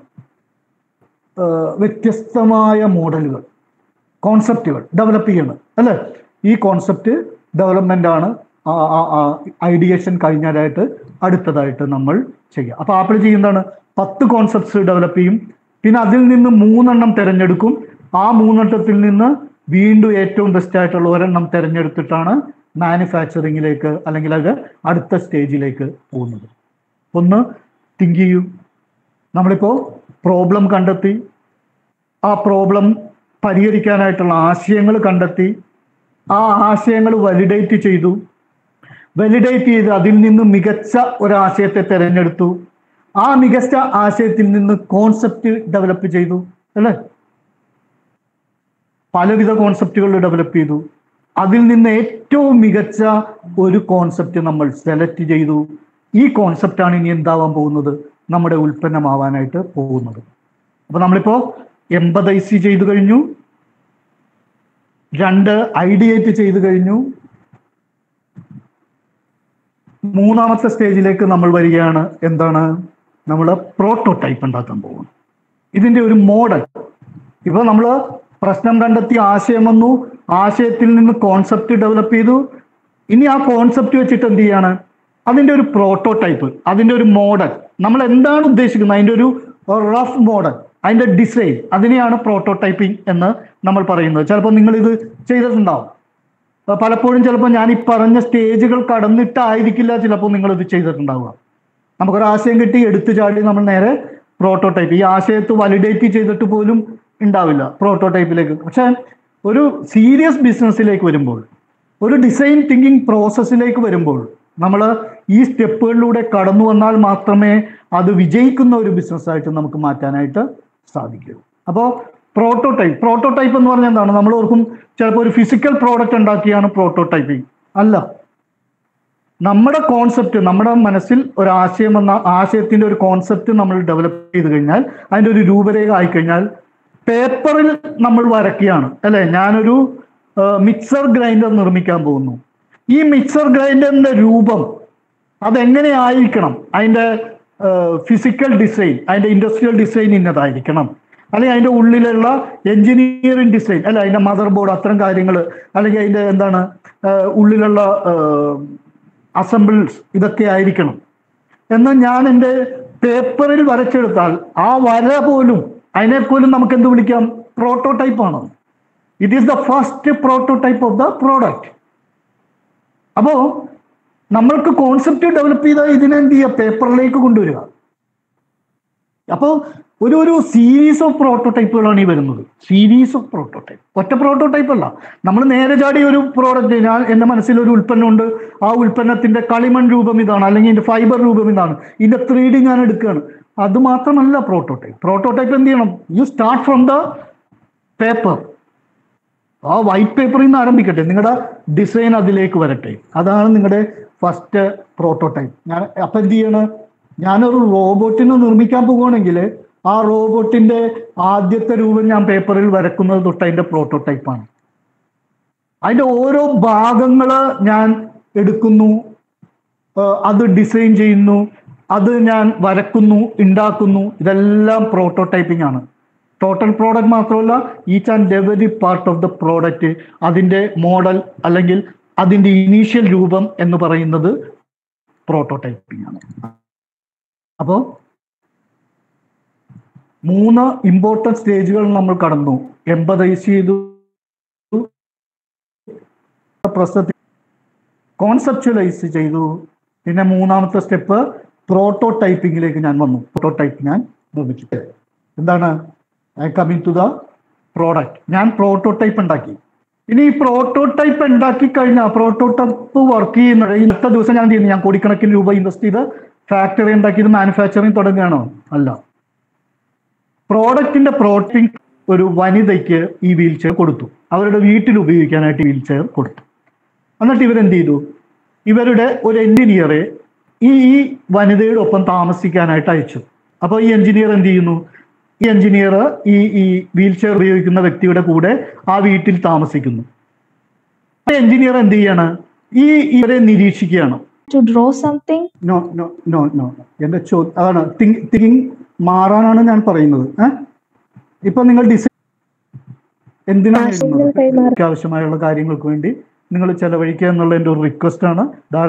ആ, വ്യത്യസ്തമായ മോഡലുകൾ കോൺസെപ്റ്റുകൾ ഡെവലപ്പ് ചെയ്യണം അല്ലേ ഈ കോൺസെപ്റ്റ് ഡെവലപ്മെന്റ് ആണ് ഐഡിയേഷൻ കഴിഞ്ഞാലായിട്ട് അടുത്തതായിട്ട് നമ്മൾ ചെയ്യുക അപ്പൊ ആപ്പിൾ ചെയ്യുന്നതാണ് പത്ത് കോൺസെപ്റ്റ്സ് ഡെവലപ്പ് ചെയ്യും പിന്നെ അതിൽ നിന്ന് മൂന്നെണ്ണം തിരഞ്ഞെടുക്കും ആ മൂന്നെണ്ണത്തിൽ നിന്ന് വീണ്ടും ഏറ്റവും ബെസ്റ്റ് ആയിട്ടുള്ള ഒരെണ്ണം തിരഞ്ഞെടുത്തിട്ടാണ് മാനുഫാക്ചറിങ്ങിലേക്ക് അല്ലെങ്കിൽ അത് അടുത്ത സ്റ്റേജിലേക്ക് പോകുന്നത് ഒന്ന് തിങ്ക് ചെയ്യൂ നമ്മളിപ്പോ പ്രോബ്ലം കണ്ടെത്തി ആ പ്രോബ്ലം പരിഹരിക്കാനായിട്ടുള്ള ആശയങ്ങൾ കണ്ടെത്തി ആ ആശയങ്ങൾ വാലിഡേറ്റ് ചെയ്തു വാലിഡേറ്റ് ചെയ്ത് അതിൽ നിന്ന് മികച്ച ഒരാശയത്തെ തിരഞ്ഞെടുത്തു ആ മികച്ച ആശയത്തിൽ നിന്ന് കോൺസെപ്റ്റ് ഡെവലപ്പ് ചെയ്തു അല്ലേ പലവിധ കോൺസെപ്റ്റുകൾ ഡെവലപ്പ് ചെയ്തു അതിൽ നിന്ന് ഏറ്റവും മികച്ച ഒരു കോൺസെപ്റ്റ് നമ്മൾ സെലക്ട് ചെയ്തു ഈ കോൺസെപ്റ്റാണ് ഇനി എന്താവാൻ പോകുന്നത് നമ്മുടെ ഉൽപ്പന്നമാവാനായിട്ട് പോകുന്നത് അപ്പൊ നമ്മളിപ്പോ എമ്പതൈസി ചെയ്തു കഴിഞ്ഞു രണ്ട് ഐഡിയേറ്റ് ചെയ്തു കഴിഞ്ഞു മൂന്നാമത്തെ സ്റ്റേജിലേക്ക് നമ്മൾ വരികയാണ് എന്താണ് നമ്മൾ പ്രോട്ടോടൈപ്പ് ഉണ്ടാക്കാൻ പോകുന്നു ഇതിന്റെ ഒരു മോഡൽ ഇപ്പൊ നമ്മൾ പ്രശ്നം കണ്ടെത്തി ആശയം വന്നു ആശയത്തിൽ നിന്ന് കോൺസെപ്റ്റ് ഡെവലപ്പ് ചെയ്തു ഇനി ആ കോൺസെപ്റ്റ് വെച്ചിട്ട് എന്ത് ചെയ്യാണ് അതിന്റെ ഒരു പ്രോട്ടോടൈപ്പ് അതിന്റെ ഒരു മോഡൽ നമ്മൾ എന്താണ് ഉദ്ദേശിക്കുന്നത് അതിന്റെ ഒരു റഫ് മോഡൽ അതിന്റെ ഡിസൈൻ അതിനെയാണ് പ്രോട്ടോടൈപ്പിംഗ് എന്ന് നമ്മൾ പറയുന്നത് ചിലപ്പോൾ നിങ്ങൾ ഇത് ചെയ്തിട്ടുണ്ടാവും അപ്പൊ പലപ്പോഴും ചിലപ്പോൾ ഞാൻ ഈ പറഞ്ഞ സ്റ്റേജുകൾ കടന്നിട്ടായിരിക്കില്ല ചിലപ്പോൾ നിങ്ങൾ ഇത് ചെയ്തിട്ടുണ്ടാവുക നമുക്കൊരു ആശയം കിട്ടി എടുത്തു ചാടി നമ്മൾ നേരെ പ്രോട്ടോടൈപ്പ് ഈ ആശയത്ത് വാലിഡേറ്റ് ചെയ്തിട്ട് പോലും ഉണ്ടാവില്ല പ്രോട്ടോടൈപ്പിലേക്ക് പക്ഷെ ഒരു സീരിയസ് ബിസിനസ്സിലേക്ക് വരുമ്പോൾ ഒരു ഡിസൈൻ തിങ്കിങ് പ്രോസസ്സിലേക്ക് വരുമ്പോൾ നമ്മൾ ഈ സ്റ്റെപ്പുകളിലൂടെ കടന്നു വന്നാൽ മാത്രമേ അത് വിജയിക്കുന്ന ഒരു ബിസിനസ്സായിട്ട് നമുക്ക് മാറ്റാനായിട്ട് സാധിക്കൂ അപ്പോൾ പ്രോട്ടോടൈപ്പ് പ്രോട്ടോടൈപ്പ് എന്ന് പറഞ്ഞാൽ എന്താണ് നമ്മൾ ഓർക്കും ചിലപ്പോൾ ഒരു ഫിസിക്കൽ പ്രോഡക്റ്റ് ഉണ്ടാക്കിയാണ് പ്രോട്ടോടൈപ്പിംഗ് അല്ല നമ്മുടെ കോൺസെപ്റ്റ് നമ്മുടെ മനസ്സിൽ ഒരു ആശയം എന്ന ആശയത്തിന്റെ ഒരു കോൺസെപ്റ്റ് നമ്മൾ ഡെവലപ്പ് ചെയ്ത് കഴിഞ്ഞാൽ അതിന്റെ ഒരു രൂപരേഖ ആയിക്കഴിഞ്ഞാൽ പേപ്പറിൽ നമ്മൾ വരയ്ക്കുകയാണ് അല്ലെ ഞാനൊരു മിക്സർ ഗ്രൈൻഡർ നിർമ്മിക്കാൻ പോകുന്നു ഈ മിക്സർ ഗ്രൈൻഡറിന്റെ രൂപം അതെങ്ങനെ ആയിരിക്കണം അതിന്റെ ഫിസിക്കൽ ഡിസൈൻ അതിന്റെ ഇൻഡസ്ട്രിയൽ ഡിസൈൻ ഇന്നതായിരിക്കണം അല്ലെങ്കിൽ അതിന്റെ ഉള്ളിലുള്ള എഞ്ചിനീയറിംഗ് ഡിസൈൻ അല്ല അതിന്റെ മദർ ബോർഡ് അത്തരം കാര്യങ്ങൾ അല്ലെങ്കിൽ അതിന്റെ എന്താണ് ആ, ഉള്ളിലുള്ള അസംബിൾസ് ഇതൊക്കെ ആയിരിക്കണം എന്നാൽ ഞാൻ എൻ്റെ പേപ്പറിൽ വരച്ചെടുത്താൽ ആ വര പോലും അതിനെ പോലും നമുക്ക് എന്ത് വിളിക്കാം പ്രോട്ടോടൈപ്പ് ആണ് it is the first prototype of the product അപ്പോ നമ്മൾക്ക് കോൺസെപ്റ്റ് ഡെവലപ്പ് ചെയ്ത ഇതിനെ എന്ത് ചെയ്യുക പേപ്പറിലേക്ക് കൊണ്ടുവരിക അപ്പോൾ ഒരു ഒരു സീരീസ് ഓഫ് പ്രോട്ടോടൈപ്പുകളാണ് ഈ വരുന്നത് സീരീസ് ഓഫ് പ്രോട്ടോടൈപ്പ് ഒറ്റ പ്രോട്ടോടൈപ്പ് അല്ല നമ്മൾ നേരെ ചാടി ഒരു പ്രോഡക്റ്റ് ഞാൻ എൻ്റെ മനസ്സിൽ ഒരു ഉൽപ്പന്നമുണ്ട് ആ ഉൽപ്പന്നത്തിന്റെ കളിമൺ രൂപം ഇതാണ് അല്ലെങ്കിൽ ഇതിന്റെ ഫൈബർ രൂപം ഇതാണ് ഇതിന്റെ ത്രീ ഡി ഞാൻ എടുക്കുകയാണ് അത് മാത്രമല്ല പ്രോട്ടോടൈപ്പ് പ്രോട്ടോടൈപ്പ് എന്ത് ചെയ്യണം you start from the paper ആ വൈറ്റ് പേപ്പറിൽ നിന്ന് ആരംഭിക്കട്ടെ നിങ്ങളുടെ ഡിസൈൻ അതിലേക്ക് വരട്ടെ അതാണ് നിങ്ങളുടെ ഫസ്റ്റ് പ്രോട്ടോടൈപ്പ് ഞാൻ അപ്പൊ എന്ത് ചെയ്യണം ഞാനൊരു റോബോട്ടിനെ നിർമ്മിക്കാൻ പോവുകയാണെങ്കിൽ ആ റോബോട്ടിന്റെ ആദ്യത്തെ രൂപം ഞാൻ പേപ്പറിൽ വരക്കുന്നത് തൊട്ട് അതിന്റെ പ്രോട്ടോടൈപ്പാണ് അതിന്റെ ഓരോ ഭാഗങ്ങള് ഞാൻ എടുക്കുന്നു ഏഹ് അത് ഡിസൈൻ ചെയ്യുന്നു അത് ഞാൻ വരക്കുന്നു ഉണ്ടാക്കുന്നു ഇതെല്ലാം പ്രോട്ടോടൈപ്പിംഗ് ആണ് ടോട്ടൽ പ്രോഡക്റ്റ് മാത്രമല്ല each and every part of the product അതിന്റെ മോഡൽ അല്ലെങ്കിൽ അതിന്റെ ഇനീഷ്യൽ രൂപം എന്ന് പറയുന്നത് പ്രോട്ടോടൈപ്പിംഗ് ആണ് അപ്പോ മൂന്ന് ഇമ്പോർട്ടൻറ്റ് സ്റ്റേജുകൾ നമ്മൾ കടന്നു എമ്പതൈസ് ചെയ്തു പ്രസക്തി കോൺസെപ്ച്വലൈസ് ചെയ്തു പിന്നെ മൂന്നാമത്തെ സ്റ്റെപ്പ് പ്രോട്ടോടൈപ്പിംഗിലേക്ക് ഞാൻ വന്നു പ്രോട്ടോടൈപ്പ് ഞാൻ നിർമ്മിച്ചു എന്താണ് I coming to the product ഞാൻ പ്രോട്ടോടൈപ്പ് ഉണ്ടാക്കി ഇനി ഈ പ്രോട്ടോടൈപ്പ് ഉണ്ടാക്കി കഴിഞ്ഞാൽ പ്രോട്ടോടൈപ്പ് വർക്ക് ചെയ്യുന്നത് ഈ അടുത്ത ദിവസം ഞാൻ എന്ത് ചെയ്യുന്നു ഞാൻ കോടിക്കണക്കിന് രൂപ ഇൻവെസ്റ്റ് ചെയ്ത് ഫാക്ടറി ഉണ്ടാക്കിയത് മാനുഫാക്ചറിങ് തുടങ്ങുകയാണോ അല്ല പ്രോഡക്റ്റിന്റെ പ്രോട്ടിങ് ഒരു വനിതയ്ക്ക് ഈ വീൽ ചെയർ കൊടുത്തു അവരുടെ വീട്ടിൽ ഉപയോഗിക്കാനായിട്ട് വീൽ ചെയർ കൊടുത്തു എന്നിട്ട് ഇവരെന്ത് ചെയ്തു ഇവരുടെ ഒരു എഞ്ചിനീയറെ ഈ ഈ വനിതയുടെ ഒപ്പം താമസിക്കാനായിട്ട് അയച്ചു അപ്പോൾ ഈ എഞ്ചിനീയർ എന്ത് ചെയ്യുന്നു ഈ എഞ്ചിനീയർ ഈ ഈ വീൽ ചെയർ ഉപയോഗിക്കുന്ന വ്യക്തിയുടെ കൂടെ ആ വീട്ടിൽ താമസിക്കുന്നു ആ എഞ്ചിനീയർ എന്ത് ചെയ്യാണ് ഈ ഇവരെ നിരീക്ഷിക്കുകയാണ് to draw something no no no no എന്റെ ചോദ്യം അതാണ് തിങ്കിങ് മാറാനാണ് ഞാൻ പറയുന്നത് ഏഹ് ഇപ്പൊ നിങ്ങൾ ഡിസൈൻ എന്തിനാണ് ആശയങ്ങൾ എഴുതുന്നത് കൈമാറുക. ആവശ്യമായുള്ള കാര്യങ്ങൾക്ക് വേണ്ടി നിങ്ങൾ ചെലവഴിക്കുക എന്നുള്ള എൻ്റെ ഒരു റിക്വസ്റ്റ് ആണ്